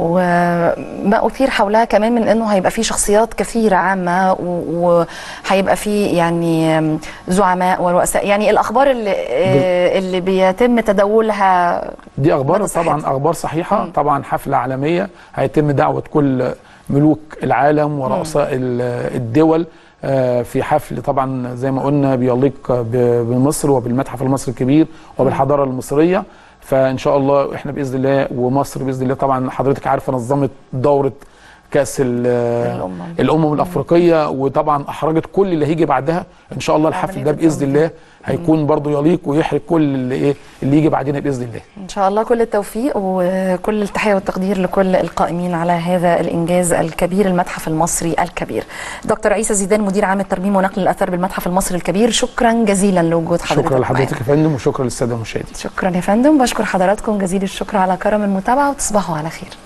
وما اثير حولها كمان من انه هيبقى في شخصيات كثيره عامه و- وهيبقى في يعني آم، زعماء ورؤساء يعني الاخبار اللي آه، اللي بيتم تداولها دي اخبار مدى صحتها. طبعا اخبار صحيحه طبعا حفله عالميه هيتم دعوه كل ملوك العالم ورؤساء ال- الدول آه، في حفل طبعا زي ما قلنا بيليق ب- بمصر وبالمتحف المصري الكبير وبالحضاره المصريه فان شاء الله احنا باذن الله ومصر باذن الله طبعا حضرتك عارفه نظمت دوره كاس ال- الأمم. الامم الافريقيه وطبعا احرجت كل اللي هيجي بعدها ان شاء الله الحفل عملية ده باذن الله هيكون برضو يليق ويحرج كل اللي ايه اللي يجي بعدنا باذن الله ان شاء الله كل التوفيق وكل التحيه والتقدير لكل القائمين على هذا الانجاز الكبير المتحف المصري الكبير دكتور عيسى زيدان مدير عام الترميم ونقل الاثار بالمتحف المصري الكبير شكرا جزيلا لوجود حضرتك شكرا معانا. لحضرتك يا فندم وشكرا للساده المشاهدين شكرا يا فندم بشكر حضراتكم جزيل الشكر على كرم المتابعه وتصبحوا على خير